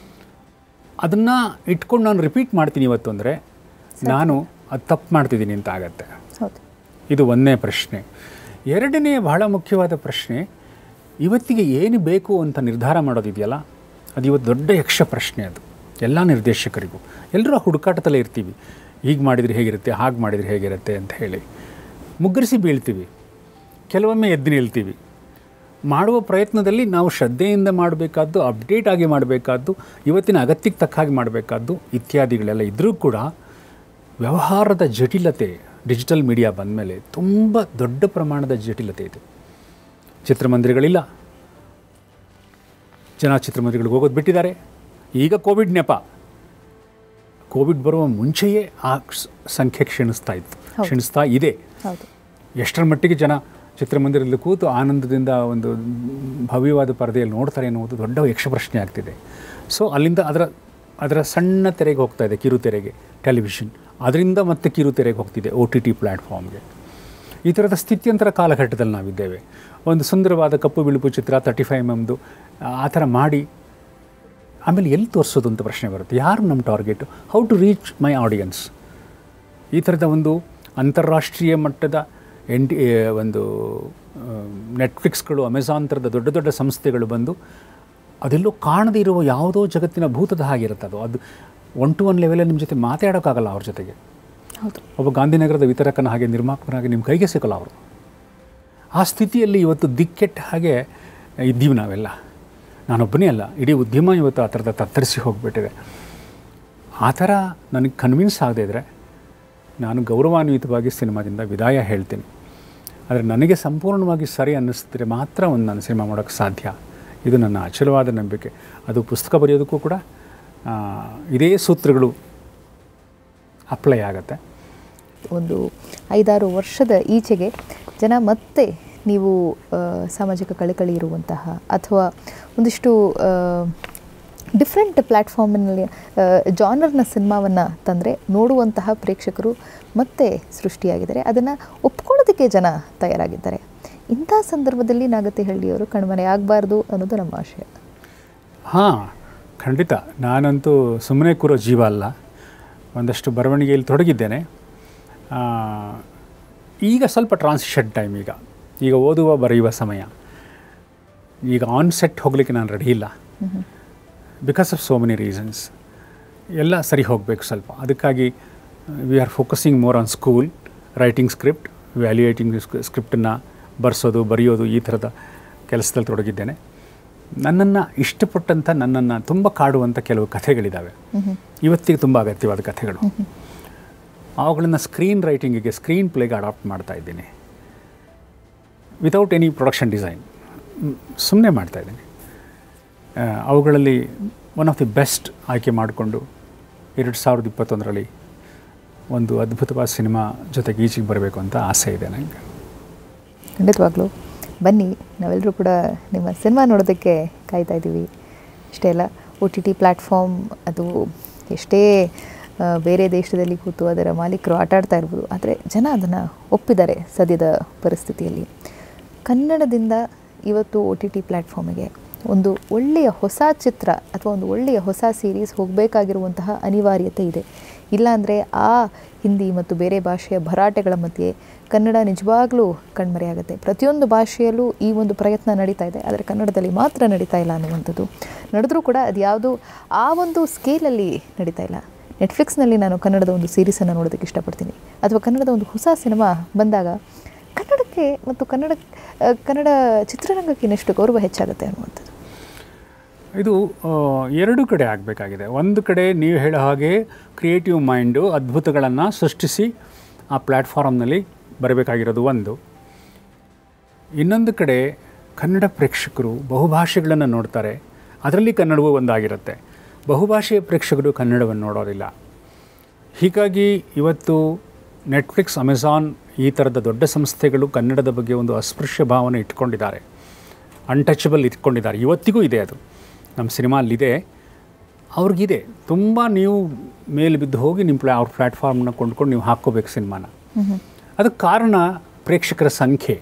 ಅದನ್ನು ಇಟ್ಕೊಂಡು ನಾನು ರಿಪೀಟ್ ಮಾಡ್ತೀನಿ ಇವತ್ತು ಅಂದರೆ ನಾನು ಅದು ತಪ್ಪು ಮಾಡ್ತಿದ್ದೀನಿ ಅಂತ ಆಗತ್ತೆ ಹೌದು ಇದು ಒಂದನೇ ಪ್ರಶ್ನೆ ಎರಡನೇ ಬಹಳ ಮುಖ್ಯವಾದ ಪ್ರಶ್ನೆ ಇವತ್ತಿಗೆ ಏನು ಬೇಕು ಅಂತ ನಿರ್ಧಾರ ಮಾಡೋದಿದೆಯಲ್ಲ ಅದು ಇವತ್ತು ದೊಡ್ಡ ಯಕ್ಷ ಪ್ರಶ್ನೆ ಅದು ಎಲ್ಲ ನಿರ್ದೇಶಕರಿಗೂ ಎಲ್ಲರೂ ಆ ಹುಡುಕಾಟದಲ್ಲೇ ಇರ್ತೀವಿ ಹೀಗೆ ಮಾಡಿದರೆ ಹೇಗಿರುತ್ತೆ ಹಾಗೆ ಮಾಡಿದರೆ ಹೇಗಿರುತ್ತೆ ಅಂತ ಹೇಳಿ ಮುಗ್ಗರಿಸಿ ಬೀಳ್ತೀವಿ ಕೆಲವೊಮ್ಮೆ ಎದ್ದು ನಿಲ್ತೀವಿ ಮಾಡುವ ಪ್ರಯತ್ನದಲ್ಲಿ ನಾವು ಶ್ರದ್ಧೆಯಿಂದ ಮಾಡಬೇಕಾದ್ದು ಅಪ್ಡೇಟ್ ಆಗಿ ಮಾಡಬೇಕಾದ್ದು ಇವತ್ತಿನ ಅಗತ್ಯಕ್ಕೆ ತಕ್ಕ ಹಾಗೆ ಮಾಡಬೇಕಾದ್ದು ಇತ್ಯಾದಿಗಳೆಲ್ಲ ಇದ್ದರೂ ಕೂಡ ವ್ಯವಹಾರದ ಜಟಿಲತೆ ಡಿಜಿಟಲ್ ಮೀಡಿಯಾ ಬಂದಮೇಲೆ ತುಂಬ ದೊಡ್ಡ ಪ್ರಮಾಣದ ಜಟಿಲತೆ ಇದೆ ಚಿತ್ರಮಂದಿರಗಳಿಲ್ಲ ಜನ ಚಿತ್ರಮಂದಿರಗಳಿಗೆ ಹೋಗೋದು ಬಿಟ್ಟಿದ್ದಾರೆ ಈಗ ಕೋವಿಡ್ ನೆಪ ಕೋವಿಡ್ ಬರುವ ಮುಂಚೆಯೇ ಆ ಸ್- ಸಂಖ್ಯೆ ಕ್ಷೀಣಿಸ್ತಾ ಇತ್ತು ಹೌದು. ಕ್ಷೀಣಿಸ್ತಾ ಇದೆ ಹೌದು ಎಷ್ಟರ ಮಟ್ಟಿಗೆ ಜನ ಚಿತ್ರಮಂದಿರದಲ್ಲಿ ಕೂತು ಆನಂದದಿಂದ ಒಂದು ಭವ್ಯವಾದ ಪರದೆಯಲ್ಲಿ ನೋಡ್ತಾರೆ ಎನ್ನುವುದು ದೊಡ್ಡ ಯಕ್ಷ ಪ್ರಶ್ನೆ ಆಗ್ತಿದೆ ಸೊ ಅಲ್ಲಿಂದ ಅದರ ಅದರ ಸಣ್ಣ ತೆರೆಗೆ ಹೋಗ್ತಾ ಇದೆ ಕಿರುತೆರೆಗೆ ಟೆಲಿವಿಷನ್ ಅದರಿಂದ ಮತ್ತೆ ಕಿರುತೆರೆಗೆ ಹೋಗ್ತಿದೆ ಒ ಟಿ ಟಿ ಪ್ಲ್ಯಾಟ್ಫಾರ್ಮ್ಗೆ ಈ ಥರದ ಸ್ಥಿತ್ಯಂತರ ಕಾಲಘಟ್ಟದಲ್ಲಿ ನಾವಿದ್ದೇವೆ ಒಂದು ಸುಂದರವಾದ ಕಪ್ಪು ಬಿಳುಪು ಚಿತ್ರ ತರ್ಟಿ ಫೈವ್ ಎಮ್ದು ಆ ಥರ ಮಾಡಿ ಆಮೇಲೆ ಎಲ್ಲಿ ತೋರಿಸೋದು ಅಂತ ಪ್ರಶ್ನೆ ಬರುತ್ತೆ ಯಾರು ನಮ್ಮ target how to reach my audience ಈ ಥರದ ಒಂದು ಅಂತಾರಾಷ್ಟ್ರೀಯ ಮಟ್ಟದ ಎನ್ ಟಿ ಒಂದು ನೆಟ್ಫ್ಲಿಕ್ಸ್ಗಳು ಅಮೆಝಾನ್ ಥರದ ದೊಡ್ಡ ದೊಡ್ಡ ಸಂಸ್ಥೆಗಳು ಬಂದು ಅದೆಲ್ಲೋ ಕಾಣದೇ ಇರುವ ಯಾವುದೋ ಜಗತ್ತಿನ ಭೂತದ ಹಾಗಿರುತ್ತೆ ಅದು ಅದು ಒನ್ ಟು ಒನ್ ಲೆವೆಲಲ್ಲಿ ನಿಮ್ಮ ಜೊತೆ ಮಾತಾಡೋಕ್ಕಾಗಲ್ಲ ಅವ್ರ ಜೊತೆಗೆ ಹೌದು ಒಬ್ಬ ಗಾಂಧಿನಗರದ ವಿತರಕನ ಹಾಗೆ ನಿರ್ಮಾಪಕನಾಗಿ ನಿಮ್ಮ ಕೈಗೆ ಸಿಕ್ಕಲ್ಲ ಅವರು ಆ ಸ್ಥಿತಿಯಲ್ಲಿ ಇವತ್ತು ದಿಕ್ಕೆಟ್ಟ ಹಾಗೆ ಇದ್ದೀವಿ ನಾವೆಲ್ಲ ನಾನೊಬ್ಬನೇ ಅಲ್ಲ ಇಡೀ ಉದ್ಯಮ ಇವತ್ತು ಆ ಥರದ ತತ್ತರಿಸಿ ಹೋಗಿಬಿಟ್ಟಿದೆ ಆ ಥರ ನನಗೆ ಕನ್ವಿನ್ಸ್ ಆಗದೇ ಇದ್ದರೆ ನಾನು ಗೌರವಾನ್ವಿತವಾಗಿ ಸಿನಿಮಾದಿಂದ ವಿದಾಯ ಹೇಳ್ತೀನಿ ಆದರೆ ನನಗೆ ಸಂಪೂರ್ಣವಾಗಿ ಸರಿ ಅನ್ನಿಸಿದ್ರೆ ಮಾತ್ರ ಒಂದು ನಾನು ಸಿನಿಮಾ ಮಾಡೋಕ್ಕೆ ಸಾಧ್ಯ ಇದು ನನ್ನ ಅಚಲವಾದ ನಂಬಿಕೆ ಅದು ಪುಸ್ತಕ ಬರೆಯೋದಕ್ಕೂ ಕೂಡ ಆ, ಇದೇ ಸೂತ್ರಗಳು ಅಪ್ಲೈ ಆಗುತ್ತೆ ಒಂದು ಐದಾರು ವರ್ಷದ ಈಚೆಗೆ ಜನ ಮತ್ತೆ ನೀವು ಆ, ಸಾಮಾಜಿಕ ಕಳಕಳಿ ಇರುವಂತಹ ಅಥವಾ ಒಂದಿಷ್ಟು ಡಿಫ್ರೆಂಟ್ ಪ್ಲ್ಯಾಟ್ಫಾರ್ಮಿನಲ್ಲಿ ಜಾನರ್ನ ಸಿನಿಮಾವನ್ನು ತಂದರೆ ನೋಡುವಂತಹ ಪ್ರೇಕ್ಷಕರು ಮತ್ತೆ ಸೃಷ್ಟಿಯಾಗಿದ್ದಾರೆ ಅದನ್ನು ಒಪ್ಕೊಳ್ಳೋದಕ್ಕೆ ಜನ ತಯಾರಾಗಿದ್ದಾರೆ ಇಂಥ ಸಂದರ್ಭದಲ್ಲಿ ನಾಗತಿಹಳ್ಳಿಯವರು ಕಣ್ಮರೆ ಆಗಬಾರ್ದು ಅನ್ನೋದು ನಮ್ಮ ಆಶಯ ಹಾಂ ಖಂಡಿತ ನಾನಂತೂ ಸುಮ್ಮನೆ ಕೂರೋ ಜೀವ ಅಲ್ಲ ಒಂದಷ್ಟು ಬರವಣಿಗೆಯಲ್ಲಿ ತೊಡಗಿದ್ದೇನೆ ಆ, ಈಗ ಸ್ವಲ್ಪ ಟ್ರಾನ್ಸಿಷನ್ ಟೈಮ್ ಈಗ ಈಗ ಓದುವ ಬರೆಯುವ ಸಮಯ ಈಗ ಆನ್ ಸೆಟ್ ಹೋಗಲಿಕ್ಕೆ ನಾನು ರೆಡಿ ಇಲ್ಲ because of so many reasons ಎಲ್ಲ ಸರಿ ಹೋಗಬೇಕು ಸ್ವಲ್ಪ ಅದಕ್ಕಾಗಿ we are focusing more on school writing script valuating ಸ್ಕ್ರಿಪ್ಟನ್ನು ಬರ್ಸೋದು ಬರೆಯೋದು ಈ ಥರದ ಕೆಲಸದಲ್ಲಿ ತೊಡಗಿದ್ದೇನೆ ನನ್ನನ್ನು ಇಷ್ಟಪಟ್ಟಂಥ ನನ್ನನ್ನು ತುಂಬ ಕಾಡುವಂಥ ಕೆಲವು ಕಥೆಗಳಿದ್ದಾವೆ ಇವತ್ತಿಗೆ ತುಂಬ ಅಗತ್ಯವಾದ ಕಥೆಗಳು ಅವುಗಳನ್ನು ಸ್ಕ್ರೀನ್ ರೈಟಿಂಗಿಗೆ ಸ್ಕ್ರೀನ್ ಪ್ಲೇಗೆ ಅಡಾಪ್ಟ್ ಮಾಡ್ತಾ ಇದ್ದೀನಿ ವಿತೌಟ್ ಎನಿ ಪ್ರೊಡಕ್ಷನ್ ಡಿಸೈನ್ ಸುಮ್ಮನೆ ಮಾಡ್ತಾ ಇದ್ದೀನಿ ಆ, ಅವುಗಳಲ್ಲಿ ಒನ್ ಆಫ್ ದಿ ಬೆಸ್ಟ್ ಆಯ್ಕೆ ಮಾಡಿಕೊಂಡು ಎರಡು ಸಾವಿರದ ಇಪ್ಪತ್ತೊಂದರಲ್ಲಿ ಒಂದು ಅದ್ಭುತವಾದ ಸಿನಿಮಾ ಜೊತೆಗೆ ಈಚೆಗೆ ಬರಬೇಕು ಅಂತ ಆಸೆ ಇದೆ ನನಗೆ ಖಂಡಿತವಾಗ್ಲೂ ಬನ್ನಿ ನಾವೆಲ್ಲರೂ ಕೂಡ ನಿಮ್ಮ ಸಿನಿಮಾ ನೋಡೋದಕ್ಕೆ ಕಾಯ್ತಾ ಇದ್ದೀವಿ ಅಷ್ಟೇ ಅಲ್ಲ ಒ ಟಿ ಟಿ ಪ್ಲ್ಯಾಟ್ಫಾರ್ಮ್ ಅದು ಎಷ್ಟೇ ಆ, ಬೇರೆ ದೇಶದಲ್ಲಿ ಕೂತು ಅದರ ಮಾಲೀಕರು ಆಟ ಆಡ್ತಾ ಇರ್ಬೋದು ಆದರೆ ಜನ ಅದನ್ನು ಒಪ್ಪಿದ್ದಾರೆ ಸದ್ಯದ ಪರಿಸ್ಥಿತಿಯಲ್ಲಿ ಕನ್ನಡದಿಂದ ಇವತ್ತು ಒ ಟಿ ಟಿ ಪ್ಲ್ಯಾಟ್ಫಾರ್ಮಿಗೆ ಒಂದು ಒಳ್ಳೆಯ ಹೊಸ ಚಿತ್ರ ಅಥವಾ ಒಂದು ಒಳ್ಳೆಯ ಹೊಸ ಸೀರೀಸ್ ಹೋಗಬೇಕಾಗಿರುವಂತಹ ಅನಿವಾರ್ಯತೆ ಇದೆ ಇಲ್ಲಾಂದರೆ ಆ ಹಿಂದಿ ಮತ್ತು ಬೇರೆ ಭಾಷೆಯ ಭರಾಟೆಗಳ ಮಧ್ಯೆ ಕನ್ನಡ ನಿಜವಾಗ್ಲೂ ಕಣ್ಮರೆಯಾಗುತ್ತೆ ಪ್ರತಿಯೊಂದು ಭಾಷೆಯಲ್ಲೂ ಈ ಒಂದು ಪ್ರಯತ್ನ ನಡೀತಾ ಇದೆ ಆದರೆ ಕನ್ನಡದಲ್ಲಿ ಮಾತ್ರ ನಡೀತಾ ಇಲ್ಲ ಅನ್ನುವಂಥದ್ದು ನಡೆದರೂ ಕೂಡ ಅದು ಯಾವುದು ಆ ಒಂದು ಸ್ಕೇಲಲ್ಲಿ ನಡೀತಾ ಇಲ್ಲ ನೆಟ್ಫ್ಲಿಕ್ಸ್ನಲ್ಲಿ ನಾನು ಕನ್ನಡದ ಒಂದು ಸೀರೀಸನ್ನು ನೋಡೋದಕ್ಕೆ ಇಷ್ಟಪಡ್ತೀನಿ ಅಥವಾ ಕನ್ನಡದ ಒಂದು ಹೊಸ ಸಿನಿಮಾ ಬಂದಾಗ ಕನ್ನಡಕ್ಕೆ ಮತ್ತು ಕನ್ನಡ ಆ, ಕನ್ನಡ ಚಿತ್ರರಂಗಕ್ಕೆ ಇನ್ನಷ್ಟು ಗೌರವ ಹೆಚ್ಚಾಗುತ್ತೆ ಅನ್ನುವಂಥದ್ದು ಇದು ಆ, ಎರಡು ಕಡೆ ಆಗಬೇಕಾಗಿದೆ ಒಂದು ಕಡೆ ನೀವು ಹೇಳೋ ಹಾಗೆ ಕ್ರಿಯೇಟಿವ್ ಮೈಂಡು ಅದ್ಭುತಗಳನ್ನು ಸೃಷ್ಟಿಸಿ ಆ ಪ್ಲ್ಯಾಟ್ಫಾರ್ಮ್ನಲ್ಲಿ ಬರಬೇಕಾಗಿರೋದು ಒಂದು ಇನ್ನೊಂದು ಕಡೆ ಕನ್ನಡ ಪ್ರೇಕ್ಷಕರು ಬಹುಭಾಷೆಗಳನ್ನು ನೋಡ್ತಾರೆ ಅದರಲ್ಲಿ ಕನ್ನಡವೂ ಒಂದಾಗಿರುತ್ತೆ ಬಹುಭಾಷೆಯ ಪ್ರೇಕ್ಷಕರು ಕನ್ನಡವನ್ನು ನೋಡೋದಿಲ್ಲ ಹೀಗಾಗಿ ಇವತ್ತು ನೆಟ್ಫ್ಲಿಕ್ಸ್ ಅಮೆಝಾನ್ ಈ ಥರದ ದೊಡ್ಡ ಸಂಸ್ಥೆಗಳು ಕನ್ನಡದ ಬಗ್ಗೆ ಒಂದು ಅಸ್ಪೃಶ್ಯ ಭಾವನೆ ಇಟ್ಕೊಂಡಿದ್ದಾರೆ ಅನ್ಟಚಬಲ್ ಇಟ್ಕೊಂಡಿದ್ದಾರೆ ಇವತ್ತಿಗೂ ಇದೆ ಅದು ನಮ್ಮ ಸಿನಿಮಾ ಅಲ್ಲಿದೆ ಅವ್ರಿಗಿದೆ ತುಂಬ ನೀವು ಮೇಲೆ ಬಿದ್ದು ಹೋಗಿ ನಿಮ್ಮ ಪ್ಲಾ ಅವ್ರ ಪ್ಲ್ಯಾಟ್ಫಾರ್ಮ್ನ ಕೊಂಡ್ಕೊಂಡು ನೀವು ಹಾಕ್ಕೋಬೇಕು ಸಿನಿಮಾನ ಅದಕ್ಕೆ ಕಾರಣ ಪ್ರೇಕ್ಷಕರ ಸಂಖ್ಯೆ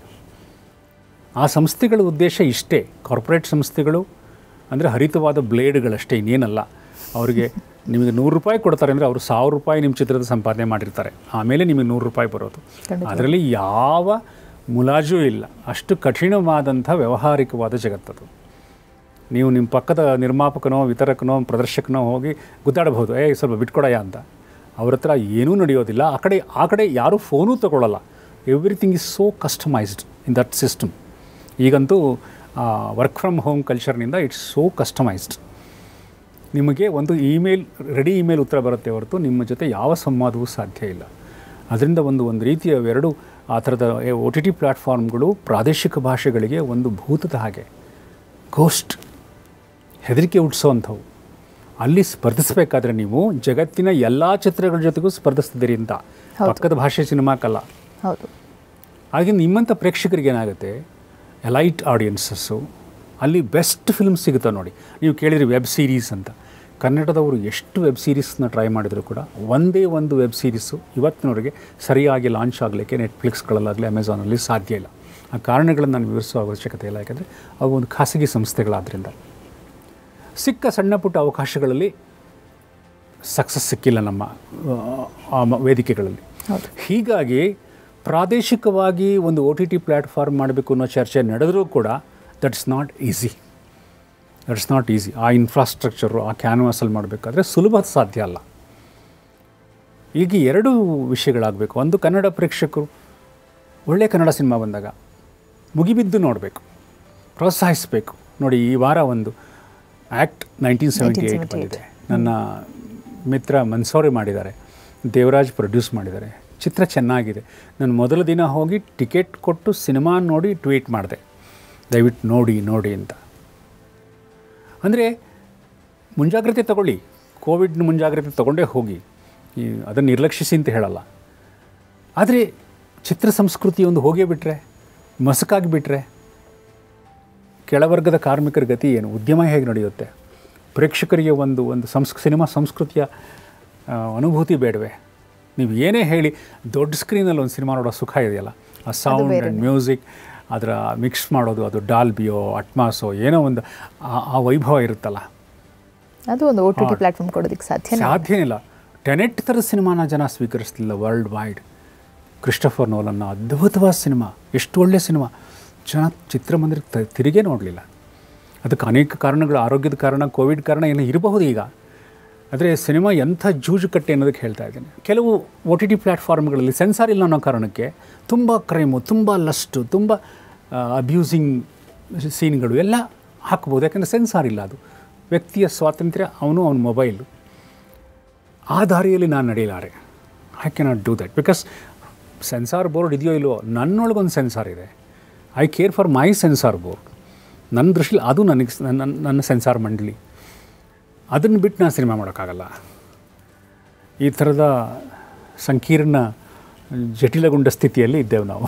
ಆ ಸಂಸ್ಥೆಗಳ ಉದ್ದೇಶ ಇಷ್ಟೇ ಕಾರ್ಪೊರೇಟ್ ಸಂಸ್ಥೆಗಳು ಅಂದರೆ ಹರಿತವಾದ ಬ್ಲೇಡ್ಗಳಷ್ಟೇ ಇನ್ನೇನಲ್ಲ ಅವರಿಗೆ ನಿಮಗೆ ನೂರು ರೂಪಾಯಿ ಕೊಡ್ತಾರೆ ಅಂದರೆ ಅವರು ಸಾವಿರ ರೂಪಾಯಿ ನಿಮ್ಮ ಚಿತ್ರದ ಸಂಪಾದನೆ ಮಾಡಿರ್ತಾರೆ ಆಮೇಲೆ ನಿಮಗೆ ನೂರು ರೂಪಾಯಿ ಬರೋದು ಖಂಡಿತ. ಅದರಲ್ಲಿ ಯಾವ ಮುಲಾಜೂ ಇಲ್ಲ ಅಷ್ಟು ಕಠಿಣವಾದಂಥ ವ್ಯಾವಹಾರಿಕವಾದ ಜಗತ್ತದು ನೀವು ನಿಮ್ಮ ಪಕ್ಕದ ನಿರ್ಮಾಪಕನೋ ವಿತರಕನೋ ಪ್ರದರ್ಶಕನೋ ಹೋಗಿ ಗುದ್ದಾಡಬಹುದು ಏ ಸ್ವಲ್ಪ ಬಿಟ್ಕೊಡಯ್ಯ ಅಂತ ಅವ್ರ ಹತ್ರ ಏನೂ ನಡೆಯೋದಿಲ್ಲ ಆ ಕಡೆ ಆ ಕಡೆ ಯಾರೂ ಫೋನೂ ತಗೊಳ್ಳಲ್ಲ everything is so customized in that system ಈಗಂತೂ ವರ್ಕ್ ಫ್ರಮ್ ಹೋಮ್ ಕಲ್ಚರ್ನಿಂದ ಇಟ್ಸ್ ಸೋ ಕಸ್ಟಮೈಸ್ಡ್ ನಿಮಗೆ ಒಂದು ಇಮೇಲ್ ರೆಡಿ ಇಮೇಲ್ ಉತ್ತರ ಬರುತ್ತೆ ಹೊರತು ನಿಮ್ಮ ಜೊತೆ ಯಾವ ಸಂವಾದವೂ ಸಾಧ್ಯ ಇಲ್ಲ ಅದರಿಂದ ಒಂದು ಒಂದು ರೀತಿಯ ಎರಡು ಆ ಥರದ ಒ ಟಿ ಟಿ ಪ್ಲ್ಯಾಟ್ಫಾರ್ಮ್ಗಳು ಪ್ರಾದೇಶಿಕ ಭಾಷೆಗಳಿಗೆ ಒಂದು ಭೂತದ ಹಾಗೆ ಗೋಸ್ಟ್ ಹೆದರಿಕೆ ಹುಟ್ಟಿಸೋವಂಥವು ಅಲ್ಲಿ ಸ್ಪರ್ಧಿಸಬೇಕಾದ್ರೆ ನೀವು ಜಗತ್ತಿನ ಎಲ್ಲ ಚಿತ್ರಗಳ ಜೊತೆಗೂ ಸ್ಪರ್ಧಿಸ್ತಿದ್ದೀರಿ ಅಂತ ಹೌದು. ಪಕ್ಕದ ಭಾಷೆ ಸಿನಿಮಾಕ್ಕಲ್ಲ ಹೌದು ಹಾಗೆ ನಿಮ್ಮಂಥ ಪ್ರೇಕ್ಷಕರಿಗೆ ಏನಾಗುತ್ತೆ ಎಲೈಟ್ ಆಡಿಯನ್ಸಸ್ಸು ಅಲ್ಲಿ ಬೆಸ್ಟ್ ಫಿಲ್ಮ್ ಸಿಗುತ್ತೆ ನೋಡಿ ನೀವು ಕೇಳಿದ್ರಿ ವೆಬ್ ಸೀರೀಸ್ ಅಂತ ಕನ್ನಡದವರು ಎಷ್ಟು ವೆಬ್ ಸೀರೀಸ್ನ ಟ್ರೈ ಮಾಡಿದರೂ ಕೂಡ ಒಂದೇ ಒಂದು ವೆಬ್ ಸೀರೀಸು ಇವತ್ತಿನವರೆಗೆ ಸರಿಯಾಗಿ ಲಾಂಚ್ ಆಗಲಿಕ್ಕೆ ನೆಟ್ಫ್ಲಿಕ್ಸ್ಗಳಲ್ಲಾಗಲಿ ಅಮೆಝಾನಲ್ಲಿ ಸಾಧ್ಯ ಇಲ್ಲ ಆ ಕಾರಣಗಳನ್ನು ನಾನು ವಿವರಿಸುವ ಅವಶ್ಯಕತೆ ಇಲ್ಲ ಯಾಕಂದರೆ ಅವು ಒಂದು ಖಾಸಗಿ ಸಂಸ್ಥೆಗಳಾದ್ದರಿಂದ ಸಿಕ್ಕ ಸಣ್ಣ ಪುಟ್ಟ ಅವಕಾಶಗಳಲ್ಲಿ ಸಕ್ಸಸ್ ಸಿಕ್ಕಿಲ್ಲ ನಮ್ಮ ಆ, ಆ ಮ- ವೇದಿಕೆಗಳಲ್ಲಿ ಹೌದು. ಹೀಗಾಗಿ ಪ್ರಾದೇಶಿಕವಾಗಿ ಒಂದು ಒ ಟಿ ಟಿ ಪ್ಲ್ಯಾಟ್ಫಾರ್ಮ್ ಮಾಡಬೇಕು ಅನ್ನೋ ಚರ್ಚೆ ನಡೆದರೂ ಕೂಡ that's not easy that's not easy ಆ ಇನ್ಫ್ರಾಸ್ಟ್ರಕ್ಚರು ಆ ಕ್ಯಾನ್ವಾಸಲ್ಲಿ ಮಾಡಬೇಕಾದ್ರೆ ಸುಲಭ ಸಾಧ್ಯ ಅಲ್ಲ ಈಗ ಎರಡು ವಿಷಯಗಳಾಗಬೇಕು ಒಂದು ಕನ್ನಡ ಪ್ರೇಕ್ಷಕರು ಒಳ್ಳೆಯ ಕನ್ನಡ ಸಿನಿಮಾ ಬಂದಾಗ ಮುಗಿಬಿದ್ದು ನೋಡಬೇಕು ಪ್ರೋತ್ಸಾಹಿಸಬೇಕು ನೋಡಿ ಈ ವಾರ ಒಂದು ಆ್ಯಕ್ಟ್ ನೈನ್ಟೀನ್ ಸೆವೆಂಟಿ ಏಯ್ಟ್ 1978 ಬಂದಿದೆ ನನ್ನ ಮಿತ್ರ ಮನ್ಸೋರೆ ಮಾಡಿದ್ದಾರೆ ದೇವರಾಜ್ ಪ್ರೊಡ್ಯೂಸ್ ಮಾಡಿದ್ದಾರೆ ಚಿತ್ರ ಚೆನ್ನಾಗಿದೆ ನಾನು ಮೊದಲ ದಿನ ಹೋಗಿ ಟಿಕೆಟ್ ಕೊಟ್ಟು ಸಿನಿಮಾ ನೋಡಿ ಟ್ವೀಟ್ ಮಾಡಿದೆ ದಯವಿಟ್ಟು ನೋಡಿ ನೋಡಿ ಅಂತ ಅಂದರೆ ಮುಂಜಾಗ್ರತೆ ತಗೊಳ್ಳಿ ಕೋವಿಡ್ನ ಮುಂಜಾಗ್ರತೆ ತಗೊಂಡೇ ಹೋಗಿ ಈ ಅದನ್ನು ನಿರ್ಲಕ್ಷಿಸಿ ಅಂತ ಹೇಳಲ್ಲ ಆದರೆ ಚಿತ್ರ ಸಂಸ್ಕೃತಿ ಒಂದು ಹೋಗೇ ಬಿಟ್ಟರೆ ಮಸಕಾಗಿ ಬಿಟ್ಟರೆ ಕೆಳವರ್ಗದ ಕಾರ್ಮಿಕರ ಗತಿ ಏನು ಉದ್ಯಮ ಹೇಗೆ ನಡೆಯುತ್ತೆ ಪ್ರೇಕ್ಷಕರಿಗೆ ಒಂದು ಒಂದು ಸಂಸ್ ಸಿನಿಮಾ ಸಂಸ್ಕೃತಿಯ ಆ, ಅನುಭೂತಿ ಬೇಡವೆ ನೀವು ಏನೇ ಹೇಳಿ ದೊಡ್ಡ ಸ್ಕ್ರೀನಲ್ಲಿ ಒಂದು ಸಿನಿಮಾ ನೋಡೋ ಸುಖ ಇದೆಯಲ್ಲ ಆ ಸೌಂಡ್ ಆ್ಯಂಡ್ ಮ್ಯೂಸಿಕ್ ಅದರ ಮಿಕ್ಸ್ ಮಾಡೋದು ಅದು ಡಾಲ್ಬಿಯೋ ಅಟ್ಮಾಸೋ ಏನೋ ಒಂದು ಆ- ಆ ವೈಭವ ಇರುತ್ತಲ್ಲ ಅದು ಒಂದು ಓ ಟಿ ಟಿ ಪ್ಲಾಟ್ಫಾರ್ಮ್ ಕೊಡೋದಕ್ಕೆ ಸಾಧ್ಯ ಸಾಧ್ಯನೇ ಇಲ್ಲ ಟೆನೆಟ್ ಥರದ ಸಿನಿಮಾನ ಜನ ಸ್ವೀಕರಿಸ್ತಿಲ್ಲ ವರ್ಲ್ಡ್ ವೈಡ್ ಕ್ರಿಸ್ಟಫರ್ ನೋಲನ್ನ ಅದ್ಭುತವಾದ ಸಿನಿಮಾ ಎಷ್ಟು ಒಳ್ಳೆಯ ಸಿನಿಮಾ ಜನ ಚಿತ್ರಮಂದಿರಕ್ಕೆ ತ- ತಿರುಗೇ ನೋಡಲಿಲ್ಲ ಅದಕ್ಕೆ ಅನೇಕ ಕಾರಣಗಳು ಆರೋಗ್ಯದ ಕಾರಣ ಕೋವಿಡ್ ಕಾರಣ ಏನೋ ಇರಬಹುದು ಈಗ ಆದರೆ ಸಿನಿಮಾ ಎಂಥ ಜೂಜು ಕಟ್ಟೆ ಅನ್ನೋದಕ್ಕೆ ಹೇಳ್ತಾ ಇದ್ದೀನಿ ಕೆಲವು ಒ ಟಿ ಟಿ ಪ್ಲ್ಯಾಟ್ಫಾರ್ಮ್ಗಳಲ್ಲಿ ಸೆನ್ಸಾರ್ ಇಲ್ಲ ಅನ್ನೋ ಕಾರಣಕ್ಕೆ ತುಂಬ ಕ್ರೈಮು ತುಂಬ ಲಸ್ಟು ತುಂಬ ಅಬ್ಯೂಸಿಂಗ್ ಸೀನ್ಗಳು ಎಲ್ಲ ಹಾಕ್ಬೋದು ಯಾಕಂದರೆ ಸೆನ್ಸಾರ್ ಇಲ್ಲ ಅದು ವ್ಯಕ್ತಿಯ ಸ್ವಾತಂತ್ರ್ಯ ಅವನು ಅವನ ಮೊಬೈಲು ಆ ದಾರಿಯಲ್ಲಿ ನಾನು ನಡೆಯಲಾರೆ I cannot do that because censor board ಇದೆಯೋ ಇಲ್ವೋ ನನ್ನೊಳಗೊಂದು ಸೆನ್ಸಾರ್ ಇದೆ I care for my censor board ನನ್ನ ದೃಷ್ಟಿಲಿ ಅದು ನನಗೆ ಸ- ನನ್ನ ನನ್ನ ಸೆನ್ಸಾರ್ ಮಂಡಳಿ ಅದನ್ನು ಬಿಟ್ಟು ನಾನು ಸಿನಿಮಾ ಮಾಡೋಕ್ಕಾಗಲ್ಲ ಈ ಥರದ ಸಂಕೀರ್ಣ ಜಟಿಲಗೊಂಡ ಸ್ಥಿತಿಯಲ್ಲಿ ಇದ್ದೇವೆ ನಾವು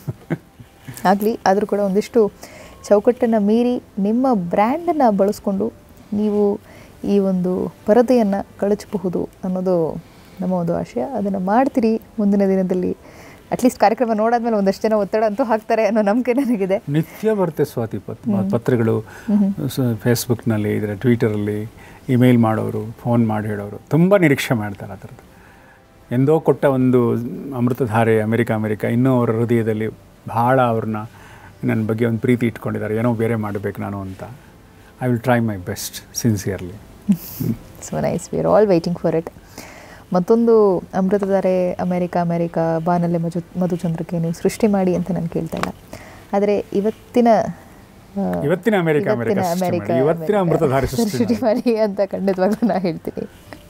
ಆಗಲಿ ಆದರೂ ಕೂಡ ಒಂದಿಷ್ಟು ಚೌಕಟ್ಟನ್ನು ಮೀರಿ ನಿಮ್ಮ ಬ್ರ್ಯಾಂಡನ್ನು ಬಳಸ್ಕೊಂಡು ನೀವು ಈ ಒಂದು ಪರದೆಯನ್ನು ಕಳಚಬಹುದು ಅನ್ನೋದು ನಮ್ಮ ಒಂದು ಆಶಯ ಅದನ್ನು ಮಾಡ್ತೀರಿ ಮುಂದಿನ ದಿನದಲ್ಲಿ ಅಟ್ಲೀಸ್ಟ್ ಕಾರ್ಯಕ್ರಮ ನೋಡಾದ್ಮೇಲೆ ಒಂದಷ್ಟು ಜನ ಒತ್ತಡ ಅಂತೂ ಹಾಕ್ತಾರೆ ಅನ್ನೋ ನಂಬಿಕೆ ನನಗಿದೆ ನಿತ್ಯ ಬರುತ್ತೆ ಸ್ವಾತಿ ಪತ್ ಪತ್ರಗಳು ಸ- ಫೇಸ್ಬುಕ್ನಲ್ಲಿ ಇದರ ಟ್ವಿಟರಲ್ಲಿ ಇಮೇಲ್ ಮಾಡೋರು ಫೋನ್ ಮಾಡಿ ಹೇಳೋರು ತುಂಬ ನಿರೀಕ್ಷೆ ಮಾಡ್ತಾರೆ ಆ ಥರದ್ದು ಎಂದೋ ಕೊಟ್ಟ ಒಂದು ಅಮೃತಧಾರೆ ಅಮೆರಿಕ ಅಮೆರಿಕ ಇನ್ನೂ ಅವರ ಹೃದಯದಲ್ಲಿ ಭಾಳ ಅವ್ರನ್ನ ನನ್ನ ಬಗ್ಗೆ ಒಂದು ಪ್ರೀತಿ ಇಟ್ಕೊಂಡಿದ್ದಾರೆ ಏನೋ ಬೇರೆ ಮಾಡಬೇಕು ನಾನು ಅಂತ I will try my best sincerely so nice we are all waiting for it ಮತ್ತೊಂದು ಅಮೃತಧಾರೆ ಅಮೆರಿಕ ಅಮೆರಿಕ ಬಾನಲ್ಲೆ ಮಧು ಮಧುಚಂದ್ರಕ್ಕೆ ನೀವು ಸೃಷ್ಟಿ ಮಾಡಿ ಅಂತ ನಾನು ಕೇಳ್ತಾ ಇಲ್ಲ ಆದರೆ ಇವತ್ತಿನ ಆ, ಇವತ್ತಿನ ಅಮೆರಿಕ ಅಮೆರಿಕ ಇವತ್ತಿನ ಸೃಷ್ಟಿ ಅಮೆರಿಕ ಮಾಡಿ. ಇವತ್ತಿನ ಅಮೆರಿಕ ಅಮೃತಧಾರೆ ಸೃಷ್ಟಿ ಸೃಷ್ಟಿ ಮಾಡಿ ಅಂತ ಖಂಡಿತವಾಗ್ಲೂ ನಾನು ಹೇಳ್ತೀನಿ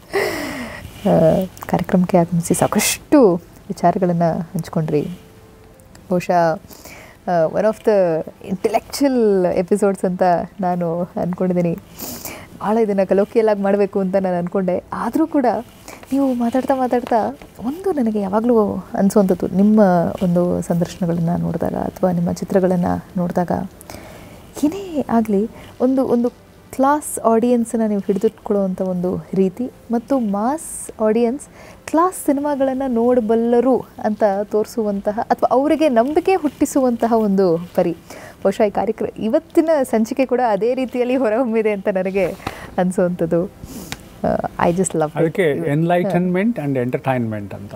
ಆ, ಕಾರ್ಯಕ್ರಮಕ್ಕೆ ಆಗಮಿಸಿ ಸಾಕಷ್ಟು ವಿಚಾರಗಳನ್ನು ಹಂಚ್ಕೊಂಡ್ರಿ ಬಹುಶಃ one of the intellectual episodes ಅಂತ ನಾನು ಅಂದ್ಕೊಂಡಿದ್ದೀನಿ ಭಾಳ ಇದನ್ನು ಕಲೋಕಿಯಲಾಗಿ ಮಾಡಬೇಕು ಅಂತ ನಾನು ಅಂದ್ಕೊಂಡೆ ಆದರೂ ಕೂಡ ನೀವು ಮಾತಾಡ್ತಾ ಮಾತಾಡ್ತಾ ಒಂದು ನನಗೆ ಯಾವಾಗಲೂ ಅನಿಸುವಂಥದ್ದು ನಿಮ್ಮ ಒಂದು ಸಂದರ್ಶನಗಳನ್ನು ನೋಡಿದಾಗ ಅಥವಾ ನಿಮ್ಮ ಚಿತ್ರಗಳನ್ನು ನೋಡಿದಾಗ ಏನೇ ಆಗಲಿ ಒಂದು ಒಂದು ಕ್ಲಾಸ್ ಆಡಿಯನ್ಸನ್ನು ನೀವು ಹಿಡಿದಿಟ್ಕೊಳ್ಳುವಂಥ ಒಂದು ರೀತಿ ಮತ್ತು ಮಾಸ್ ಆಡಿಯನ್ಸ್ ಕ್ಲಾಸ್ ಸಿನಿಮಾಗಳನ್ನು ನೋಡಬಲ್ಲರು ಅಂತ ತೋರಿಸುವಂತಹ ಅಥವಾ ಅವರಿಗೆ ನಂಬಿಕೆ ಹುಟ್ಟಿಸುವಂತಹ ಒಂದು ಪರಿ ಬಹುಶಃ ಈ ಕಾರ್ಯಕ್ರಮ ಇವತ್ತಿನ ಸಂಚಿಕೆ ಕೂಡ ಅದೇ ರೀತಿಯಲ್ಲಿ ಹೊರಹೊಮ್ಮಿದೆ ಅಂತ ನನಗೆ ಅನಿಸುವಂಥದ್ದು ಐ ಜಸ್ಟ್ ಲವ್ ಅದಕ್ಕೆ ಎನ್ಲೈಟನ್ಮೆಂಟ್ ಆ್ಯಂಡ್ ಎಂಟರ್ಟೈನ್ಮೆಂಟ್ ಅಂತ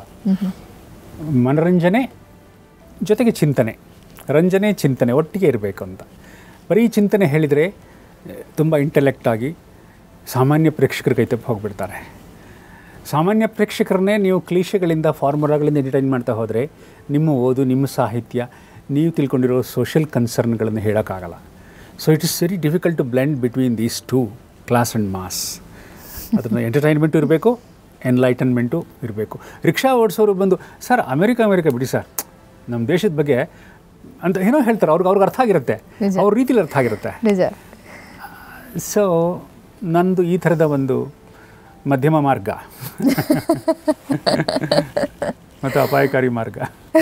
ಮನರಂಜನೆ ಜೊತೆಗೆ ಚಿಂತನೆ ರಂಜನೆ ಚಿಂತನೆ ಒಟ್ಟಿಗೆ ಇರಬೇಕು ಅಂತ ಬರೀ ಚಿಂತನೆ ಹೇಳಿದರೆ ತುಂಬ ಇಂಟೆಲೆಕ್ಟ್ ಆಗಿ ಸಾಮಾನ್ಯ ಪ್ರೇಕ್ಷಕರ ಕೈ ತಪ್ಪಿ ಹೋಗ್ಬಿಡ್ತಾರೆ ಸಾಮಾನ್ಯ ಪ್ರೇಕ್ಷಕರನ್ನೇ ನೀವು ಕ್ಲೀಶೆಗಳಿಂದ ಫಾರ್ಮುಲಾಗಳಿಂದ ಎಂಟರ್ಟೈನ್ ಮಾಡ್ತಾ ಹೋದರೆ ನಿಮ್ಮ ಓದು ನಿಮ್ಮ ಸಾಹಿತ್ಯ ನೀವು ತಿಳ್ಕೊಂಡಿರೋ ಸೋಷಿಯಲ್ ಕನ್ಸರ್ನ್ಗಳನ್ನು ಹೇಳೋಕ್ಕಾಗಲ್ಲ so it is very difficult to blend between these two class and mass ಅದನ್ನು ಎಂಟರ್ಟೈನ್ಮೆಂಟು ಇರಬೇಕು ಎನ್ಲೈಟನ್ಮೆಂಟು ಇರಬೇಕು ರಿಕ್ಷಾ ಓಡಿಸೋರು ಬಂದು ಸರ್ ಅಮೆರಿಕ ಅಮೆರಿಕ ಬಿಡಿ ಸರ್ ನಮ್ಮ ದೇಶದ ಬಗ್ಗೆ ಅಂತ ಏನೋ ಹೇಳ್ತಾರೆ ಅವ್ರಿಗೆ ಅವ್ರಿಗೆ ಅರ್ಥ ಆಗಿರುತ್ತೆ ನಿಜ. ಅವ್ರ ರೀತಿಲಿ ಅರ್ಥ ಆಗಿರುತ್ತೆ ನಿಜ ಸೊ ನಂದು ಈ ಥರದ ಒಂದು ಮಧ್ಯಮ ಮಾರ್ಗ ಮತ್ತು ಅಪಾಯಕಾರಿ ಮಾರ್ಗ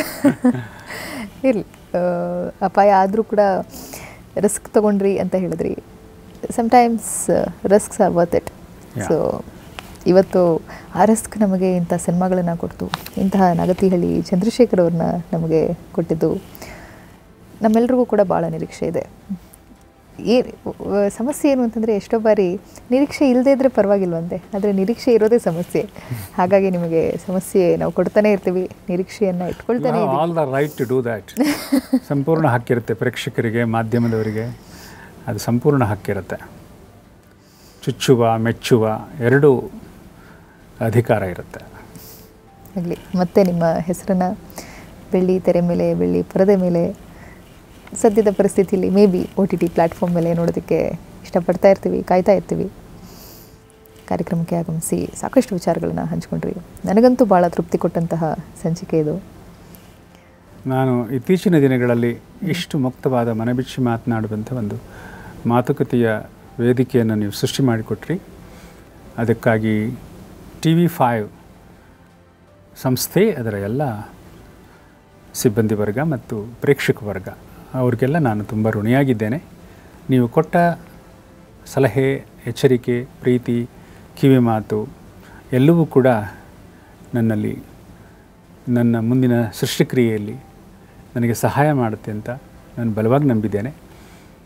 ಇರಲಿ ಅಪಾಯ ಆದರೂ ಕೂಡ ರಿಸ್ಕ್ ತೊಗೊಂಡ್ರಿ ಅಂತ ಹೇಳಿದ್ರಿ sometimes risks are worth it Yeah. So ಇವತ್ತು ಆ ರಿಸ್ಕ್ ನಮಗೆ ಇಂಥ ಸಿನಿಮಾಗಳನ್ನು ಕೊಡ್ತು ಇಂತಹ ನಗತಿಹಳ್ಳಿ ಚಂದ್ರಶೇಖರ್ ಅವ್ರನ್ನ ನಮಗೆ ಕೊಟ್ಟಿದ್ದು ನಮ್ಮೆಲ್ರಿಗೂ ಕೂಡ ಭಾಳ ನಿರೀಕ್ಷೆ ಇದೆ ಏ ವ- ಸಮಸ್ಯೆ ಏನು ಅಂತಂದರೆ ಎಷ್ಟೋ ಬಾರಿ ನಿರೀಕ್ಷೆ ಇಲ್ಲದೇ ಇದ್ದರೆ ಪರವಾಗಿಲ್ವಂತೆ ಆದರೆ ನಿರೀಕ್ಷೆ ಇರೋದೇ ಸಮಸ್ಯೆ ಹಾಗಾಗಿ ನಿಮಗೆ ಸಮಸ್ಯೆ ನಾವು ಕೊಡ್ತಾನೆ ಇರ್ತೀವಿ ನಿರೀಕ್ಷೆಯನ್ನು ಇಟ್ಕೊಳ್ತಾನೆ ಇದ್ದೀವಿ all the right to do that ಸಂಪೂರ್ಣ ಹಕ್ಕಿರುತ್ತೆ ಪ್ರೇಕ್ಷಕರಿಗೆ ಮಾಧ್ಯಮದವರಿಗೆ ಅದು ಸಂಪೂರ್ಣ ಹಕ್ಕಿರುತ್ತೆ ಚುಚ್ಚುವ ಮೆಚ್ಚುವ ಎರಡೂ ಅಧಿಕಾರ ಇರುತ್ತೆ ಆಗಲಿ ಮತ್ತೆ ನಿಮ್ಮ ಹೆಸರನ್ನು ಬೆಳ್ಳಿ ತೆರೆ ಮೇಲೆ ಬೆಳ್ಳಿ ಪರದೆ ಮೇಲೆ ಸದ್ಯದ ಪರಿಸ್ಥಿತಿಯಲ್ಲಿ maybe O T T platform ಮೇಲೆ ನೋಡೋದಕ್ಕೆ ಇಷ್ಟಪಡ್ತಾ ಇರ್ತೀವಿ ಕಾಯ್ತಾ ಇರ್ತೀವಿ ಕಾರ್ಯಕ್ರಮಕ್ಕೆ ಆಗಮಿಸಿ ಸಾಕಷ್ಟು ವಿಚಾರಗಳನ್ನ ಹಂಚ್ಕೊಂಡ್ರಿ ನನಗಂತೂ ಭಾಳ ತೃಪ್ತಿ ಕೊಟ್ಟಂತಹ ಸಂಚಿಕೆ ಇದು ನಾನು ಇತ್ತೀಚಿನ ದಿನಗಳಲ್ಲಿ ಇಷ್ಟು ಮುಕ್ತವಾದ ಮನಬಿಚ್ಚಿ ಮಾತನಾಡುವಂಥ ಒಂದು ಮಾತುಕತೆಯ ವೇದಿಕೆಯನ್ನು ನೀವು ಸೃಷ್ಟಿ ಮಾಡಿಕೊಟ್ರಿ ಅದಕ್ಕಾಗಿ ಟಿ ವಿ ಫೈವ್ ಸಂಸ್ಥೆ ಅದರ ಎಲ್ಲ ಸಿಬ್ಬಂದಿ ವರ್ಗ ಮತ್ತು ಪ್ರೇಕ್ಷಕ ವರ್ಗ ಅವ್ರಿಗೆಲ್ಲ ನಾನು ತುಂಬ ಋಣಿಯಾಗಿದ್ದೇನೆ ನೀವು ಕೊಟ್ಟ ಸಲಹೆ ಎಚ್ಚರಿಕೆ ಪ್ರೀತಿ ಕಿವಿ ಮಾತು ಎಲ್ಲವೂ ಕೂಡ ನನ್ನಲ್ಲಿ ನನ್ನ ಮುಂದಿನ ಸೃಷ್ಟಿಕ್ರಿಯೆಯಲ್ಲಿ ನನಗೆ ಸಹಾಯ ಮಾಡುತ್ತೆ ಅಂತ ನಾನು ಬಲವಾಗಿ ನಂಬಿದ್ದೇನೆ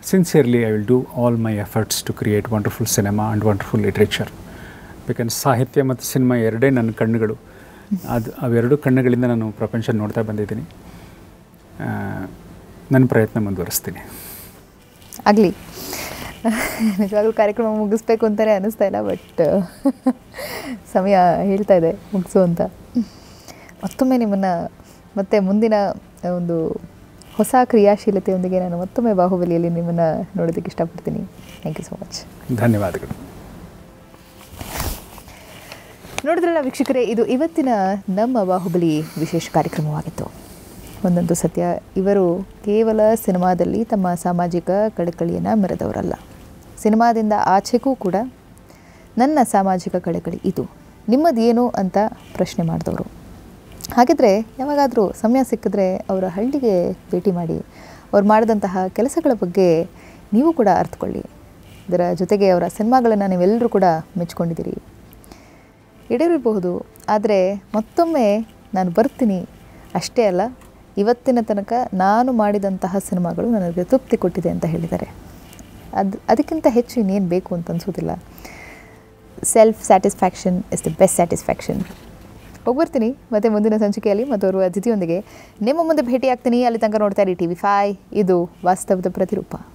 sincerely I will do all my efforts to create wonderful cinema and wonderful literature ಬೇಕಂದ್ರೆ ಸಾಹಿತ್ಯ ಮತ್ತು ಸಿನಿಮಾ ಎರಡೇ ನನ್ನ ಕಣ್ಣುಗಳು ಅದು ಅವೆರಡು ಕಣ್ಣುಗಳಿಂದ ನಾನು ಪ್ರಪಂಚ ನೋಡ್ತಾ ಬಂದಿದ್ದೀನಿ ಆ, ನನ್ನ ಪ್ರಯತ್ನ ಮುಂದುವರಿಸ್ತೀನಿ ಆಗಲಿ ನಿಜವಾಗ್ಲೂ ಕಾರ್ಯಕ್ರಮ ಮುಗಿಸ್ಬೇಕು ಅಂತಲೇ ಅನ್ನಿಸ್ತಾ ಇಲ್ಲ ಬಟ್ ಸಮಯ ಹೇಳ್ತಾ ಇದೆ ಮುಗಿಸು ಅಂತ ಮತ್ತೊಮ್ಮೆ ನಿಮ್ಮನ್ನು ಮತ್ತೆ ಮುಂದಿನ ಒಂದು ಹೊಸ ಕ್ರಿಯಾಶೀಲತೆಯೊಂದಿಗೆ ನಾನು ಮತ್ತೊಮ್ಮೆ ಬಾಹುಬಲಿಯಲ್ಲಿ ನಿಮ್ಮನ್ನು ನೋಡೋದಕ್ಕೆ ಇಷ್ಟಪಡ್ತೀನಿ ಥ್ಯಾಂಕ್ ಯು ಸೊ ಮಚ್ ಧನ್ಯವಾದಗಳು ನೋಡಿದ್ರಲ್ಲ ವೀಕ್ಷಕರೇ ಇದು ಇವತ್ತಿನ ನಮ್ಮ ಬಾಹುಬಲಿ ವಿಶೇಷ ಕಾರ್ಯಕ್ರಮವಾಗಿತ್ತು ಒಂದೊಂದು ಸತ್ಯ ಇವರು ಕೇವಲ ಸಿನಿಮಾದಲ್ಲಿ ತಮ್ಮ ಸಾಮಾಜಿಕ ಕಳಕಳಿಯನ್ನು ಮೆರೆದವರಲ್ಲ ಸಿನಿಮಾದಿಂದ ಆಚೆಗೂ ಕೂಡ ನನ್ನ ಸಾಮಾಜಿಕ ಕಳಕಳಿ ಇದು ನಿಮ್ಮದೇನು ಅಂತ ಪ್ರಶ್ನೆ ಮಾಡಿದವರು ಹಾಗಿದ್ರೆ ಯಾವಾಗಾದರೂ ಸಮಯ ಸಿಕ್ಕಿದ್ರೆ ಅವರ ಹಳ್ಳಿಗೆ ಭೇಟಿ ಮಾಡಿ ಅವ್ರು ಮಾಡಿದಂತಹ ಕೆಲಸಗಳ ಬಗ್ಗೆ ನೀವು ಕೂಡ ಅರ್ಥಕೊಳ್ಳಿ ಇದರ ಜೊತೆಗೆ ಅವರ ಸಿನಿಮಾಗಳನ್ನು ನೀವೆಲ್ಲರೂ ಕೂಡ ಮೆಚ್ಕೊಂಡಿದ್ದೀರಿ ಈಡೇರಿರಬಹುದು ಆದರೆ ಮತ್ತೊಮ್ಮೆ ನಾನು ಬರ್ತೀನಿ ಅಷ್ಟೇ ಅಲ್ಲ ಇವತ್ತಿನ ತನಕ ನಾನು ಮಾಡಿದಂತಹ ಸಿನಿಮಾಗಳು ನನಗೆ ತೃಪ್ತಿ ಕೊಟ್ಟಿದೆ ಅಂತ ಹೇಳಿದ್ದಾರೆ ಅದು ಅದಕ್ಕಿಂತ ಹೆಚ್ಚು ಇನ್ನೇನು ಬೇಕು ಅಂತ ಅನಿಸೋದಿಲ್ಲ self satisfaction is the best satisfaction ಹೋಗ್ಬರ್ತೀನಿ ಮತ್ತೆ ಮುಂದಿನ ಸಂಚಿಕೆಯಲ್ಲಿ ಮತ್ತೋರ್ವ ಅತಿಥಿಯೊಂದಿಗೆ ನಿಮ್ಮ ಮುಂದೆ ಭೇಟಿ ಆಗ್ತೀನಿ ಅಲ್ಲಿ ತನಕ ನೋಡ್ತಾ ಇರಿ ಟಿ ವಿ ಫೈ ಇದು ವಾಸ್ತವದ ಪ್ರತಿರೂಪ